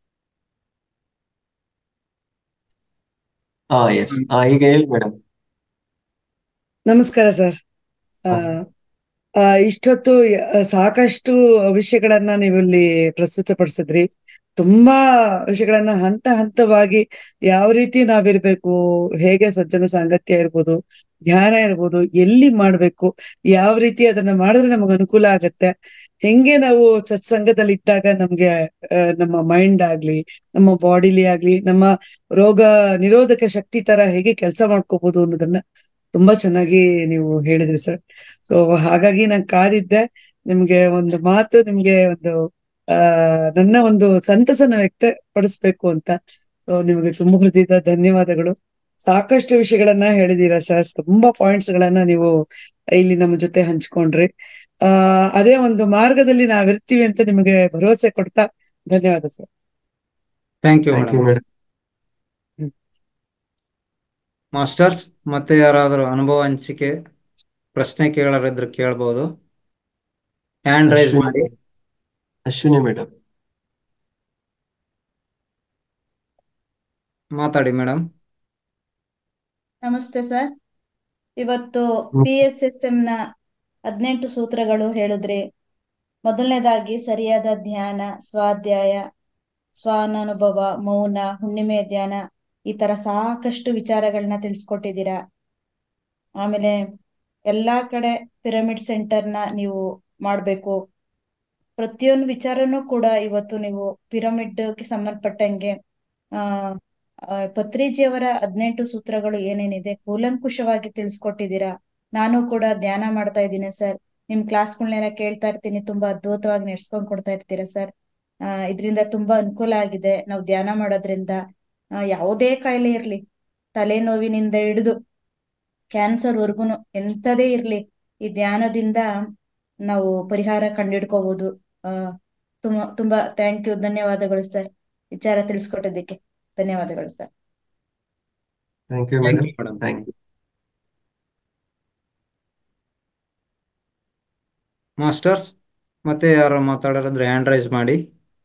ಹಾ ಎಸ್ ಹಾ ಈಗ ಹೇಳಿ ಮೇಡಮ್ ನಮಸ್ಕಾರ ಸರ್ ಆ, ಆ, ಇಷ್ಟೊತ್ತು ಆ, ಸಾಕಷ್ಟು ವಿಷಯಗಳನ್ನ ನೀವು ಇಲ್ಲಿ ಪ್ರಸ್ತುತಪಡಿಸಿದ್ರಿ ತುಂಬಾ ವಿಷಯಗಳನ್ನ ಹಂತ ಹಂತವಾಗಿ ಯಾವ ರೀತಿ ನಾವಿರ್ಬೇಕು ಹೇಗೆ ಸಜ್ಜನ ಸಾಂಗತ್ಯ ಇರ್ಬೋದು ಧ್ಯಾನ ಇರ್ಬೋದು ಎಲ್ಲಿ ಮಾಡ್ಬೇಕು ಯಾವ ರೀತಿ ಅದನ್ನ ಮಾಡಿದ್ರೆ ನಮಗೆ ಅನುಕೂಲ ಆಗತ್ತೆ ಹೆಂಗೆ ನಾವು ಸತ್ಸಂಗದಲ್ಲಿ ಇದ್ದಾಗ ನಮ್ಗೆ ಆ, ನಮ್ಮ ಮೈಂಡ್ ಆಗ್ಲಿ ನಮ್ಮ ಬಾಡಿಲಿ ಆಗ್ಲಿ ನಮ್ಮ ರೋಗ ನಿರೋಧಕ ಶಕ್ತಿ ತರ ಹೇಗೆ ಕೆಲಸ ಮಾಡ್ಕೋಬಹುದು ಅನ್ನೋದನ್ನ ತುಂಬಾ ಚೆನ್ನಾಗಿ ನೀವು ಹೇಳಿದ್ರಿ ಸರ್ ಸೊ ಹಾಗಾಗಿ ನಾನು ಕಾದಿದ್ದೆ ನಿಮ್ಗೆ ಒಂದು ಮಾತು ನಿಮ್ಗೆ ಒಂದು ಆ ನನ್ನ ಒಂದು ಸಂತಸನ ವ್ಯಕ್ತಪಡಿಸ್ಬೇಕು ಅಂತ ಸೊ ನಿಮ್ಗೆ ತುಂಬ ಹೃದಯದ ಧನ್ಯವಾದಗಳು ಸಾಕಷ್ಟು ವಿಷಯಗಳನ್ನ ಹೇಳಿದೀರಾ ಸರ್ ತುಂಬಾ ಪಾಯಿಂಟ್ಸ್ ಗಳನ್ನ ನೀವು ಇಲ್ಲಿ ನಮ್ಮ ಜೊತೆ ಹಂಚ್ಕೊಂಡ್ರಿ ಆ ಅದೇ ಒಂದು ಮಾರ್ಗದಲ್ಲಿ ನಾವಿರ್ತೀವಿ ಅಂತ ನಿಮಗೆ ಭರವಸೆ ಕೊಡ್ತಾ ಧನ್ಯವಾದ sir thank you thank you madam madam masters ಮತ್ತೆ ಯಾರಾದರೂ ಅನುಭವ ಹಂಚಿಕೆ ಪ್ರಶ್ನೆ ಕೇಳೋರಿದ್ರೆ ಕೇಳ್ಬೋದು ಹ್ಯಾಂಡ್ ರೈಸ್ ಅಶ್ವಿನಿ ಮಾಡಿ ಅಶ್ವಿನಿ ಮೇಡಮ್ ಮಾತಾಡಿ ಮೇಡಮ್ ನಮಸ್ತೆ ಸರ್ ಇವತ್ತು ಪಿ ಎಸ್ ಎಸ್ ಎಂ ನ ಹದಿನೆಂಟು ಸೂತ್ರಗಳು ಹೇಳಿದ್ರಿ ಮೊದಲನೇದಾಗಿ ಸರಿಯಾದ ಧ್ಯಾನ ಸ್ವಾಧ್ಯಾಯ ಸ್ವಾನುಭವ ಮೌನ ಹುಣ್ಣಿಮೆ ಧ್ಯಾನ ಈ ತರ ಸಾಕಷ್ಟು ವಿಚಾರಗಳನ್ನ ತಿಳಿಸ್ಕೊಟ್ಟಿದ್ದೀರಾ ಆಮೇಲೆ ಎಲ್ಲಾ ಕಡೆ ಪಿರಮಿಡ್ ಸೆಂಟರ್ನ ನೀವು ಮಾಡ್ಬೇಕು ಪ್ರತಿಯೊಂದು ವಿಚಾರನೂ ಕೂಡ ಇವತ್ತು ನೀವು ಪಿರಮಿಡ್ಗೆ ಸಂಬಂಧಪಟ್ಟಂಗೆ ಆ ಆ, ಪತ್ರಿಜಿಯವರ ಹದಿನೆಂಟು ಸೂತ್ರಗಳು ಏನೇನಿದೆ ಕೂಲಂಕುಷವಾಗಿ ತಿಳಿಸ್ಕೊಟ್ಟಿದ್ದೀರಾ ನಾನು ಕೂಡ ಧ್ಯಾನ ಮಾಡ್ತಾ ಇದ್ದೀನಿ ಸರ್ ನಿಮ್ ಕ್ಲಾಸ್ಗಳನ್ನೆಲ್ಲ ಕೇಳ್ತಾ ಇರ್ತೀನಿ ತುಂಬಾ ಅದ್ಭುತವಾಗಿ ನಡ್ಸ್ಕೊಂಡ್ ಕೊಡ್ತಾ ಇರ್ತೀರಾ ಸರ್ ಆ ಇದರಿಂದ ತುಂಬಾ ಅನುಕೂಲ ಆಗಿದೆ ನಾವು ಧ್ಯಾನ ಮಾಡೋದ್ರಿಂದ ಆ, ಯಾವುದೇ ಕಾಯಿಲೆ ಇರ್ಲಿ ತಲೆನೋವಿನಿಂದ ಹಿಡಿದು ಕ್ಯಾನ್ಸರ್ ವರ್ಗುನು ಎಂತದೇ ಇರ್ಲಿ ಈ ಧ್ಯಾನದಿಂದ ನಾವು ಪರಿಹಾರ ಕಂಡಿಡ್ಕೋಬಹುದು ಆ ತುಂಬಾ ತುಂಬಾ ಥ್ಯಾಂಕ್ ಯು ಧನ್ಯವಾದಗಳು ಸರ್ ವಿಚಾರ ತಿಳಿಸ್ಕೊಟ್ಟಿದ್ದಕ್ಕೆ ಧನ್ಯವಾದಗಳು sir thank you thank madam you madam thank you masters ಮತ್ತೆ ಯಾರು ಮಾತಾಡೋರಿದ್ರೆ ಹ್ಯಾಂಡ್ ರೈಸ್ ಮಾಡಿ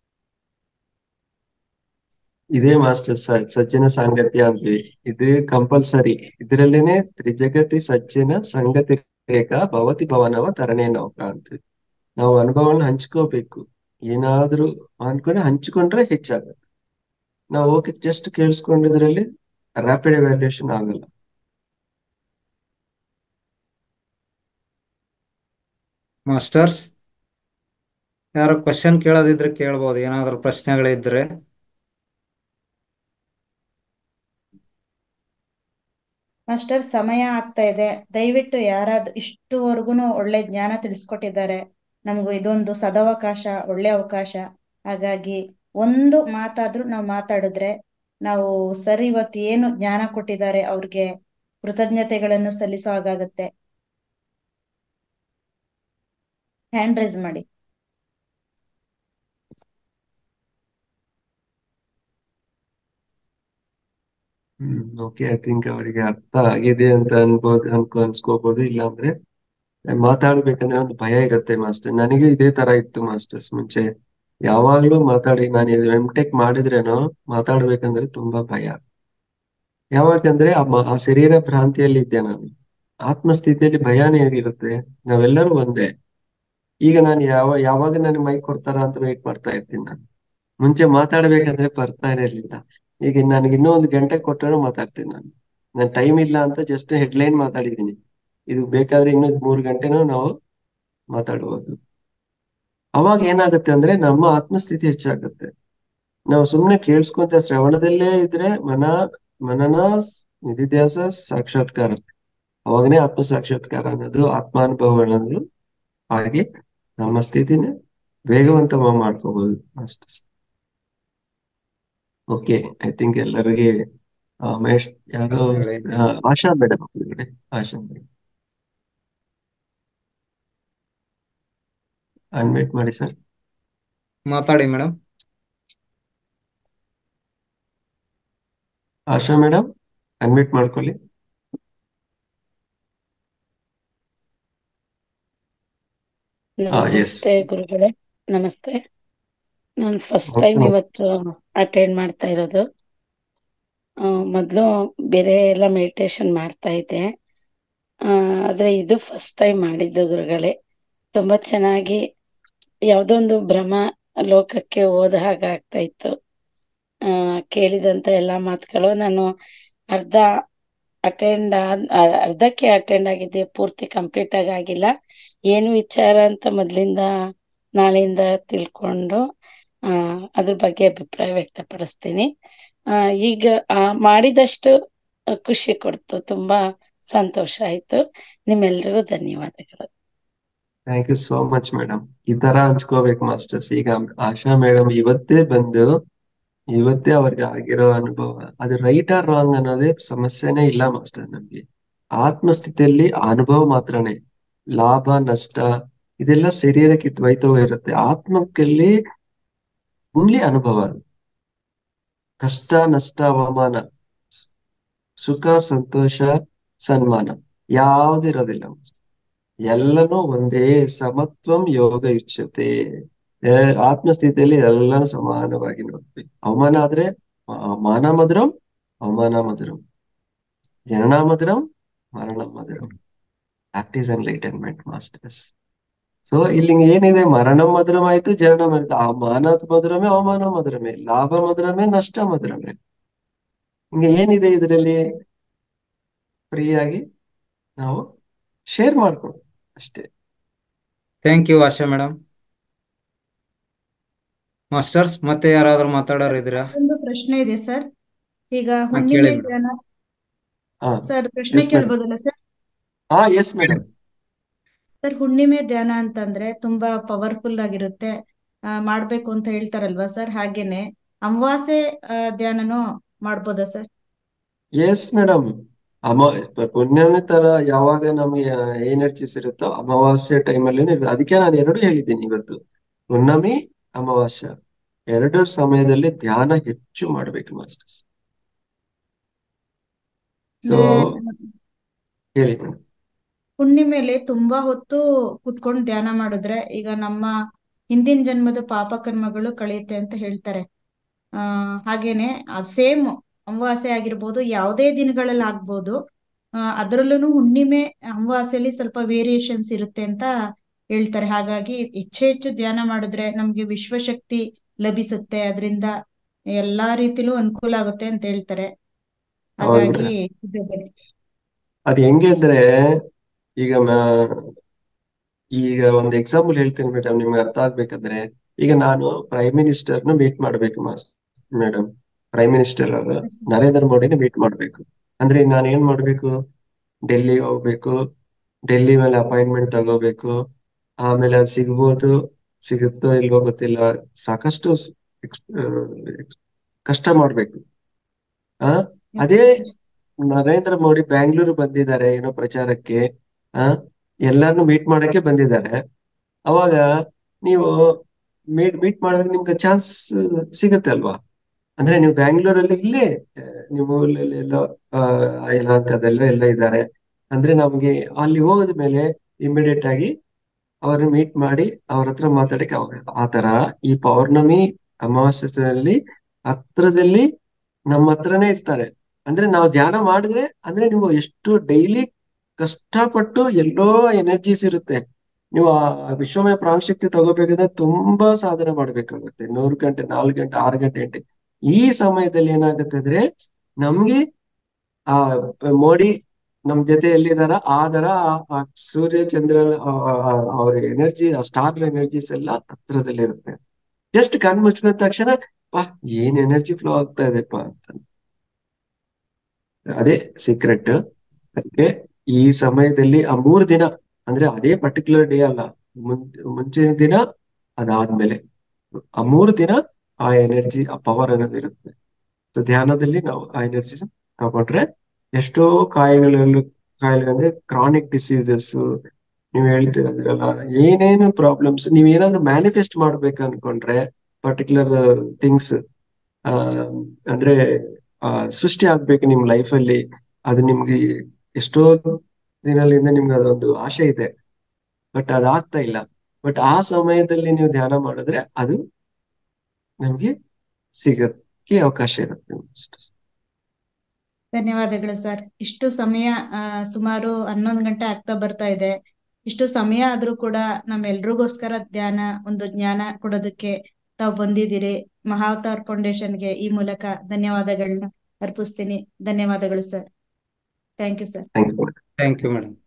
ಇದೇ ಮಾಸ್ಟರ್ ಸಜ್ಜನ ಸಾಂಗತ್ಯ ಅಂದ್ವಿ ಇದು ಕಂಪಲ್ಸರಿ ಇದರಲ್ಲೇನೆ ತ್ರಿಜಗತಿ ಸಜ್ಜನ ಸಂಗತಿ ರೇಖಾ ಭವತಿ ಭವನವ ತರಣೆ ನೌಕ ಅಂತ ನಾವು ಅನುಭವನ ಹಂಚ್ಕೋಬೇಕು ಏನಾದ್ರೂ ಅನ್ಕೊಂಡ್ರೆ ಹಂಚ್ಕೊಂಡ್ರೆ ಹೆಚ್ಚಾಗುತ್ತೆ ನಾವು ಹೋಗಿ ಜಸ್ಟ್ ಕೇಳಿಸ್ಕೊಂಡಿದ್ರಲ್ಲಿ ರ್ಯಾಪಿಡ್ ಎವ್ಯಾಲ್ಯೂಯೇಷನ್ ಆಗಲ್ಲ ಮಾಸ್ಟರ್ಸ್ ಯಾರು ಕ್ವಶನ್ ಕೇಳೋದಿದ್ರೆ ಕೇಳ್ಬೋದು ಏನಾದ್ರು ಪ್ರಶ್ನೆಗಳಿದ್ರೆ ಮಾಸ್ಟರ್ ಸಮಯ ಆಗ್ತಾ ಇದೆ ದಯವಿಟ್ಟು ಯಾರಾದ್ರೂ ಇಷ್ಟುವರೆಗೂ ಒಳ್ಳೆ ಜ್ಞಾನ ತಿಳಿಸ್ಕೊಟ್ಟಿದ್ದಾರೆ ನಮಗೂ ಇದೊಂದು ಸದವಕಾಶ ಒಳ್ಳೆ ಅವಕಾಶ ಹಾಗಾಗಿ ಒಂದು ಮಾತಾದ್ರೂ ನಾವು ಮಾತಾಡಿದ್ರೆ ನಾವು ಸರ್ ಇವತ್ತು ಏನು ಜ್ಞಾನ ಕೊಟ್ಟಿದ್ದಾರೆ ಅವ್ರಿಗೆ ಕೃತಜ್ಞತೆಗಳನ್ನು ಸಲ್ಲಿಸೋ ಹಾಗಾಗತ್ತೆ ಹ್ಯಾಂಡ್ ರೈಸ್ ಮಾಡಿ ಹ್ಮ್ ಓಕೆ ಐ ಥಿಂಕ್ ಅವರಿಗೆ ಅರ್ಥ ಆಗಿದೆ ಅಂತ ಅನ್ಬೋದು ಅನ್ಕೊ ಅನ್ಸ್ಕೋಬಹುದು ಇಲ್ಲಾಂದ್ರೆ ಮಾತಾಡ್ಬೇಕಂದ್ರೆ ಒಂದು ಭಯ ಇರುತ್ತೆ ಮಾಸ್ಟರ್ ನನಗೂ ಇದೇ ತರ ಇತ್ತು ಮಾಸ್ಟರ್ಸ್ ಮುಂಚೆ ಯಾವಾಗ್ಲೂ ಮಾತಾಡಿ ನಾನು ಇದು ಎಂ ಟೆಕ್ ಮಾಡಿದ್ರೇನೋ ಮಾತಾಡ್ಬೇಕಂದ್ರೆ ತುಂಬಾ ಭಯ ಯಾವಾಗಂದ್ರೆ ಆ ಮ- ಆ ಶರೀರ ಭ್ರಾಂತಿಯಲ್ಲಿ ಇದ್ದೆ ನಾನು ಆತ್ಮಸ್ಥಿತಿಯಲ್ಲಿ ಭಯನೇ ಇರುತ್ತೆ ನಾವೆಲ್ಲರೂ ಒಂದೇ ಈಗ ನಾನು ಯಾವ ಯಾವಾಗ ನನಗೆ ಮೈಕ್ ಕೊಡ್ತಾರ ಅಂತ ವೇಟ್ ಮಾಡ್ತಾ ಇರ್ತೀನಿ ನಾನು ಮುಂಚೆ ಮಾತಾಡ್ಬೇಕಂದ್ರೆ ಬರ್ತಾನೆ ಇರ್ಲಿಲ್ಲ ಈಗ ನನಗೆ ಇನ್ನೂ ಒಂದು ಗಂಟೆ ಕೊಟ್ಟರು ಮಾತಾಡ್ತೀನಿ ನಾನು ನನ್ ಟೈಮ್ ಇಲ್ಲ ಅಂತ ಜಸ್ಟ್ ಹೆಡ್ಲೈನ್ ಮಾತಾಡಿದೀನಿ ಇದು ಬೇಕಾದ್ರೆ ಇನ್ನೂ ಮೂರು ಗಂಟೆನೂ ನಾವು ಮಾತಾಡ್ಬೋದು ಅವಾಗ ಏನಾಗುತ್ತೆ ಅಂದ್ರೆ ನಮ್ಮ ಆತ್ಮಸ್ಥಿತಿ ಹೆಚ್ಚಾಗುತ್ತೆ ನಾವು ಸುಮ್ನೆ ಕೇಳಿಸ್ಕೊಂತ ಶ್ರವಣದಲ್ಲೇ ಇದ್ರೆ ಮನ ಮನನ ನಿಧಿಧ್ಯಾಸ ಸಾಕ್ಷಾತ್ಕಾರ ಅವಾಗನೇ ಆತ್ಮ ಸಾಕ್ಷಾತ್ಕಾರ ಅನ್ನೋದು ಆತ್ಮಾನುಭವ ಅನ್ನೋದು ಹಾಗೆ ನಮ್ಮ ಸ್ಥಿತಿನ ವೇಗವಂತ ಮಾಡ್ಕೋಬಹುದು ಅಷ್ಟೇ ಓಕೆ ಐ ಥಿಂಕ್ ಎಲ್ಲರಿಗೆ ಆ, ಮಹೇಶ್ ಯಾರೋ ಪ್ರಶ್ನೆಗಳೇನು? ಆ, ಆಶಾ ಮೇಡಮ್ ಆಶಾ ಮೇಡಮ್ ಅನ್ಮೇಟ್ ಮಾಡಿ ಸರ್ ಮಾತಾಡಿ ಮೇಡಮ್ ಆಶಾ ಮೇಡಮ್ ಅನ್ಮ್ಯೂಟ್ ಮಾಡ್ಕೊಳ್ಳಿ ಹಾ ಎಸ್ ನಮಸ್ತೆ ಗುರುಗಳೇ ನಮಸ್ತೆ ನಾನು ಫಸ್ಟ್ ಓಕೆ ಟೈಮ್ ಇವತ್ತು ಅಟೆಂಡ್ ಮಾಡ್ತಾ ಇರೋದು ಆ, ಮೊದ್ಲು ಬೇರೆ ಎಲ್ಲ ಮೆಡಿಟೇಷನ್ ಮಾಡ್ತಾ ಇದ್ದೆ ಆ, ಆದ್ರೆ ಇದು ಫಸ್ಟ್ ಟೈಮ್ ಮಾಡಿದ್ದು ಗುರುಗಳೇ ತುಂಬಾ ಚೆನ್ನಾಗಿ ಯಾವುದೋ ಒಂದು ಭ್ರಮ ಲೋಕಕ್ಕೆ ಹೋದ ಹಾಗೆ ಆಗ್ತಾ ಇತ್ತು ಆ ಕೇಳಿದಂತ ಎಲ್ಲಾ ಮಾತುಗಳು ನಾನು ಅರ್ಧ ಅಟೆಂಡ್ ಆದ್ ಅ- ಅರ್ಧಕ್ಕೆ ಅಟೆಂಡ್ ಆಗಿದ್ದೆ ಪೂರ್ತಿ ಕಂಪ್ಲೀಟ್ ಆಗಿ ಆಗಿಲ್ಲ ಏನು ವಿಚಾರ ಅಂತ ಮೊದ್ಲಿಂದ ನಾಳೆಯಿಂದ ತಿಳ್ಕೊಂಡು ಆ ಅದ್ರ ಬಗ್ಗೆ ಅಭಿಪ್ರಾಯ ವ್ಯಕ್ತಪಡಿಸ್ತೀನಿ ಆ ಈಗ ಆ ಮಾಡಿದಷ್ಟು ಖುಷಿ ಕೊಡ್ತು ತುಂಬಾ ಸಂತೋಷ ಆಯ್ತು ನಿಮ್ಮೆಲ್ರಿಗೂ ಧನ್ಯವಾದಗಳು thank you so much madam ಈ ತರ ಹಂಚ್ಕೋಬೇಕು ಮಾಸ್ಟರ್ಸ್ ಈಗ ಆಶಾ ಮೇಡಮ್ ಇವತ್ತೇ ಬಂದು ಇವತ್ತೇ ಅವ್ರಿಗೆ ಆಗಿರೋ ಅನುಭವ ಅದು ರೈಟ್ ಆರ್ ರಾಂಗ್ ಅನ್ನೋದೇ ಸಮಸ್ಯೆನೇ ಇಲ್ಲ ಮಾಸ್ಟರ್ ನಮ್ಗೆ ಆತ್ಮಸ್ಥಿತಿಯಲ್ಲಿ ಆ ಅನುಭವ ಮಾತ್ರನೇ ಲಾಭ ನಷ್ಟ ಇದೆಲ್ಲ ಶರೀರಕ್ಕೆ ದ್ವೈತವೂ ಇರುತ್ತೆ ಆತ್ಮಕ್ಕಲ್ಲಿ ಓನ್ಲಿ ಅನುಭವ ಅದು ಕಷ್ಟ ನಷ್ಟ ಅವಮಾನ ಸುಖ ಸಂತೋಷ ಸನ್ಮಾನ ಯಾವ್ದಿರೋದಿಲ್ಲ ಮಾಸ್ಟರ್ ಎಲ್ಲನೂ ಒಂದೇ ಸಮತ್ವಂ ಯೋಗ ಯುಚ್ಯತೆ ಏ, ಆತ್ಮಸ್ಥಿತಿಯಲ್ಲಿ ಎಲ್ಲಾನು ಸಮಾನವಾಗಿ ನೋಡ್ತೀವಿ ಅವಮಾನ ಆದ್ರೆ ಆ, ಮಾನ ಮಧುರಂ ಅವಮಾನ ಮಧುರಂ ಜನನ ಮಧುರಂ ಮರಣ ಮಧುರಂ that is enlightenment masters so ಇಲ್ಲಿ ಏನಿದೆ ಮರಣ ಮಧುರಂ ಆಯ್ತು ಜನನ ಮಧುರ ಆ ಮಾನ ಮಧುರಮೇ ಅವಮಾನ ಮಧುರಮೇ ಲಾಭ ಮಧುರಮೇ ನಷ್ಟ ಮಧುರಮೇ ಹಿಂಗೆ ಏನಿದೆ ಇದರಲ್ಲಿ ಫ್ರೀಯಾಗಿ ನಾವು ಶೇರ್ ಮಾಡ್ಕೊಂಡು ಅಷ್ಟೇ thank you Asha madam masters ಮತ್ತೆ ಯಾರಾದ್ರೂ ಮಾತಾಡೋರು ಇದ್ದೀರಾ ಒಂದು ಪ್ರಶ್ನೆ ಇದೆ ಸರ್ ಈಗ ಹಾ ಹುಣ್ಣಿಮೆ ಕೇಳಿ ಮೇಡಮ್ ಧ್ಯಾನ ಹಾ ಸರ್ ಪ್ರಶ್ನೆ ಎಸ್ ಮೇಡಮ್ ಕೇಳ್ಬೋದಲ್ಲ ಸರ್ ಹಾ ಎಸ್ ಮೇಡಮ್ ಸರ್ ಹುಣ್ಣಿಮೆ ಧ್ಯಾನ ಅಂತಂದ್ರೆ ತುಂಬಾ ಪವರ್ಫುಲ್ ಆಗಿರುತ್ತೆ ಆ, ಮಾಡ್ಬೇಕು ಅಂತ ಹೇಳ್ತಾರಲ್ವಾ ಸರ್ ಹಾಗೇನೆ ಅಮಾವಾಸ್ಯೆ ಆ, ಧ್ಯಾನನೂ ಮಾಡ್ಬೋದಾ ಸರ್ ಎಸ್ ಮೇಡಮ್ ಅಮ ಪುಣ್ಯಮಿ ತರ ಯಾವಾಗ ನಮ್ಗೆ ಎನರ್ಜಿಸ್ ಇರುತ್ತೋ ಅಮಾವಾಸ್ಯೆ ಟೈಮಲ್ಲಿ ಅದಕ್ಕೆ ನಾನು ಎರಡು ಹೇಳಿದ್ದೀನಿ ಇವತ್ತು ಹುಣ್ಣಮಿ ಅಮಾವಾಸ್ಯ ಎರಡು ಸಮಯದಲ್ಲಿ ಧ್ಯಾನ ಹೆಚ್ಚು ಮಾಡ್ಬೇಕು ಮಾಸ್ಟರ್ಸ್ ಸೊ ಅಂದ್ರೆ ಹೇಳಿ ಹುಣ್ಣಿಮೆಯಲ್ಲಿ ತುಂಬಾ ಹೊತ್ತು ಕುತ್ಕೊಂಡು ಧ್ಯಾನ ಮಾಡಿದ್ರೆ ಈಗ ನಮ್ಮ ಹಿಂದಿನ ಜನ್ಮದ ಪಾಪ ಕರ್ಮಗಳು ಕಳೆಯುತ್ತೆ ಅಂತ ಹೇಳ್ತಾರೆ ಆ ಹಾಗೇನೆ ಸೇಮ್ ಅಮಾವಾಸ್ಯೆ ಆಗಿರ್ಬೋದು ಯಾವುದೇ ದಿನಗಳಲ್ಲಿ ಆಗ್ಬೋದು ಆ ಅದರಲ್ಲೂ ಹುಣ್ಣಿಮೆ ಅಮಾವಾಸ್ಯೆಯಲ್ಲಿ ಸ್ವಲ್ಪ ವೇರಿಯೇಷನ್ಸ್ ಇರುತ್ತೆ ಅಂತ ಹೇಳ್ತಾರೆ ಹಾಗಾಗಿ ಹೆಚ್ಚು ಹೆಚ್ಚು ಧ್ಯಾನ ಮಾಡಿದ್ರೆ ನಮ್ಗೆ ವಿಶ್ವಶಕ್ತಿ ಲಭಿಸುತ್ತೆ ಅದರಿಂದ ಎಲ್ಲಾ ರೀತಿಲೂ ಅನುಕೂಲ ಆಗುತ್ತೆ ಅಂತ ಹೇಳ್ತಾರೆ ಹೌದು ಹಾಗಾಗಿ ಇದ್ರ ಬಗ್ಗೆ ಅದ್ ಹೆಂಗೆ ಅಂದ್ರೆ ಈಗ ಮ- ಈಗ ಒಂದು ಎಕ್ಸಾಂಪಲ್ ಹೇಳ್ತೀನಿ ಮೇಡಮ್ ನಿಮ್ಗೆ ಅರ್ಥ ಆಗ್ಬೇಕಂದ್ರೆ ಈಗ ನಾನು ಪ್ರೈಮ್ ಮಿನಿಸ್ಟರ್ನ ಮೀಟ್ ಮಾಡ್ಬೇಕು ಮಾಸ್ ಮೇಡಮ್ ಪ್ರೈಮ್ ಮಿನಿಸ್ಟರ್ ಅವರು ನರೇಂದ್ರ ಮೋದಿನ ಮೀಟ್ ಮಾಡ್ಬೇಕು ಅಂದ್ರೆ ನಾನು ಏನ್ ಮಾಡ್ಬೇಕು ಡೆಲ್ಲಿ ಹೋಗ್ಬೇಕು ಡೆಲ್ಲಿ ಮೇಲೆ ಅಪಾಯಿಂಟ್ಮೆಂಟ್ ತಗೋಬೇಕು ಆಮೇಲೆ ಅದು ಸಿಗ್ಬೋದು ಸಿಗುತ್ತೋ ಇಲ್ವೋ ಗೊತ್ತಿಲ್ಲ ಸಾಕಷ್ಟು ಸ್- ಎಕ್ಸ್- ಆ, ಎಕ್ಸ್- ಕಷ್ಟ ಮಾಡ್ಬೇಕು ಆ ಅದೇ ನರೇಂದ್ರ ಮೋದಿ ಬ್ಯಾಂಗ್ಳೂರು ಬಂದಿದ್ದಾರೆ ಏನೋ ಪ್ರಚಾರಕ್ಕೆ ಆ ಎಲ್ಲಾರ್ನು ಮೀಟ್ ಮಾಡಕ್ಕೆ ಬಂದಿದ್ದಾರೆ ಅವಾಗ ನೀವು ಮೀಟ್ ಮೀಟ್ ಮಾಡಿದ್ರೆ ನಿಮ್ಗೆ ಚಾನ್ಸ್ ಸಿಗುತ್ತೆ ಅಲ್ವಾ ಅಂದ್ರೆ ನೀವು ಬ್ಯಾಂಗ್ಳೂರಲ್ಲಿ ಇಲ್ಲೇ ಆ, ನಿಮ್ಮ ಊರಲ್ಲಿ ಎಲ್ಲೋ ಆ, ಯಲಹಂಕದಲ್ಲೋ ಎಲ್ಲ ಇದ್ದಾರೆ ಅಂದ್ರೆ ನಮ್ಗೆ ಅಲ್ಲಿ ಹೋದ ಮೇಲೆ ಇಮಿಡಿಯೇಟ್ ಆಗಿ ಅವ್ರನ್ನ ಮೀಟ್ ಮಾಡಿ ಅವ್ರ ಹತ್ರ ಮಾತಾಡಕ್ಕೆ ಅವಾಗ ಆ ತರ ಈ ಪೌರ್ಣಮಿ ಅಮಾವಾಸ್ಯದಲ್ಲಿ ಹತ್ರದಲ್ಲಿ ನಮ್ಮ ಹತ್ರನೇ ಇರ್ತಾರೆ ಅಂದ್ರೆ ನಾವು ಧ್ಯಾನ ಮಾಡಿದ್ರೆ ಅಂದ್ರೆ ನೀವು ಎಷ್ಟು ಡೈಲಿ ಕಷ್ಟಪಟ್ಟು ಎಲ್ಲೋ ಎನರ್ಜೀಸ್ ಇರುತ್ತೆ ನೀವು ಆ ವಿಶ್ವಮಯ ಪ್ರಾಣಶಕ್ತಿ ತಗೋಬೇಕಾದ್ರೆ ತುಂಬಾ ಸಾಧನೆ ಮಾಡ್ಬೇಕಾಗುತ್ತೆ ನೂರು ಗಂಟೆ ನಾಲ್ಕು ಗಂಟೆ ಆರು ಗಂಟೆ ಗಂಟೆ ಈ ಸಮಯದಲ್ಲಿ ಏನಾಗುತ್ತೆ ಅಂದ್ರೆ ನಮ್ಗೆ ಆ ಮೋಡಿ ನಮ್ ಜೊತೆ ಎಲ್ಲಿದಾರ ಆ ತರ ಆ- ಆ ಸೂರ್ಯ ಚಂದ್ರ ಆ- ಆ- ಆ- ಅವ್ರ ಎನರ್ಜಿ ಆ ಸ್ಟಾರ್ ಎನರ್ಜೀಸ್ ಎಲ್ಲ ಹತ್ರದಲ್ಲಿ ಇರುತ್ತೆ ಜಸ್ಟ್ ಕಣ್ ಮುಚ್ಚಿದ ತಕ್ಷಣ ವಾ ಏನ್ ಎನರ್ಜಿ ಫ್ಲೋ ಆಗ್ತಾ ಇದೆಪ್ಪ ಅಂತ ಅದೇ ಸೀಕ್ರೆಟ್ ಅದಕ್ಕೆ ಈ ಸಮಯದಲ್ಲಿ ಆ ಮೂರು ದಿನ ಅಂದ್ರೆ ಅದೇ ಪರ್ಟಿಕ್ಯುಲರ್ ಡೇ ಅಲ್ಲ ಮುಂ- ಮುಂಚಿನ ದಿನ ಅದಾದ್ಮೇಲೆ ಆ ಮೂರು ದಿನ ಆ ಎನರ್ಜಿ ಆ ಪವರ್ ಅನ್ನೋದು ಇರುತ್ತೆ ಸೊ ಧ್ಯಾನದಲ್ಲಿ ನಾವು ಆ ಎನರ್ಜಿ ತಗೊಂಡ್ರೆ ಎಷ್ಟೋ ಕಾಯಿಲೆಗಳು ಕಾಯಿಲೆ ಅಂದ್ರೆ ಕ್ರಾನಿಕ್ ಡಿಸೀಸಸ್ ನೀವು ಹೇಳ್ತಿರೋದ್ರಲ್ಲ ಏನೇನು ಪ್ರಾಬ್ಲಮ್ಸ್ ನೀವ್ ಏನಾದ್ರು ಮ್ಯಾನಿಫೆಸ್ಟ್ ಮಾಡ್ಬೇಕು ಅನ್ಕೊಂಡ್ರೆ ಪರ್ಟಿಕ್ಯುಲರ್ ಥಿಂಗ್ಸ್ ಆ ಅಂದ್ರೆ ಆ ಸೃಷ್ಟಿ ಆಗ್ಬೇಕು ನಿಮ್ ಲೈಫ್ ಅಲ್ಲಿ ಅದು ನಿಮ್ಗೆ ಎಷ್ಟೋ ದಿನಗಳಿಂದ ನಿಮ್ಗೆ ಅದೊಂದು ಆಸೆ ಇದೆ ಬಟ್ ಅದಾಗ್ತಾ ಇಲ್ಲ ಬಟ್ ಆ ಸಮಯದಲ್ಲಿ ನೀವು ಧ್ಯಾನ ಮಾಡಿದ್ರೆ ಅದು ನಮ್ಗೆ ಸಿಗಕ್ಕೆ ಅವಕಾಶ ಇರುತ್ತೆ ಅಷ್ಟೇ. ಧನ್ಯವಾದಗಳು ಸರ್ ಇಷ್ಟು ಸಮಯ ಆ, ಸುಮಾರು ಹನ್ನೊಂದು ಗಂಟೆ ಆಗ್ತಾ ಬರ್ತಾ ಇದೆ ಇಷ್ಟು ಸಮಯ ಆದ್ರೂ ಕೂಡ ನಮ್ಮೆಲ್ರಿಗೋಸ್ಕರ ಧ್ಯಾನ ಒಂದು ಜ್ಞಾನ ಕೊಡೋದಕ್ಕೆ ತಾವು ಬಂದಿದ್ದೀರಿ ಮಹಾವತಾರ್ ಫೌಂಡೇಶನ್ಗೆ ಈ ಮೂಲಕ ಧನ್ಯವಾದಗಳನ್ನ ಅರ್ಪಿಸ್ತೀನಿ ಧನ್ಯವಾದಗಳು sir thank you sir Thank you. Thank you madam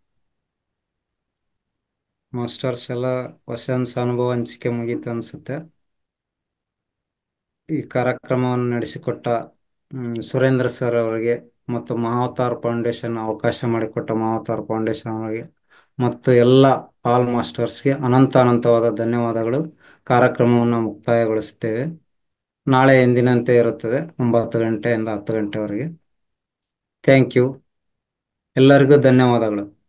masters ಎಲ್ಲ ಹೊಸ ಅನುಭವ ಹಂಚಿಕೆ ಮುಗೀತು ಅನ್ಸುತ್ತೆ ಈ ಕಾರ್ಯಕ್ರಮವನ್ನು ನಡೆಸಿಕೊಟ್ಟ ಮ್, ಸುರೇಂದ್ರ ಸರ್ ಅವರಿಗೆ ಮತ್ತು ಮಹಾವತಾರ್ ಫೌಂಡೇಶನ್ ಅವಕಾಶ ಮಾಡಿಕೊಟ್ಟ ಮಹಾವತಾರ್ ಫೌಂಡೇಶನ್ ಅವರಿಗೆ ಮತ್ತು ಎಲ್ಲ ಆಲ್ ಮಾಸ್ಟರ್ಸ್ಗೆ ಅನಂತ ಅನಂತವಾದ ಧನ್ಯವಾದಗಳು ಕಾರ್ಯಕ್ರಮವನ್ನು ಮುಕ್ತಾಯಗೊಳಿಸುತ್ತೇವೆ ನಾಳೆ ಎಂದಿನಂತೆ ಇರುತ್ತದೆ ಒಂಬತ್ತು ಗಂಟೆಯಿಂದ ಹತ್ತು ಗಂಟೆವರೆಗೆ ಥ್ಯಾಂಕ್ ಯು ಎಲ್ಲರಿಗೂ ಧನ್ಯವಾದಗಳು